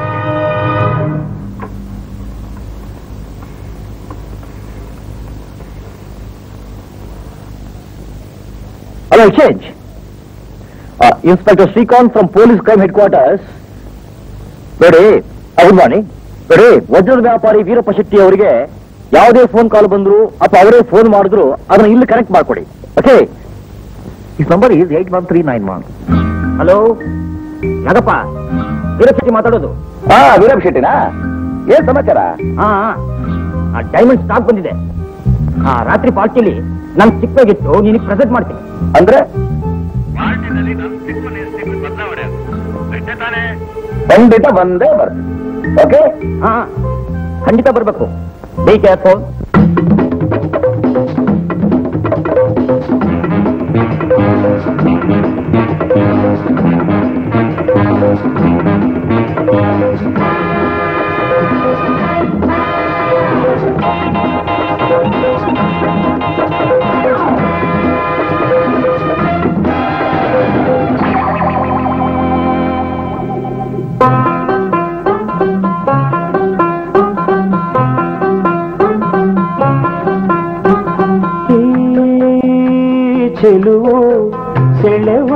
hello change inspector Srikanth from police crime head quarters ನೋಡಿ ಗುಡ್ ಮಾರ್ನಿಂಗ್ ನೋಡಿ ವಜ್ರದ ವ್ಯಾಪಾರಿ ವೀರಪ್ಪ ಶೆಟ್ಟಿ ಅವರಿಗೆ ಯಾವುದೇ ಫೋನ್ ಕಾಲ್ ಬಂದ್ರು ಅಥವಾ ಅವರೇ ಫೋನ್ ಮಾಡಿದ್ರು ಅದನ್ನ ಇಲ್ಲಿ ಕನೆಕ್ಟ್ ಮಾಡ್ಕೊಡಿ okay is number is eight one three nine one hello ಯಾಕಪ್ಪ ವೀರಪ್ಪ ಶೆಟ್ಟಿ ಮಾತಾಡೋದು ಹಾ ವೀರಪ್ಪ ಶೆಟ್ಟಿನಾ ಏನ್ ಸಮಾಚಾರ ಹಾ ಆ ಡೈಮಂಡ್ ಸ್ಟಾಕ್ ಬಂದಿದೆ ಆ ರಾತ್ರಿ ಪಾರ್ಟಿಲಿ ನನ್ ಚಿಕ್ಕಗಿತ್ತು ನಿನಗೆ ಪ್ರೆಸೆಂಟ್ ಮಾಡ್ತೀನಿ ಅಂದ್ರೆ ಖಂಡಿತ ಬಂದೇ ಬರ್ತೀನಿ ಓಕೆ ಹಾ ಖಂಡಿತ ಬರ್ಬೇಕು ಬಿ ಕೇರ್ಫುಲ್ ಚೆಲುವು ಸೆಳೆವ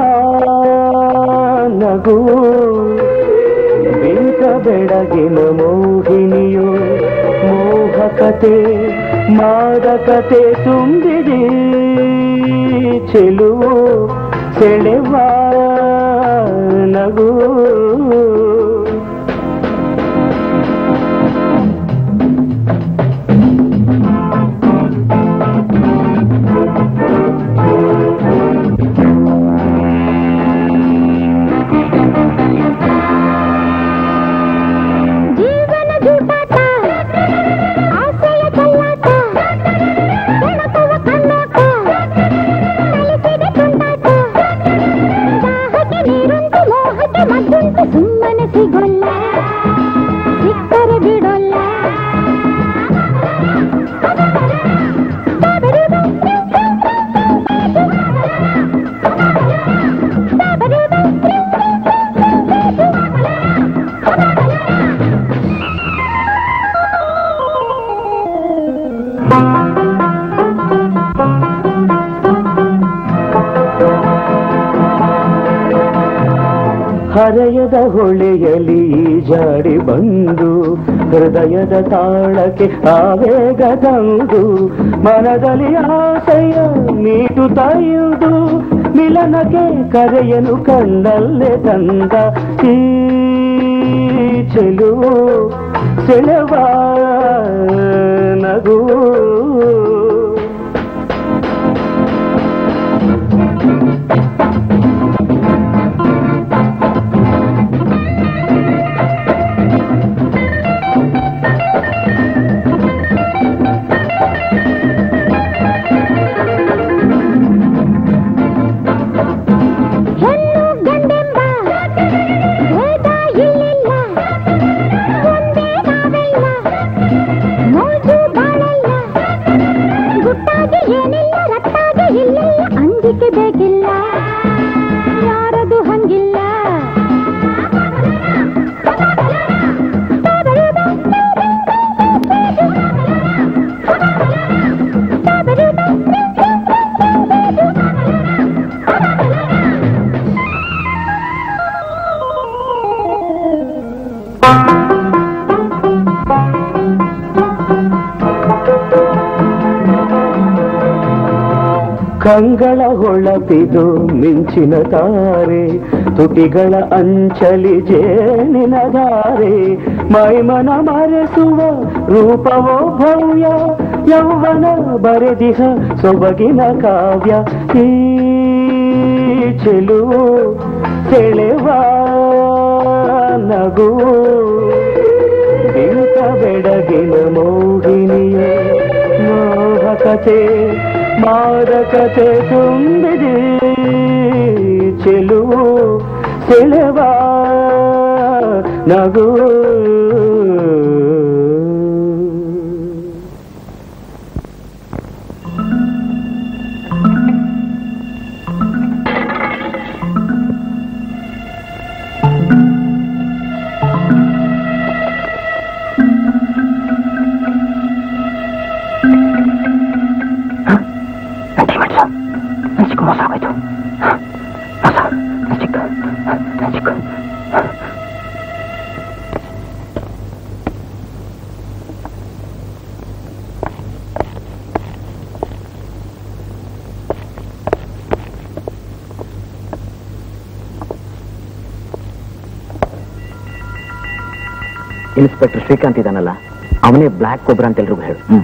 ನಗು ಬಿಂಕ ಬೆಳಗಿನ ಮೋಹಿನಿಯು ಮೋಹಕತೆ ಮಾದಕತೆ ತುಂಬಿದೆ ಚೆಲುವು ಸೆಳೆವ ನಗು ಜೀವನ ಜೂಟಾಟ ಆಸೆಯ ಚೆಲ್ಲಾಟ ಬೆಳಕುವ ಕಣ್ಣೋಟ ಕಲಿಸಿದೆ ತುಂಟಾಟ ದಾಹಕ್ಕೆ ನೀರುಂಟು ಮೋಹಕ್ಕೆ ಮದ್ದು ಹರೆಯದ ಹೊಳೆಯಲಿ ಜಾಡಿ ಬಂದು ಹೃದಯದ ತಾಳಕ್ಕೆ ಆವೇಗ ತಂದು ಮನದಲ್ಲಿ ಆಸೆಯ ನೀಟು ತಾಯುವುದು ಮಿಲನಕ್ಕೆ ಕರೆಯನು ಕಣ್ಣಲ್ಲೇ ತಂದ ಈ ಚೆಲುವು ಸೆಳೆವ ನಗು ಹೆಣ್ಣು ಗಂಡೆಂಬ ಭೇದ ಇಲ್ಲಿಲ್ಲ ಒಂದೇ ನಾವೆಲ್ಲ ಮೋಜು ಬಾಳಲ್ಲ ಗುಟ್ಟಾಗಿ ಏನಿಲ್ಲ ರಟ್ಟಾಗಿ ಇಲ್ಲಿಲ್ಲ ಅಂಜಿಕೆ ಬೇಕಿಲ್ಲ ಯಾರದು ಹಂಗಿಲ್ಲ ಕಂಗಳ ಹೊಳಪಿದು ಮಿಂಚಿನ ತಾರೆ ತುಟಿಗಳ ಅಂಚಲಿ ಜೇನಿನ ಧಾರೆ ಮೈಮನ ಮರೆಸುವ ರೂಪವೋ ಭವ್ಯ ಯೌವನ ಬರೆದಿಹ ಸೊಬಗಿನ ಕಾವ್ಯ ಈ ಚೆಲುವು ಸೆಳೆವ ನಗು ಬಿಂಕ ಬೆಡಗಿನ ಮೋಹಿನಿಯ ಮೋಹಕತೆ ಮಾದಕತೆ ತುಂಬಿದೆ ಚೆಲುವು ಸೆಳೆವ ನಗು ಚಿಕ್ಕ ಮೋಸ ಆಗೋಯ್ತು ಮೋಸ ಚಿಕ್ಕ ಚಿಕ್ಕ ಇನ್ಸ್ಪೆಕ್ಟರ್ ಶ್ರೀಕಾಂತ್ ಇದಾನಲ್ಲ ಅವನೇ ಬ್ಲ್ಯಾಕ್ ಕೊಬ್ರ ಅಂತ ಎಲ್ರಿಗೂ ಹೇಳು ಹ್ಮ್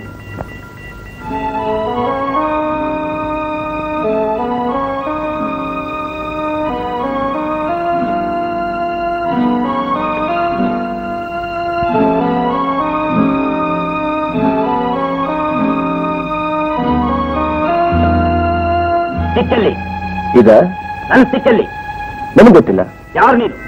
ಸಿಕ್ಕಲ್ಲಿ ಈಗ ನನ್ನ ಸಿಕ್ಕಲ್ಲಿ ನಮಗೆ ಗೊತ್ತಿಲ್ಲ ಯಾರು ನೀನು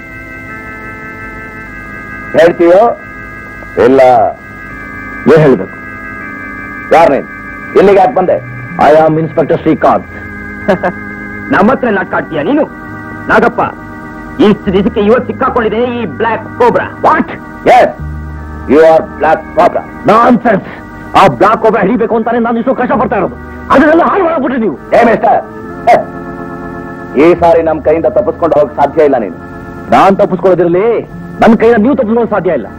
ಹೇಳ್ತೀಯೋ ಇಲ್ಲ ಏನ್ ಹೇಳ್ಬೇಕು ಯಾರು ನೀನು ಇಲ್ಲಿಗೆ ಯಾಕೆ ಬಂದೆ ಐ ಆಮ್ ಇನ್ಸ್ಪೆಕ್ಟರ್ ಶ್ರೀಕಾಂತ್ ನಮ್ಮ ಹತ್ರ ನಾಟ್ಕಾಡ್ತೀಯ ನೀನು ನಾಗಪ್ಪ ಇಷ್ಟು ದಿವಸಕ್ಕೆ ಇವತ್ತು ಸಿಕ್ಕಾಕೊಂಡಿದೆ ಈ black cobra what yes you are black problem nonsense ಆ ಬ್ಲಾಕ್ ಒಬ್ಬ ಹಿಡಿಬೇಕು ಅಂತಾನೆ ನಾನು ಇಷ್ಟು ಕಷ್ಟ ಪಡ್ತಾ ಇರೋದು ಅದನ್ನೆಲ್ಲ ಹಾಳು ಮಾಡ್ಬಿಟ್ರಿ ನೀವು ಏ ಮಿಸ್ಟರ್ ಈ ಸಾರಿ ನಮ್ ಕೈಯಿಂದ ತಪ್ಪಿಸ್ಕೊಂಡು ಹೋಗಕ್ ಸಾಧ್ಯ ಇಲ್ಲ ನೀನು ನಾನ್ ತಪ್ಪಿಸ್ಕೊಳ್ಳೋದಿರಲಿ ನನ್ನ ಕೈಯಿಂದ ನೀವು ತಪ್ಪಿಸ್ಕೊಳ್ಳೋದು ಸಾಧ್ಯ ಇಲ್ಲ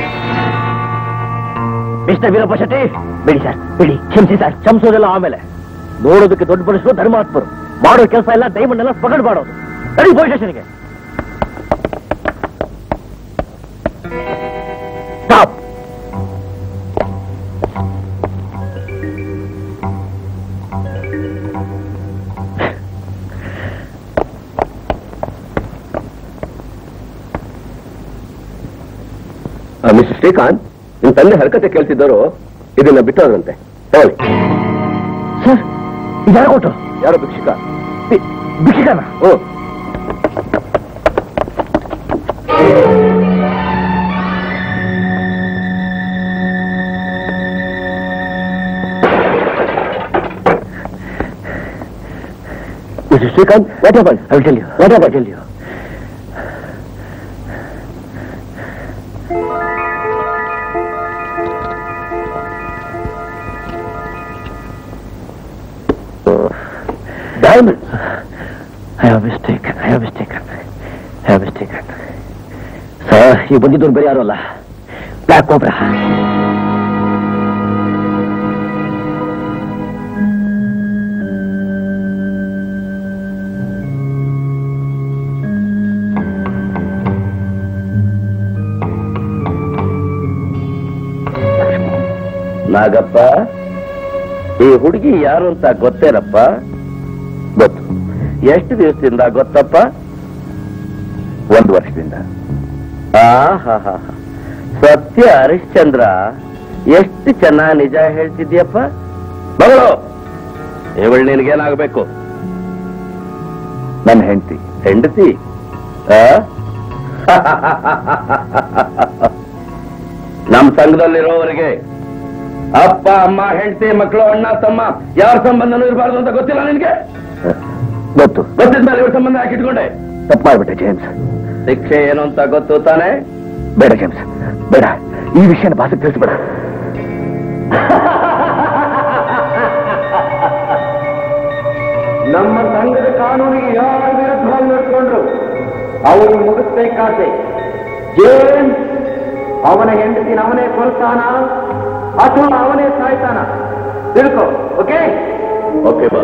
ಮಿಸ್ಟರ್ ವೀರಪ್ಪ ಶೆಟ್ಟಿ ಬಿಡಿ ಸರ್ ಬಿಡಿ ಕ್ಷಮಿಸಿ ಸರ್ ಕ್ಷಮಿಸೋದೆಲ್ಲ ಆಮೇಲೆ ನೋಡೋದಕ್ಕೆ ದೊಡ್ಡ ಮನುಷ್ಯರು ಧರ್ಮಾತ್ಮರು ಮಾಡೋ ಕೆಲಸ ಎಲ್ಲ ಡೈಮಂಡ್ ಎಲ್ಲ ಪಕಡ್ ಮಾಡೋದು ಸರಿ ಪೊಲೀಸ್ ಸ್ಟೇಷನ್ಗೆ ಸ್ಟಾಪ್ ಮಿಸ್ಟರ್ ಶ್ರೀಕಾಂತ್ ನಿಮ್ ತಂದೆ ಹರಕತೆ ಕೇಳ್ತಿದ್ದವರು ಇದನ್ನ ಬಿಟ್ಟೋದ್ರಂತೆ ಹೇಳಿ ಸರ್ ಯಾರು ಕೊಟ್ಟು ಯಾರೋ ಭಿಕ್ಷಿಕ ಭಿಕ್ಷಿಕನ oh Mr. Srikanth, what happened? I will tell you. What happened? I will tell you. Diamonds. I have mistaken. I have mistaken. Mistake sir ಈ ಬಂದಿದ್ದವ್ರು ಬೇರೆ ಯಾರು ಅಲ್ಲ ಬ್ಲ್ಯಾಕ್ ಕೋಬ್ರಾ ನಾಗಪ್ಪ ಈ ಹುಡುಗಿ ಯಾರು ಅಂತ ಗೊತ್ತೇನಪ್ಪ ಗೊತ್ತು ಎಷ್ಟು ದಿವಸದಿಂದ ಗೊತ್ತಪ್ಪ ಒಂದು ವರ್ಷದಿಂದ ಆಹಾಹಾ. ಸತ್ಯ ಹರಿಶ್ಚಂದ್ರ ಎಷ್ಟು ಚೆನ್ನಾಗಿ ನಿಜ ಹೇಳ್ತಿದ್ಯಪ್ಪ ಮಗಳು ಇವಳು ನಿನಗೇನಾಗಬೇಕು ನನ್ನ ಹೆಂಡತಿ ಹೆಂಡತಿ ಆ? ನಮ್ ಸಂಘದಲ್ಲಿರೋವರಿಗೆ ಅಪ್ಪ ಅಮ್ಮ ಹೆಂಡತಿ ಮಕ್ಕಳು ಅಣ್ಣ ತಮ್ಮ ಯಾರ ಸಂಬಂಧನೂ ಇರಬಾರ್ದು ಅಂತ ಗೊತ್ತಿಲ್ಲ ನಿನ್ಗೆ ಗೊತ್ತು ಗೊತ್ತಿದ್ಮೇಲೆ ಇವ್ರ ಸಂಬಂಧ ಯಾಕೆ ಇಟ್ಕೊಂಡೆ ತಪ್ಪು ಮಾಡ್ಬಿಟ್ಟೆ ಜೇಮ್ಸ್ ಶಿಕ್ಷೆ ಏನು ಅಂತ ಗೊತ್ತು ತಾನೆ ಬೇಡ ಜೇಮ್ಸ್ ಬೇಡ ಈ ವಿಷಯನ ಬಾಸಕ್ಕೆ ತಿಳಿಸ್ಬೇಡ ನಮ್ಮ ಸಂಘದ ಕಾನೂನಿಗೆ ಯಾರ ವಿರುದ್ಧವಾಗಿ ನಡ್ಕೊಂಡ್ರು ಅವರು ಮುಗಿಸ್ಬೇಕಾತೆ ಜೇಮ್ಸ್ ಅವನ ಹೆಂಡತಿನ ಅವನೇ ಕೊಲ್ತಾನ ಅಥವಾ ಅವನೇ ಸಾಯ್ತಾನ ತಿಳ್ಕೊ ಓಕೆ ಓಕೆ ಬಾ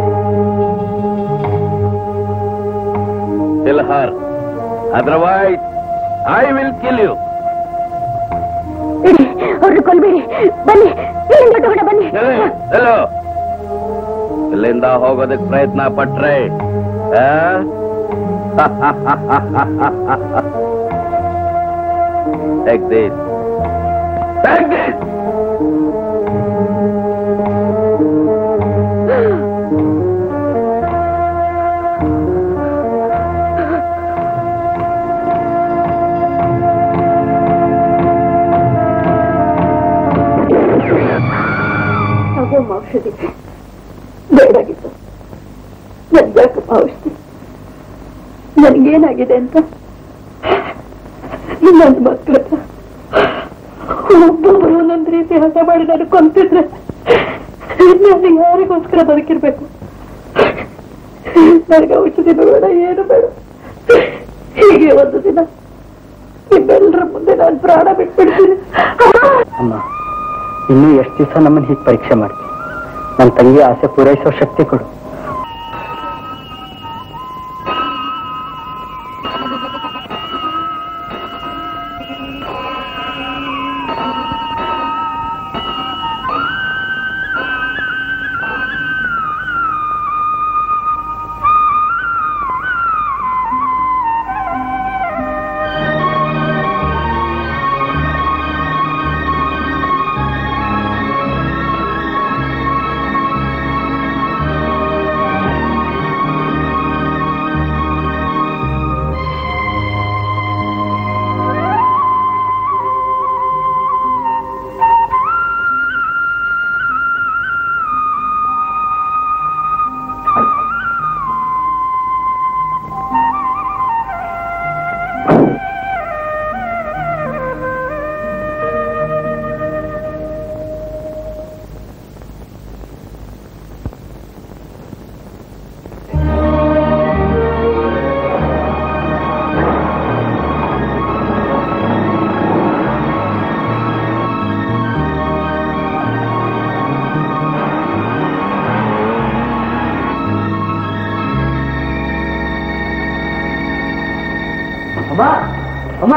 Kill her. Otherwise, I will kill you. ಇಡಿ ಅವ್ರನ್ನ ಕೊಲ್ಬೇಡಿ ಬನ್ನಿ ಇಲ್ಲಿಂದ ಹೊರಟ ಬನ್ನಿ ಎಲ್ಲಿ? ಎಲ್ಲೋ? ಇಲ್ಲಿಂದ ಹೋಗೋದಕ್ಕೆ ಪ್ರಯತ್ನ ಪಟ್ರೆ ಆ? Take this. Take this. ತಗೊಮ್ಮ ಔಷಧಿ ಬೇಡಾಗಿತ್ತು ನನ್ಗ್ಯಾಕಮ್ಮ ಔಷಧಿ ನನ್ಗೇನಾಗಿದೆ ಅಂತ ನನ್ನ ಮಕ್ಕಳ ಒಬ್ಬೊಬ್ಬರು ಒಂದೊಂದು ರೀತಿ ಹಸ ಮಾಡಿ ನಾನು ಕೊಂತಿದ್ರೆ ನಾನು ಯಾರಿಗೋಸ್ಕರ ಬದುಕಿರ್ಬೇಕು ನನಗೆ ಔಷಧಿ ಬೇಡ ಏನು ಬೇಡ ಹೀಗೆ ಒಂದು ದಿನ ನಿಮ್ಮೆಲ್ಲರ ಮುಂದೆ ನಾನು ಪ್ರಾಣ ಬಿಟ್ಬಿಡ್ತೀನಿ ಅಮ್ಮ ಇನ್ನೂ ಎಷ್ಟು ದಿವಸ ನಮ್ಮನ್ನು ಹೀಗೆ ಪರೀಕ್ಷೆ ಮಾಡ್ತೀನಿ ನನ್ನ ತಂಗಿ ಆಸೆ ಪೂರೈಸೋ ಶಕ್ತಿ ಕೊಡು ಅಮ್ಮ ಅಮ್ಮ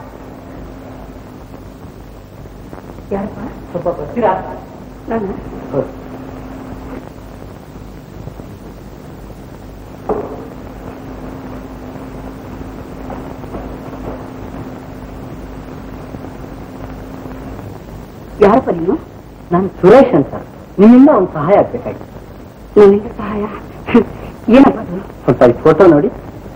ಯಾರಪ್ಪ ಸ್ವಲ್ಪ ಬರ್ತೀರಾ ನಾನು ಯಾರಪ್ಪ ನೀನು ನಾನು ಸುರೇಶ್ ಅಂತ ನಿಮ್ಮಿಂದ ಒಂದು ಸಹಾಯ ಆಗ್ಬೇಕಾಗಿತ್ತು ನನ್ನಿಂದ ಸಹಾಯ ಏನಪ್ಪ ಅದು ಸ್ವಲ್ಪ ಈ ಫೋಟೋ ನೋಡಿ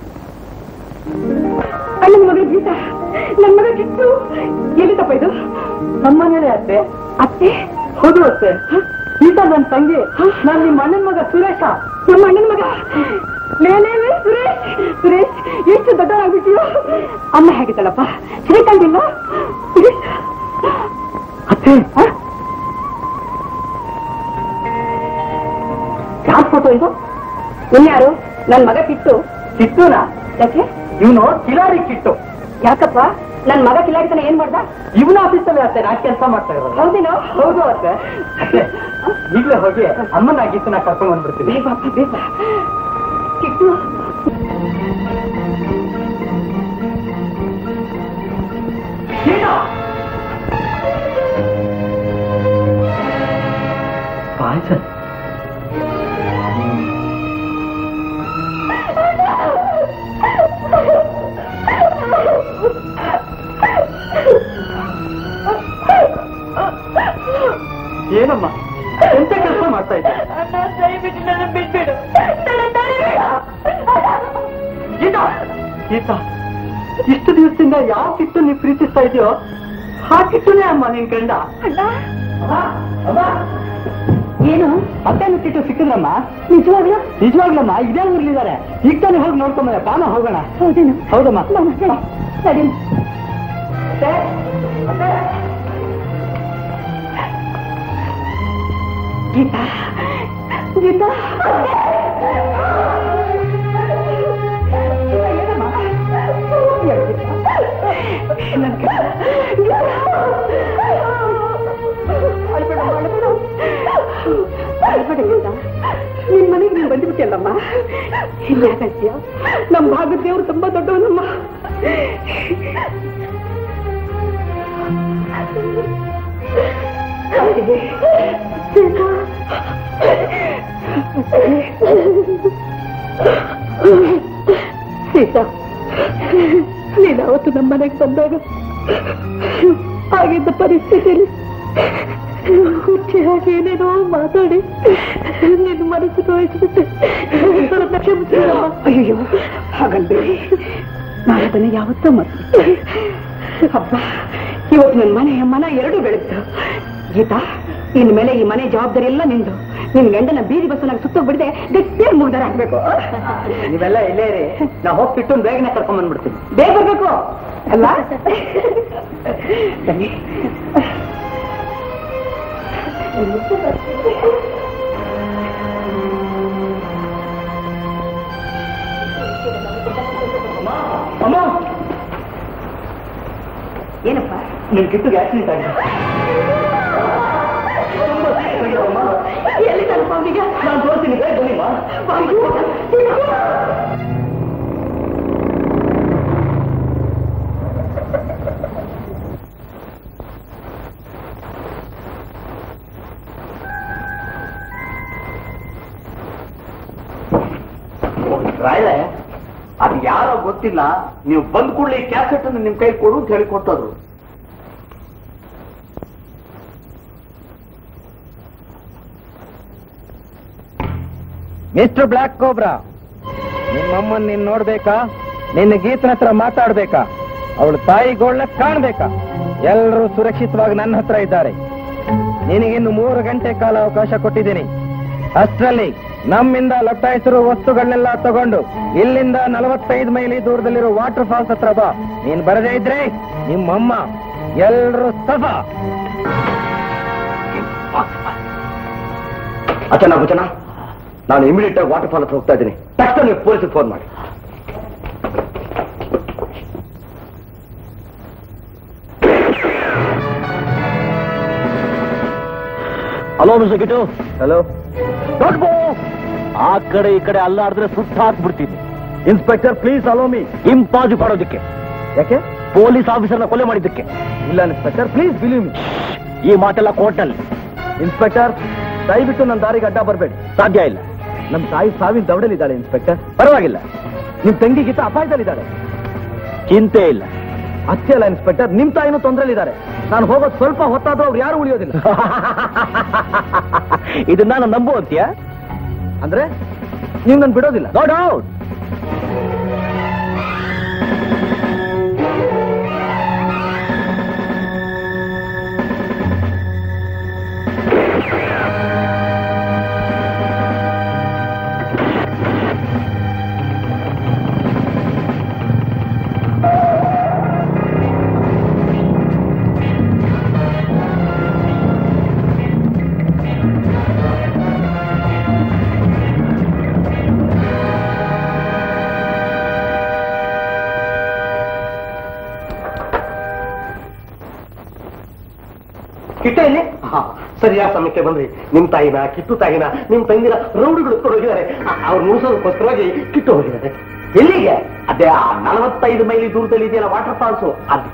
ನನ್ನ ಮಗ ಗೀತ ನನ್ನ ಮಗ ಕಿತ್ತು ಎಲ್ಲಿದ್ದಪ್ಪ ಇದು ನಮ್ಮನೇಲೆ ಅತ್ತೆ ಅತ್ತೆ ಹೌದು ಅತ್ತೆ ಈತ ನನ್ನ ತಂಗಿ ನಾನು ನಿಮ್ಮ ಅಣ್ಣನ ಮಗ ಸುರೇಶ ನಮ್ಮ ಅಣ್ಣನ ಮಗ ಲೇಲೇ ಸುರೇಶ್ ಸುರೇಶ್ ಎಷ್ಟು ದೊಡ್ಡವರಾಗ್ಬಿಟ್ಟಿಯೋ ಅಮ್ಮ ಹೇಗಿದ್ದಾಳಪ್ಪ ಶ್ರೀಕಾಂತಿಲ್ಲ ಅತ್ತೆ ಯಾರ ಫೋಟೋ ಇದು ಇನ್ಯಾರು ನನ್ನ ಮಗ ಕಿತ್ತು ಚಿತ್ತೂನ ಯಾಕೆ ಇವನು ಕಿಲಾರಿ ಕಿಟ್ಟು ಯಾಕಪ್ಪ ನನ್ ಮಗ ಕಿಲಾಡಿತನ ಏನ್ ಮಾಡ್ದ ಇವನ ಆಫೀಸಲ್ಲಿ ಅತ್ತೆ ನಾ ಕೆಲಸ ಮಾಡ್ತಾ ಇರೋದು ಹೌದೇನೋ ಹೌದು ಅತ್ತೆ ಅತ್ತೆ, ಈಗ್ಲೇ ಹೋಗಿ ಅಮ್ಮನ ಗೀತನ ಕರ್ಕೊಂಡ್ ಬಂದ್ಬಿಡ್ತೀನಿ ಬೇಗ ಅಪ್ಪ, ಬೇಗ ಕಿಟ್ಟು ಪಾಯ್ಸ ಏನಮ್ಮ ಎಂತ ಕೆಲಸ ಮಾಡ್ತಾ ಇದ್ದೆ ಗೀತಾ ಗೀತಾ ಇಷ್ಟು ದಿವಸದಿಂದ ಯಾವ ಕಿಟ್ಟು ನೀವು ಪ್ರೀತಿಸ್ತಾ ಇದೆಯೋ ಆ ಕಿಟ್ಟುನೇ ಅಮ್ಮ ನಿನ್ ಗಂಡ ಅಮ್ಮ, ಅಮ್ಮ. ಏನು ಮತ್ತೇನು ಕಿಟ್ಟು ಸಿಕ್ಕಿದ್ರಮ್ಮ ನಿಜವಾಗ್ಲೂ ನಿಜವಾಗ್ಲಮ್ಮ ಇದೇ ಊರ್ಲಿದ್ದಾರೆ ಈಗ ತಾನೇ ಹೋಗಿ ನೋಡ್ಕೊಂಬ ಬಾಮ ಹೋಗೋಣ ಹೌದೇನು ಹೌದಮ್ಮ ಮಾಮ, ಸರಿ ಸರಿ ಗೀತಾ ಗೀತಾ ನಿನ್ ಮನೆಗೆ ನೀನ್ ಬಂದ್ಬಿಟ್ಟಿಯಲ್ಲಮ್ಮ ಯಾಕಂತೀಯ ನಮ್ಮ ಭಾಗದ ದೇವ್ರು ತುಂಬಾ ದೊಡ್ಡವನಮ್ಮ ಸೀತಾ ನೀನು ಅವತ್ತು ನಮ್ಮ ಮನೆಗೆ ಬಂದಾಗ ಆಗಿದ್ದ ಪರಿಸ್ಥಿತಿಯಲ್ಲಿ ಹುಚ್ಚಿ ಹಾಗೆ ಏನೇನೋ ಮಾತಾಡಿ ನಿನ್ನ ಮನಸ್ಸು ನೋಯಿಸ್ಬಿಟ್ಟೆ ಕ್ಷಮಿಸಿದಮ್ಮ ಅಯ್ಯೋ ಹಾಗಲ್ಬೇಡಿ ನಾನು ಅದನ್ನು ಯಾವತ್ತೂ ಮರ್ತು ಹಬ್ಬ ಇವತ್ತು ನನ್ನ ಮನೆ ಮನ ಎರಡು ಬೆಳೆತು ಗೀತಾ ಇನ್ ಮೇಲೆ ಈ ಮನೆ ಜವಾಬ್ದಾರಿ ಎಲ್ಲ ನಿಂದು ನಿನ್ ಗಂಡನ ಬೀದಿ ಬಸ್ಸನ್ನಾಗ ಸುತ್ತೋಗ್ಬಿಡದೆ ಗಟ್ಟಿಯಾಗಿ ಮುಗ್ದಾರ ಹಾಕ್ಬೇಕು ನೀವೆಲ್ಲ ಇಲ್ಲೇ ಇರಿ ನಾ ಹೋಗ್ಬಿಟ್ಟು ಬೇಗನೆ ಕರ್ಕೊಂಡ್ ಬಂದ್ಬಿಡ್ತೀನಿ ಬೇಗ ಬರ್ಬೇಕು ಅಲ್ಲ ಬನ್ನಿ ಅಮ್ಮ ಏನಪ್ಪ ನಿನ್ ಕಿಟ್ಟಿಗೆ ಆಕ್ಸಿಡೆಂಟ್ ಆಗಿದೆ ತುಂಬಾ serious ಆಗಿದೆ ಅಮ್ಮ. ಎಲ್ಲಿ ತಲುಪ ಅವನಿಗೆ ನಾನ್ ತೋರಿಸ್ತೀನಿ ಬೇಗ ಬನ್ನಿಮ್ಮ ರಾಯರೇ ಅದು ಯಾರೋ ಗೊತ್ತಿಲ್ಲ ನೀವು ಬಂದ್ ಕೂಡಲೇ ಕ್ಯಾಸೆಟ್ ಅನ್ನು ನಿಮ್ ಕೈ ಕೊಡು ಅಂತ ಹೇಳಿ ಕೊಟ್ಟದ್ರು ಮಿಸ್ಟರ್ ಬ್ಲಾಕ್ ಕೋಬ್ರಾ ನಿಮ್ಮಮ್ಮನ್ ನೀನ್ ನೋಡ್ಬೇಕಾ ನಿನ್ನ ಗೀತನ ಹತ್ರ ಮಾತಾಡ್ಬೇಕಾ ಅವಳು ತಾಯಿಗೋಳ್ನ ಕಾಣ್ಬೇಕಾ ಎಲ್ಲರೂ ಸುರಕ್ಷಿತವಾಗಿ ನನ್ನ ಹತ್ರ ಇದ್ದಾರೆ ನಿನಗಿನ್ನು ಮೂರು ಗಂಟೆ ಕಾಲ ಅವಕಾಶ ಕೊಟ್ಟಿದ್ದೀನಿ ಅಷ್ಟರಲ್ಲಿ ನಮ್ಮಿಂದ ಲೊಟ್ಟಾಯಿಸಿರೋ ವಸ್ತುಗಳನ್ನೆಲ್ಲ ತಗೊಂಡು ಇಲ್ಲಿಂದ ನಲವತ್ತೈದು ಮೈಲಿ ದೂರದಲ್ಲಿರೋ ವಾಟರ್ ಫಾಲ್ಸ್ ಹತ್ರ ಬಾ ನೀನ್ ಬರದೇ ಇದ್ರೆ ನಿಮ್ಮಮ್ಮ ಎಲ್ರೂ ಸಫಾ ಅಚನ ಬಚನ ನಾನು ಇಮಿಡಿಯೇಟ್ ಆಗಿ ವಾಟರ್ ಫಾಲ್ ಹತ್ರ ಹೋಗ್ತಾ ಇದ್ದೀನಿ ತಕ್ಷಣ ನೀವು ಪೊಲೀಸಿಗೆ ಫೋನ್ ಮಾಡಿ ಹಲೋ ಮಿಸ್ಟರ್ ಗಿಟು ಹಲೋ ದೊಡ್ಡ ಆ ಕಡೆ ಈ ಕಡೆ ಅಲ್ಲಾಡಿದ್ರೆ ಸುತ್ತ ಹಾಕ್ಬಿಡ್ತೀನಿ ಇನ್ಸ್ಪೆಕ್ಟರ್ ಪ್ಲೀಸ್ ಅಲೋ ಮೀ ಇಂಪಾಜು ಮಾಡೋದಕ್ಕೆ ಯಾಕೆ ಪೊಲೀಸ್ ಆಫೀಸರ್ನ ಕೊಲೆ ಮಾಡಿದ್ದಕ್ಕೆ ಇಲ್ಲ ಇನ್ಸ್ಪೆಕ್ಟರ್ ಪ್ಲೀಸ್ ಬಿಲೀವ್ ಮೀ ಈ ಮಾತೆಲ್ಲ ಕೋರ್ಟಲ್ಲಿ ಇನ್ಸ್ಪೆಕ್ಟರ್ ದಯವಿಟ್ಟು ನನ್ನ ದಾರಿಗೆ ಅಡ್ಡ ಬರಬೇಡಿ ಸಾಧ್ಯ ಇಲ್ಲ ನಮ್ಮ ತಾಯಿ ಸಾವಿನ ದವಡಲಿದ್ದಾಳೆ ಇನ್ಸ್ಪೆಕ್ಟರ್ ಪರವಾಗಿಲ್ಲ ನಿಮ್ ತಂಗಿ ಗೀತ ಅಪಾಯದಲ್ಲಿದ್ದಾಳೆ ಚಿಂತೆ ಇಲ್ಲ ಅಷ್ಟೇ ಅಲ್ಲ ಇನ್ಸ್ಪೆಕ್ಟರ್ ನಿಮ್ ತಾಯಿನೂ ತೊಂದರೆಲಿದ್ದಾರೆ ನಾನು ಹೋಗೋದು ಸ್ವಲ್ಪ ಹೊತ್ತಾದ್ರೂ ಅವ್ರು ಯಾರು ಉಳಿಯೋದಿಲ್ಲ ಇದನ್ನ ನಾನು ನಂಬುವಂತೀಯ ಅಂದ್ರೆ ನೀವು ನನ್ ಬಿಡೋದಿಲ್ಲ ನೋ ಡೌಟ್ ಕಿಟ್ಟು ಎಲ್ಲಿ ಸರಿಯಾದ ಸಮಯಕ್ಕೆ ಬಂದ್ರಿ ನಿಮ್ ತಾಯಿನ ಕಿಟ್ಟು ತಾಯಿನ ನಿಮ್ ತಂಗಿನ ರೌಡಿಗಳು ಹೋಗಿದ್ದಾರೆ ಅವ್ರು ಮುಗಿಸೋದಕ್ಕೋಸ್ಕರವಾಗಿ ಕಿಟ್ಟು ಹೋಗಿದ್ದಾರೆ ಎಲ್ಲಿಗೆ ಅದೇ ಆ ನಲವತ್ತೈದು ಮೈಲಿ ದೂರದಲ್ಲಿ ಇದೆಯಲ್ಲ ವಾಟರ್ ಫಾಲ್ಸ್ ಅಲ್ಲಿ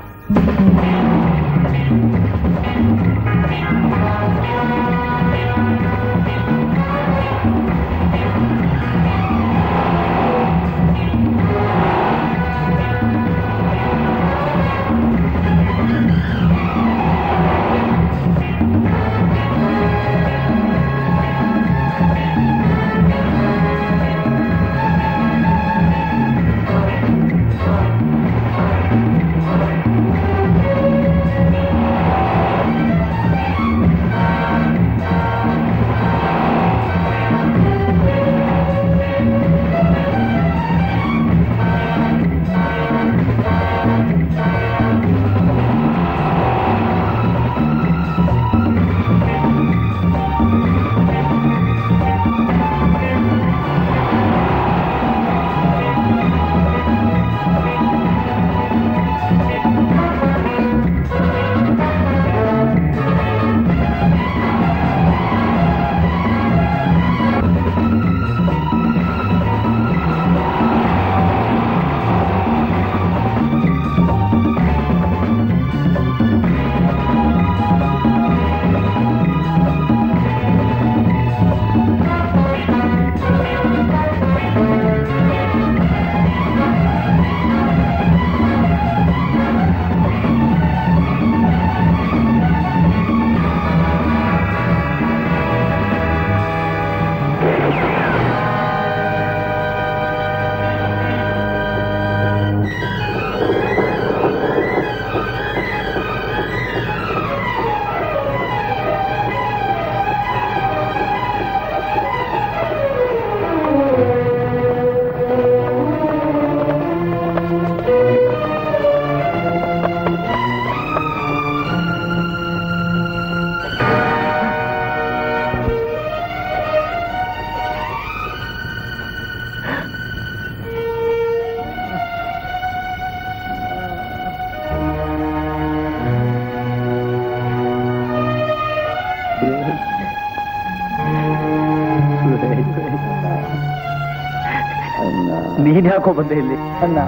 ನೀನ್ ಯಾಕೋ ಬಂದೆ ಇಲ್ಲಿ ಅಣ್ಣ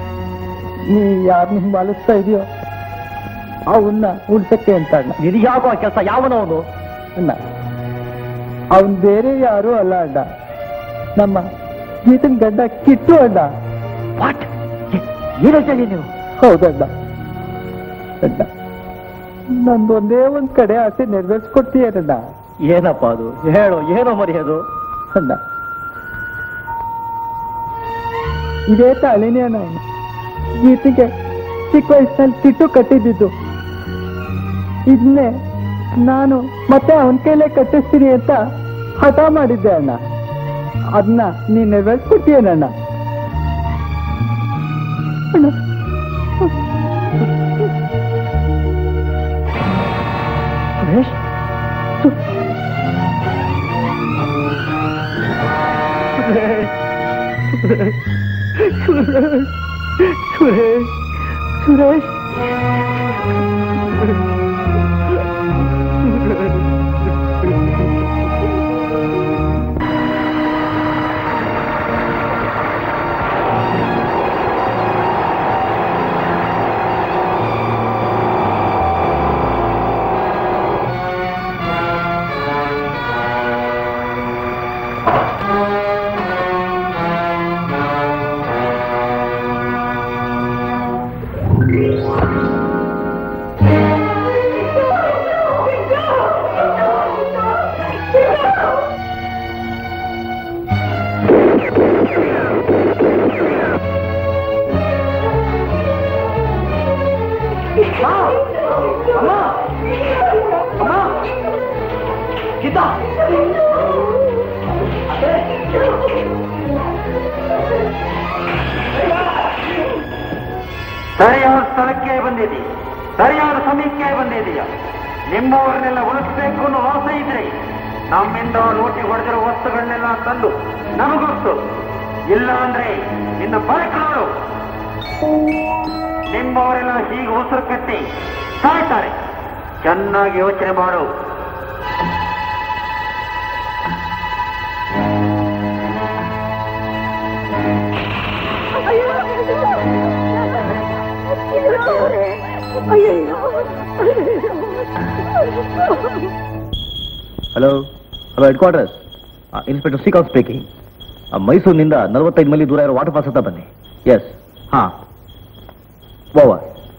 ನೀ ಯಾರು ಹಿಂಬಾಲಿಸ್ತಾ ಇದೆಯೋ ಅವನ್ನ ಉಳ್ಸಕ್ಕೆ ಅಂತ ಅಣ್ಣ ನಿನಗೆ ಯಾಕೋ ಆ ಕೆಲಸ ಯಾವನವನು ಅಣ್ಣ ಅವನ್ ಬೇರೆ ಯಾರು ಅಲ್ಲ ಅಣ್ಣ ನಮ್ಮ ಗೀತನ್ ಗಂಡ ಕಿಟ್ಟು ಅಣ್ಣ ವಾಟ್ ಏನು ಹೇಳಿ ನೀವು ಹೌದಣ್ಣ ಅಣ್ಣ ನಂದೊಂದೇ ಒಂದ್ ಕಡೆ ಆಸೆ ನೆರವೇರಿಸ್ಕೊಡ್ತೀಯಣ್ಣ ಏನಪ್ಪ ಅದು ಹೇಳು ಏನೋ ಮರೆಯೋದು ಅಣ್ಣ ಇದೇ ತಾಳಿನೇ ಅಣ್ಣ ಗೀತಿಗೆ ಚಿಕ್ಕ ವಯಸ್ಸಿನಲ್ಲಿ ಕಿಟ್ಟು ಕಟ್ಟಿದ್ದಿದ್ದು ಇದನ್ನೇ ನಾನು ಮತ್ತೆ ಅವನ ಕೈಲೇ ಕಟ್ಟಿಸ್ತೀನಿ ಅಂತ ಹಠ ಮಾಡಿದ್ದೆ ಅಣ್ಣ ಅದನ್ನ ನೀನ್ ನೆರವೇರಿಸ್ಕೊಡ್ತೀಯನಣ್ಣ ಅಣ್ಣ ಸುರೇಶ್ ಸುರೇಶ್ ಸುರೇಶ್ ಸುರೇಶ್ ಅಮ್ಮ ಅಮ್ಮ ಗೀತಾ ಸರಿಯಾದ ಸ್ಥಳಕ್ಕೆ ಬಂದಿದ್ದೀಯ ಸರಿಯಾದ ಸಮಯಕ್ಕೆ ಬಂದಿದೀಯ ನಿಮ್ಮವರನ್ನೆಲ್ಲ ಉಳಿಸ್ಬೇಕು ಅನ್ನೋ ಆಸೆ ಇದ್ರೆ ನಮ್ಮಿಂದ ಲೂಟಿ ಹೊಡೆದಿರೋ ವಸ್ತುಗಳನ್ನೆಲ್ಲ ತಂದು ನಮಗೊತ್ತು ಇಲ್ಲ ಅಂದ್ರೆ ನಿನ್ನ ಬರಕರು ನಿಮ್ಮವರೆಲ್ಲ ಹೀಗೆ ಉಸಿರು ಕಟ್ಟಿ ಸಾಯ್ತಾರೆ ಚೆನ್ನಾಗಿ ಯೋಚನೆ ಮಾಡು hello hello head quarters inspector Srikanth speaking ಮೈಸೂರಿನಿಂದ ನಲವತ್ತೈದು ಮೈಲಿ ದೂರ ಇರೋ ವಾಟರ್ ಪಾಸ್ ಹತ್ರ ಬನ್ನಿ ಎಸ್ ಹಾ ಗೋವಾ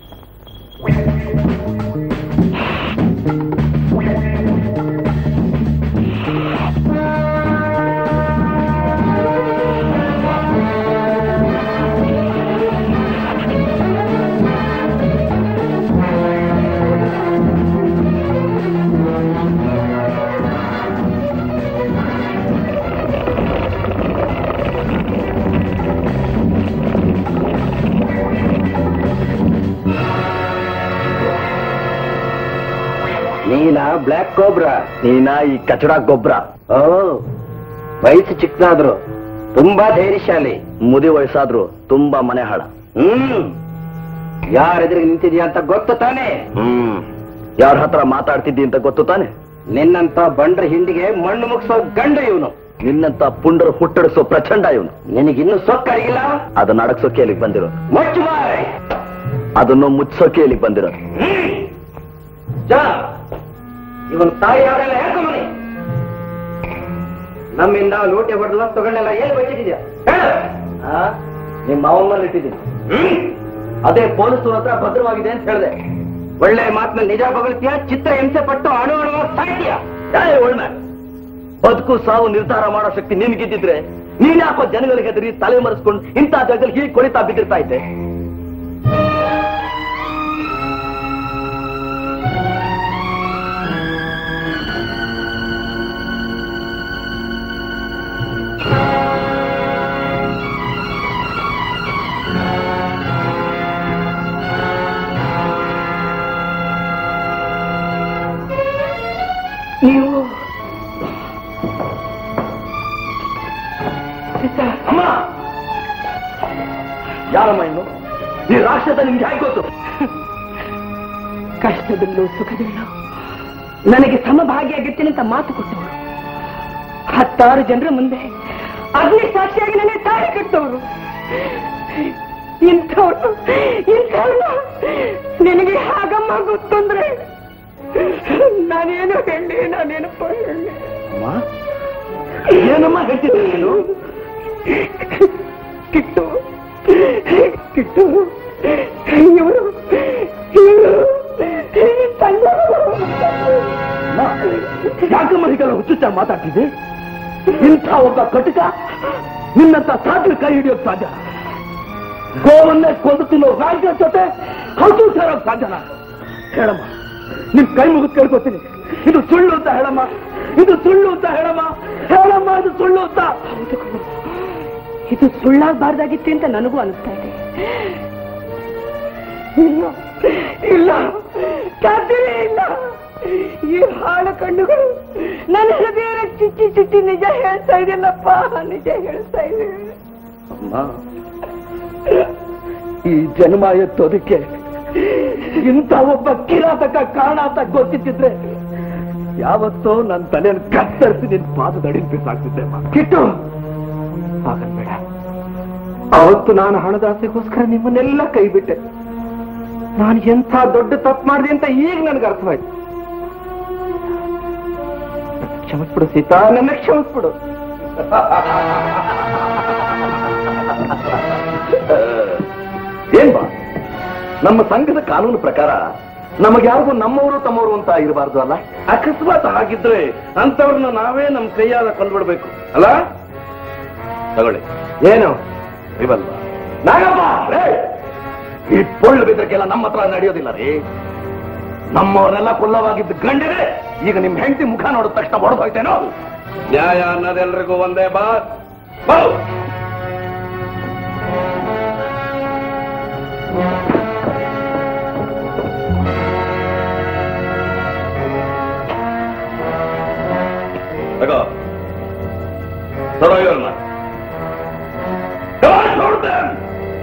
ನೀನಾ ಬ್ಲ್ಯಾಕ್ ಕೋಬ್ರಾ ನೀನಾ ಈ ಕಚಡ ಗೊಬ್ಬರ ಓ ವಯಸ್ಸು ಚಿಕ್ಕದಾದ್ರು ತುಂಬಾ ಧೈರ್ಯಶಾಲಿ ಮುದಿ ವಯಸ್ಸಾದ್ರು ತುಂಬಾ ಮನೆ ಹಾಳ ಹ್ಮ್ ಯಾರ ಎದುರಿಗೆ ನಿಂತಿದ್ಯಾ ಅಂತ ಗೊತ್ತು ತಾನೆ ಹ್ಮ್ ಯಾರ ಹತ್ರ ಮಾತಾಡ್ತಿದ್ದಿ ಅಂತ ಗೊತ್ತು ತಾನೆ ನಿನ್ನಂತ ಬಂಡ್ರ ಹಿಂಡಿಗೆ ಮಣ್ಣು ಮುಗಿಸೋ ಗಂಡ ಇವನು ನಿನ್ನಂತ ಪುಂಡರು ಹುಟ್ಟಡಿಸೋ ಪ್ರಚಂಡ ಇವನು ನಿನಗಿನ್ನು ಸೊಕ್ಕಾಗಿಲ್ಲ ಅದನ್ನ ಅಡಗ್ಸೋಕೆ ಇಲ್ಲಿಗೆ ಬಂದಿರೋದು ಮುಚ್ಚು ಬಾಯ್ ಅದನ್ನು ಮುಚ್ಚೋಕೆ ಇಲ್ಲಿಗೆ ಬಂದಿರೋದು ಇವನ್ ತಾಯಿ ಅವರೆಲ್ಲ ಹೇಳ್ಕೊಂಬನಿ ನಮ್ಮಿಂದ ಲೂಟೆ ಹೊಡೆದು ತಗೊಂಡೆಲ್ಲ ಏನು ಬಚ್ಚಿದ್ಯಾ ನಿಮ್ಮ ಅವನ ಇಟ್ಟಿದ್ದೀನಿ ಅದೇ ಪೊಲೀಸರ ಹತ್ರ ಭದ್ರವಾಗಿದೆ ಅಂತ ಹೇಳಿದೆ ಒಳ್ಳೆ ಮಾತನ್ನ ನಿಜ ಬಗಳ್ತೀಯ ಚಿತ್ರ ಹಿಂಸೆ ಪಟ್ಟು ಅಣು ಅಣುವ ಸಾಹಿತ್ಯ ಒಳ್ಳೆ ಬದುಕು ಸಾವು ನಿರ್ಧಾರ ಮಾಡೋ ಶಕ್ತಿ ನಿನ್ಗಿದ್ದಿದ್ರೆ ನೀನ್ ಯಾಕೋ ಜನಗಳಿಗೆ ಹೆದರಿ ತಲೆ ಮರೆಸ್ಕೊಂಡು ಇಂಥ ಜಾಗದಲ್ಲಿ ಹೀಗೆ ಕೊಳಿತಾ ಬಿದ್ದಿರ್ತಾ ಇದ್ದೆ ನೀವು ಅಮ್ಮ ಯಾರಮ್ಮ ಇನ್ನು ಈ ರಾಕ್ಷಸ ನಿಮ್ಗೆ ಹೇಗೆ ಗೊತ್ತು ಕಷ್ಟದಲ್ಲೂ ಸುಖದಲ್ಲೂ ನನಗೆ ಸಮಭಾಗಿಯಾಗಿರ್ತೀನಿ ಅಂತ ಮಾತು ಕೊಟ್ಟವರು ಹತ್ತಾರು ಜನರ ಮುಂದೆ ಅಗ್ನಿ ಸಾಕ್ಷಿಯಾಗಿ ನನಗೆ ತಾಳಿ ಕಟ್ಟವರು ಇಂಥವ್ರು ಇಂಥವ್ರನ್ನ ನಿನಗೆ ಹಾಗಮ್ಮ ಗೊತ್ತಂದ್ರೆ ನಾನೇನು ಹೇಳಿ ನಾನೇನಪ್ಪ ಹೇಳಿ ಅಮ್ಮ ಏನಮ್ಮ ಹೇಳ್ತಿದ್ದೆ ನೀನು ಕಿಟ್ಟು ಕಿಟ್ಟು ಇವರು ಇವರು ಅಮ್ಮ, ಯಾಕಮ್ಮ ಹೀಗೆಲ್ಲ ಹುಚ್ಚುಚ್ಚ ಮಾತಾಡ್ತಿದ್ದೆ ಇಂಥ ಒಬ್ಬ ಕಟಕ ನಿನ್ನಂತ ಸಾಧ್ಯ ಕೈ ಹಿಡಿಯೋಕ್ ಸಾಧ್ಯ ಗೋವನ್ನೇ ಕೊಂದು ತಿನ್ನೋ ರಾಜ್ಯ ಜೊತೆ ಹಸು ಸೇರೋಕ್ ಸಾಧ್ಯನ ಹೇಳಮ್ಮ ನಿಮ್ ಕೈ ಮುಗಿದು ಕೇಳ್ಕೊತೀನಿ ಇದು ಸುಳ್ಳು ಅಂತ ಹೇಳಮ್ಮ ಇದು ಸುಳ್ಳು ಅಂತ ಹೇಳಮ್ಮ ಹೇಳಮ್ಮ ಇದು ಸುಳ್ಳು ಅಂತ ಇದು ಸುಳ್ಳಾಗಬಾರ್ದಾಗಿತ್ತು ಅಂತ ನನಗೂ ಅನಿಸ್ತಾ ಇದೆ ಇಲ್ಲ ಇಲ್ಲ ಸಾಧ್ಯವೇ ಇಲ್ಲ ಈ ಹಾಳು ಕಣ್ಣುಗಳು ನನ್ನ ಹೃದಯ ಚುಚ್ಚಿ ಚುಚ್ಚಿ ನಿಜ ಹೇಳ್ತಾ ಇದೆಯಲ್ಲಪ್ಪ ನಿಜ ಹೇಳ್ತಾ ಇದೆ ಅಮ್ಮ ಈ ಜನ್ಮ ಎತ್ತೋದಕ್ಕೆ ಇಂಥ ಒಬ್ಬ ಕಿರಾತಕ ಕಾರಣ ಅಂತ ಗೊತ್ತಿದ್ದಿದ್ರೆ ಯಾವತ್ತೋ ನನ್ನ ತಲೆಯನ್ನು ಕತ್ತರಿಸಿ ನಿನ್ ಪಾದದಡಿ ಬಿಸಾಕ್ತಿದ್ದೆ ಅಮ್ಮ. ಕಿಟ್ಟು ಹಾಗನ್ಬೇಡ ಅವತ್ತು ನಾನು ಹಣದಾಸೆಗೋಸ್ಕರ ನಿಮ್ಮನ್ನೆಲ್ಲ ಕೈ ಬಿಟ್ಟೆ ನಾನು ಎಂಥ ದೊಡ್ಡ ತಪ್ಪು ಮಾಡಿದೆ ಅಂತ ಈಗ ನನಗೆ ಅರ್ಥವಾಯ್ತು ಕ್ಷಮಿಸ್ಬಿಡು ಸೀತಾ ನನ್ನ ಕ್ಷಮಿಸ್ಬಿಡು ಏನ್ ಬಾ ನಮ್ಮ ಸಂಘದ ಕಾನೂನು ಪ್ರಕಾರ ನಮಗೆ ಯಾರಿಗೂ ನಮ್ಮವರು ತಮ್ಮವರು ಅಂತ ಇರಬಾರ್ದು ಅಲ್ಲ ಅಕಸ್ಮಾತ್ ಹಾಗಿದ್ರೆ ಅಂತವ್ರನ್ನ ನಾವೇ ನಮ್ ಕೈಯಾದ ಕೊಂಡ್ಬಿಡ್ಬೇಕು ಅಲ್ಲ ತಗೊಳ್ಳಿ ಏನು ಇವಲ್ವ ನಾಗಪ್ಪ ರೇ, ಈ ಪೊಳ್ಳು ಬಿದ್ದಕ್ಕೆಲ್ಲ ನಮ್ಮ ಹತ್ರ ನಡೆಯೋದಿಲ್ಲ ರೀ ನಮ್ಮವರೆಲ್ಲ ಕುಲ್ಲವಾಗಿದ್ದ ಗಂಡಿದೆ ಈಗ ನಿಮ್ ಹೆಂಡತಿ ಮುಖ ನೋಡಿದ ತಕ್ಷಣ ಹೊಡೆದು ಹೋಯ್ತೇನೋ ನ್ಯಾಯ ಅನ್ನೋದೆಲ್ರಿಗೂ ಒಂದೇ ಬಾ ಬಾ. ತಗೋ ತಡೋ ಇವ್ರನ್ನ Come on, shoot them!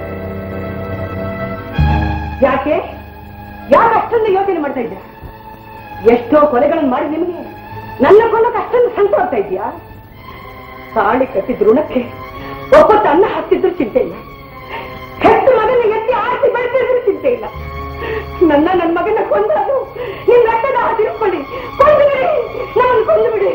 ಯಾಕೆ ಯಾಕೆ ಅಷ್ಟೊಂದು ಯೋಚನೆ ಮಾಡ್ತಾ ಇದ್ದೆ ಎಷ್ಟೋ ಕೊಲೆಗಳನ್ನು ಮಾಡಿ ನಿಮಗೆ ನನ್ನ ಕೊಲ್ಲಕ್ಕೆ ಅಷ್ಟೊಂದು ಸಂತ ಆಗ್ತಾ ಇದೆಯಾ ತಾಳಿ ಕಟ್ಟಿದ ಋಣಕ್ಕೆ ಒಬ್ಬತ್ತು ಅನ್ನ ಹಾಕ್ತಿದ್ರು ಚಿಂತೆ ಇಲ್ಲ ಹೆತ್ತ ಮಗನ ಎತ್ತಿ ಆರ್ತಿ ಬೆಳೆಸಿದ್ರು ಚಿಂತೆ ಇಲ್ಲ ನನ್ನ ನನ್ನ ಮಗನ ಕೊಂದಾದ್ರು ನಿಮ್ ರಕ್ತದ ತಿಳ್ಕೊಳ್ಳಿ ಕೊಂದು ಬಿಡಿ ನಮ್ಮನ್ನು ಕೊಂದು ಬಿಡಿ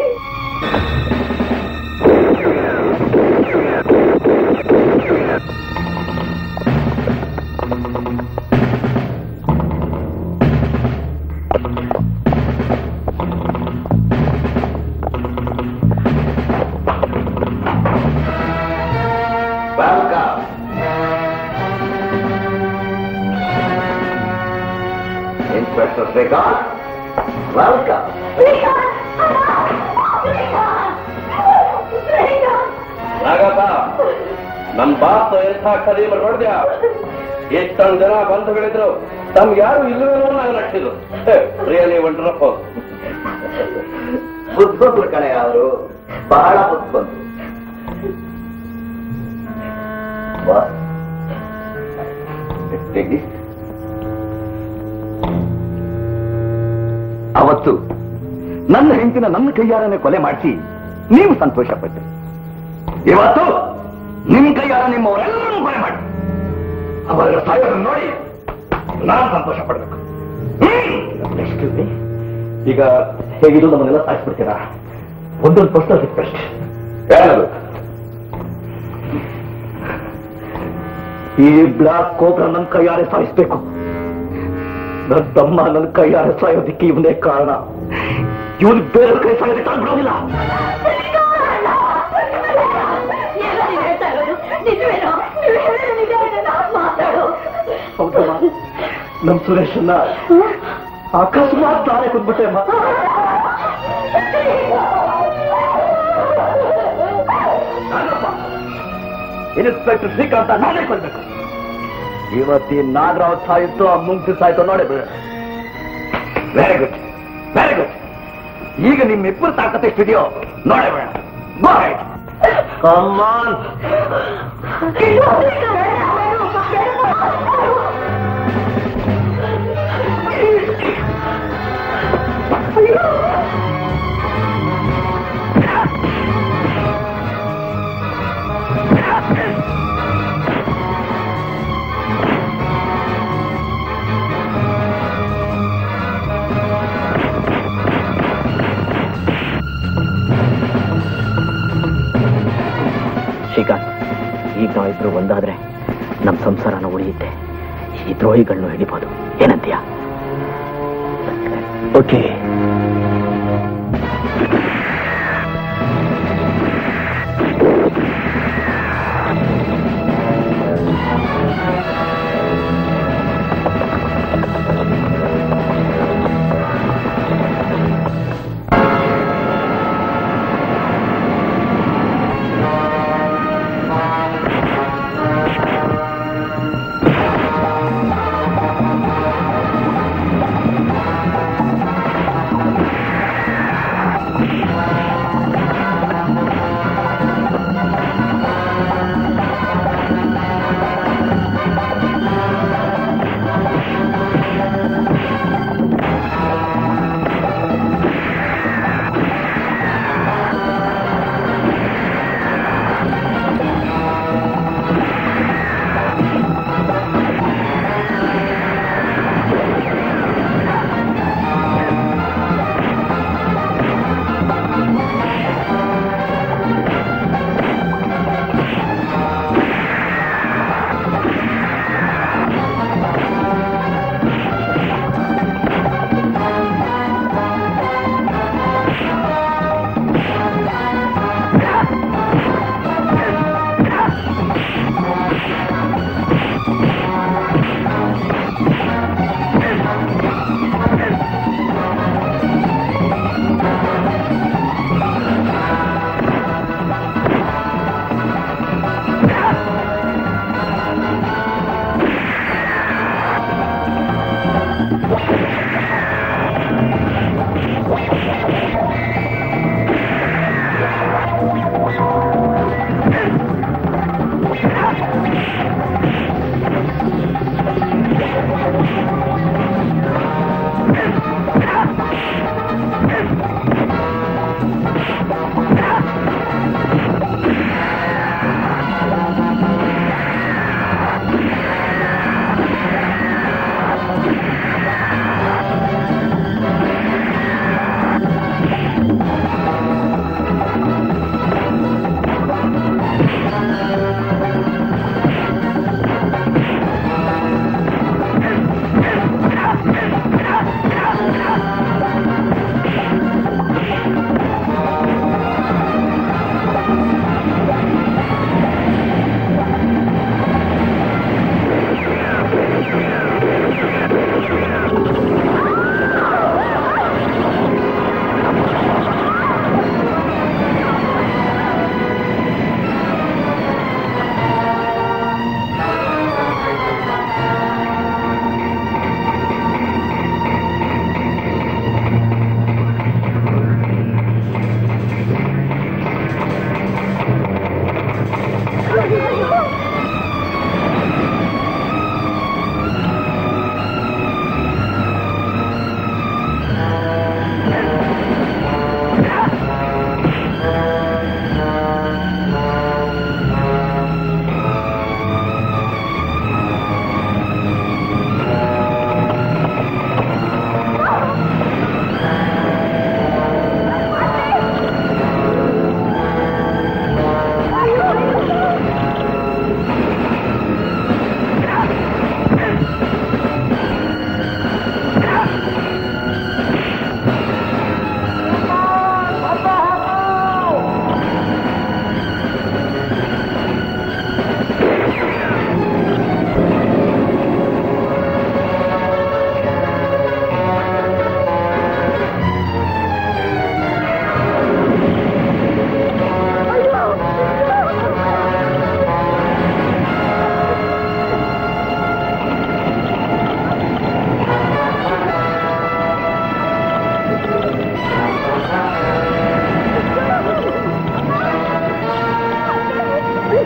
Welcome. Inspector Srikanth, welcome. Nagappa ನಮ್ ಬಾಸ್ ಎಂಥ ಕದೀಮ ನೋಡ್ದ್ಯಾ ಎಷ್ಟೊಂದು ಜನ ಬಂಧುಗಳಿದ್ರು ತಮ್ಗೆ ಯಾರು ಇಲ್ಲವೇನೋ ನಾವು ನಟ್ಟಿದ್ರು ರಿಯಲಿ ವಂಡರ್ಫು ಬುದ್ಧವಂತರು ಕಣೆ ಅವರು ಬಹಳ ಬುದ್ಧವಂತರು ಬಾ. ತೆಗಿ. ಅವತ್ತು ನನ್ನ ಹೆಂಡತಿನ ನನ್ನ ಕೈಯಾರನೆ ಕೊಲೆ ಮಾಡಿಸಿ ನೀವು ಸಂತೋಷ ಪಟ್ಟೆ ಇವತ್ತು ನಿಮ್ ಕೈಯಾರ ನಿಮ್ಮವರೆಲ್ಲರೂ ಕೊಲೆ ಮಾಡಿ ಅವರ ಸಾಯೋದನ್ನು ನೋಡಿ ನಾನು ಸಂತೋಷ ಪಡ್ಬೇಕು ಎಕ್ಸ್ಕ್ಯೂಸ್ ಮೀ ಈಗ ಹೇಗಿದ್ರು ನಮ್ಮನ್ನೆಲ್ಲ ಸಾಯಿಸ್ಬಿಡ್ತೀರಾ ಒಂದೊಂದು ಪರ್ಸನಲ್ ರಿಕ್ವೆಸ್ಟ್ ಹೇಳಲು ಈ ಬ್ಲಾಕ್ ಕೋಬ್ರ ನನ್ನ ಕೈಯಾರೆ ಸಾಯಿಸ್ಬೇಕು ನನ್ನ ತಮ್ಮ ನನ್ನ ಕೈಯಾರೆ ಸಾಯೋದಿಕ್ಕೆ ಇವನೇ ಕಾರಣ ಇವನು ಬೇರೆ ಕೈ ಸಾಯೋದಕ್ಕೆ ನಾನು ಬಿಡೋದಿಲ್ಲ ಹೌದಮ್ಮ ನಮ್ ಸುರೇಶನ್ನ ಅಕಸ್ಮಾತ್ ನಾನೇ ಕೊಂದ್ಬಿಟ್ಟೆ ಅಮ್ಮ ಇನ್ಸ್ಪೆಕ್ಟರ್ ಶ್ರೀಕಾಂತ ನಾನೇ ಕೊಲ್ಬೇಕು ಇವತ್ತಿ ನಾಗರಾವ್ ಸಾಯಿತು ಆ ಮುಂಕ್ತಿ ಸಾಯ್ತು ನೋಡಿ ಬಿಡ ವೆರಿ ಗುಡ್ ವೆರಿ ಗುಡ್ ಈಗ ನಿಮ್ಮಿಬ್ಬರು ತಾಕತ್ತೆ ಎಷ್ಟಿದೆಯೋ ನೋಡೇ ಬೇಡ ಬಾಯ್ ಕಮಾನ್ ಶ್ರೀಕಾಂತ್ ಈಗ ನಾವಿಬ್ರು ಒಂದಾದ್ರೆ ನಮ್ಮ ಸಂಸಾರನ ಉಳಿಯುತ್ತೆ ಈ ದ್ರೋಹಿಗಳನ್ನ ಹಿಡಿಬೋದು ಏನಂತೀಯ ಓಕೆ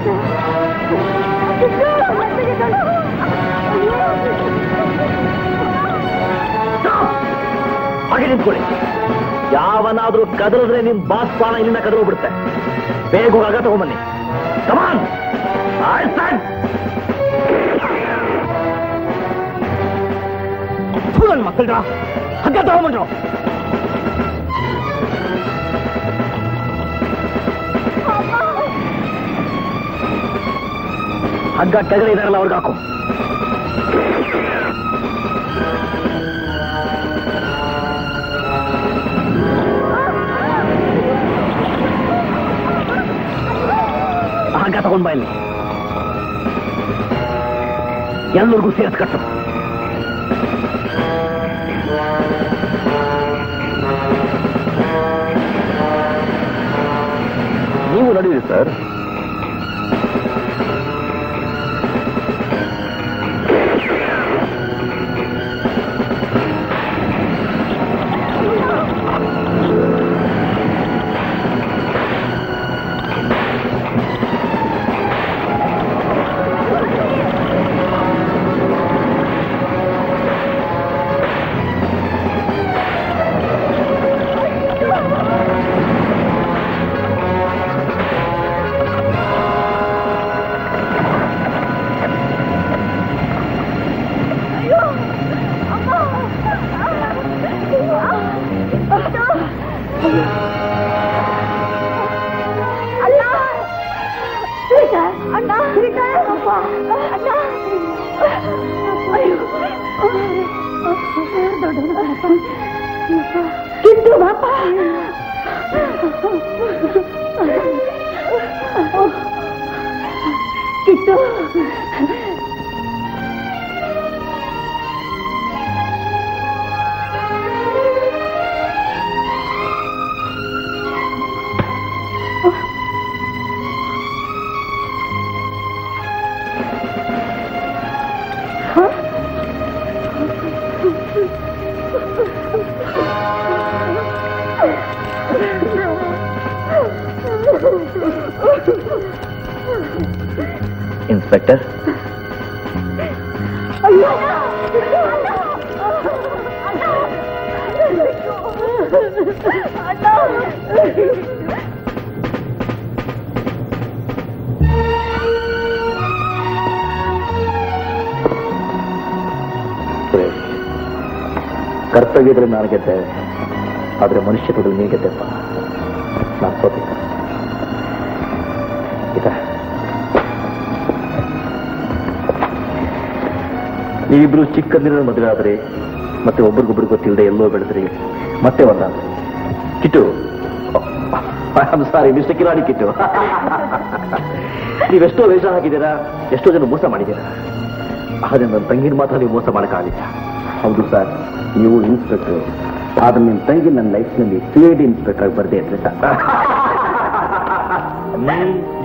ಹಾಗೆ ನಿಂತ್ಕೊಳ್ಳಿ ಯಾವನಾದ್ರೂ ಕದಲಿದ್ರೆ ನಿಮ್ ಬಾಸ್ ಪ್ರಾಣ ಇಲ್ಲಿಂದ ಕದಲು ಬಿಡುತ್ತೆ ಬೇಗ ಹೋಗಿ ಆಗ ತಗೊಂಬನ್ನಿ ಕಮಾನ್ ಮಕ್ಕಳ ಹಗ್ಗ ತಗೊಂಬಂದ್ರು ಹಗ್ಗ ಕೆಳಗಡೆ ಇದಾರಲ್ಲ ಅವ್ರಿಗೆ ಹಾಕು ಹಗ್ಗ ತಗೊಂಡ್ ಬಾ ಇಲ್ಲಿ ಎಲ್ಲರಿಗೂ ಸೇರಿಸ್ ಕಟ್ಟು ನೀವು ನಡೆಯಿರಿ ಸರ್ ಅಣ್ಣ ಅಪ್ಪ ಅಣ್ಣ ಕಿತ್ತು ಬಾಪ ಕಿತ್ತು ಇನ್ಸ್ಪೆಕ್ಟರ್ ಅಯ್ಯೋ ಸುರೇಶ್ ಕರ್ತವ್ಯದಲ್ಲಿ ನಾನು ಗೆದ್ದೆ ಆದ್ರೆ ಮನುಷ್ಯತ್ವದಲ್ಲಿ ನೀನು ಗೆದ್ದೆಪ್ಪ ನಾನು ಸೋತಿದ್ದೆ ಇದ ನೀವಿಬ್ರು ಚಿಕ್ಕಂದಿನ ಮದುವೆ ಆದ್ರಿ ಮತ್ತೆ ಒಬ್ರಿಗೊಬ್ರು ಗೊತ್ತಿಲ್ಲದೆ ಎಲ್ಲೋ ಬೆಳೆದ್ರಿ ಮತ್ತೆ ಒಂದಾದ್ರಿ ಕಿಟ್ಟು ಸಾರಿ ಮಿಸ್ಟರ್ ಕಿಲಾಡಿ ಕಿಟ್ಟು ನೀವೆಷ್ಟೋ ವೇಷ ಹಾಕಿದ್ದೀರಾ ಎಷ್ಟೋ ಜನ ಮೋಸ ಮಾಡಿದ್ದೀರಾ ಆದ್ರೆ ನನ್ನ ತಂಗಿನ ಮಾತ್ರ ನೀವು ಮೋಸ ಮಾಡೋಕ್ಕಾಗಿಲ್ಲ ಹೌದು ಸರ್ ನೀವು ಇನ್ಸ್ಪೆಕ್ಟರ್ ಆದ್ರೆ ನಿಮ್ಮ ತಂಗಿ ನನ್ನ ಲೈಫ್ನಲ್ಲಿ ಸಿ ಐ ಡಿ ಇನ್ಸ್ಪೆಕ್ಟರ್ ಆಗಿ ಬರ್ದೇ ಇದ್ರೆ ಸಾಕು ಹ್ಮ್.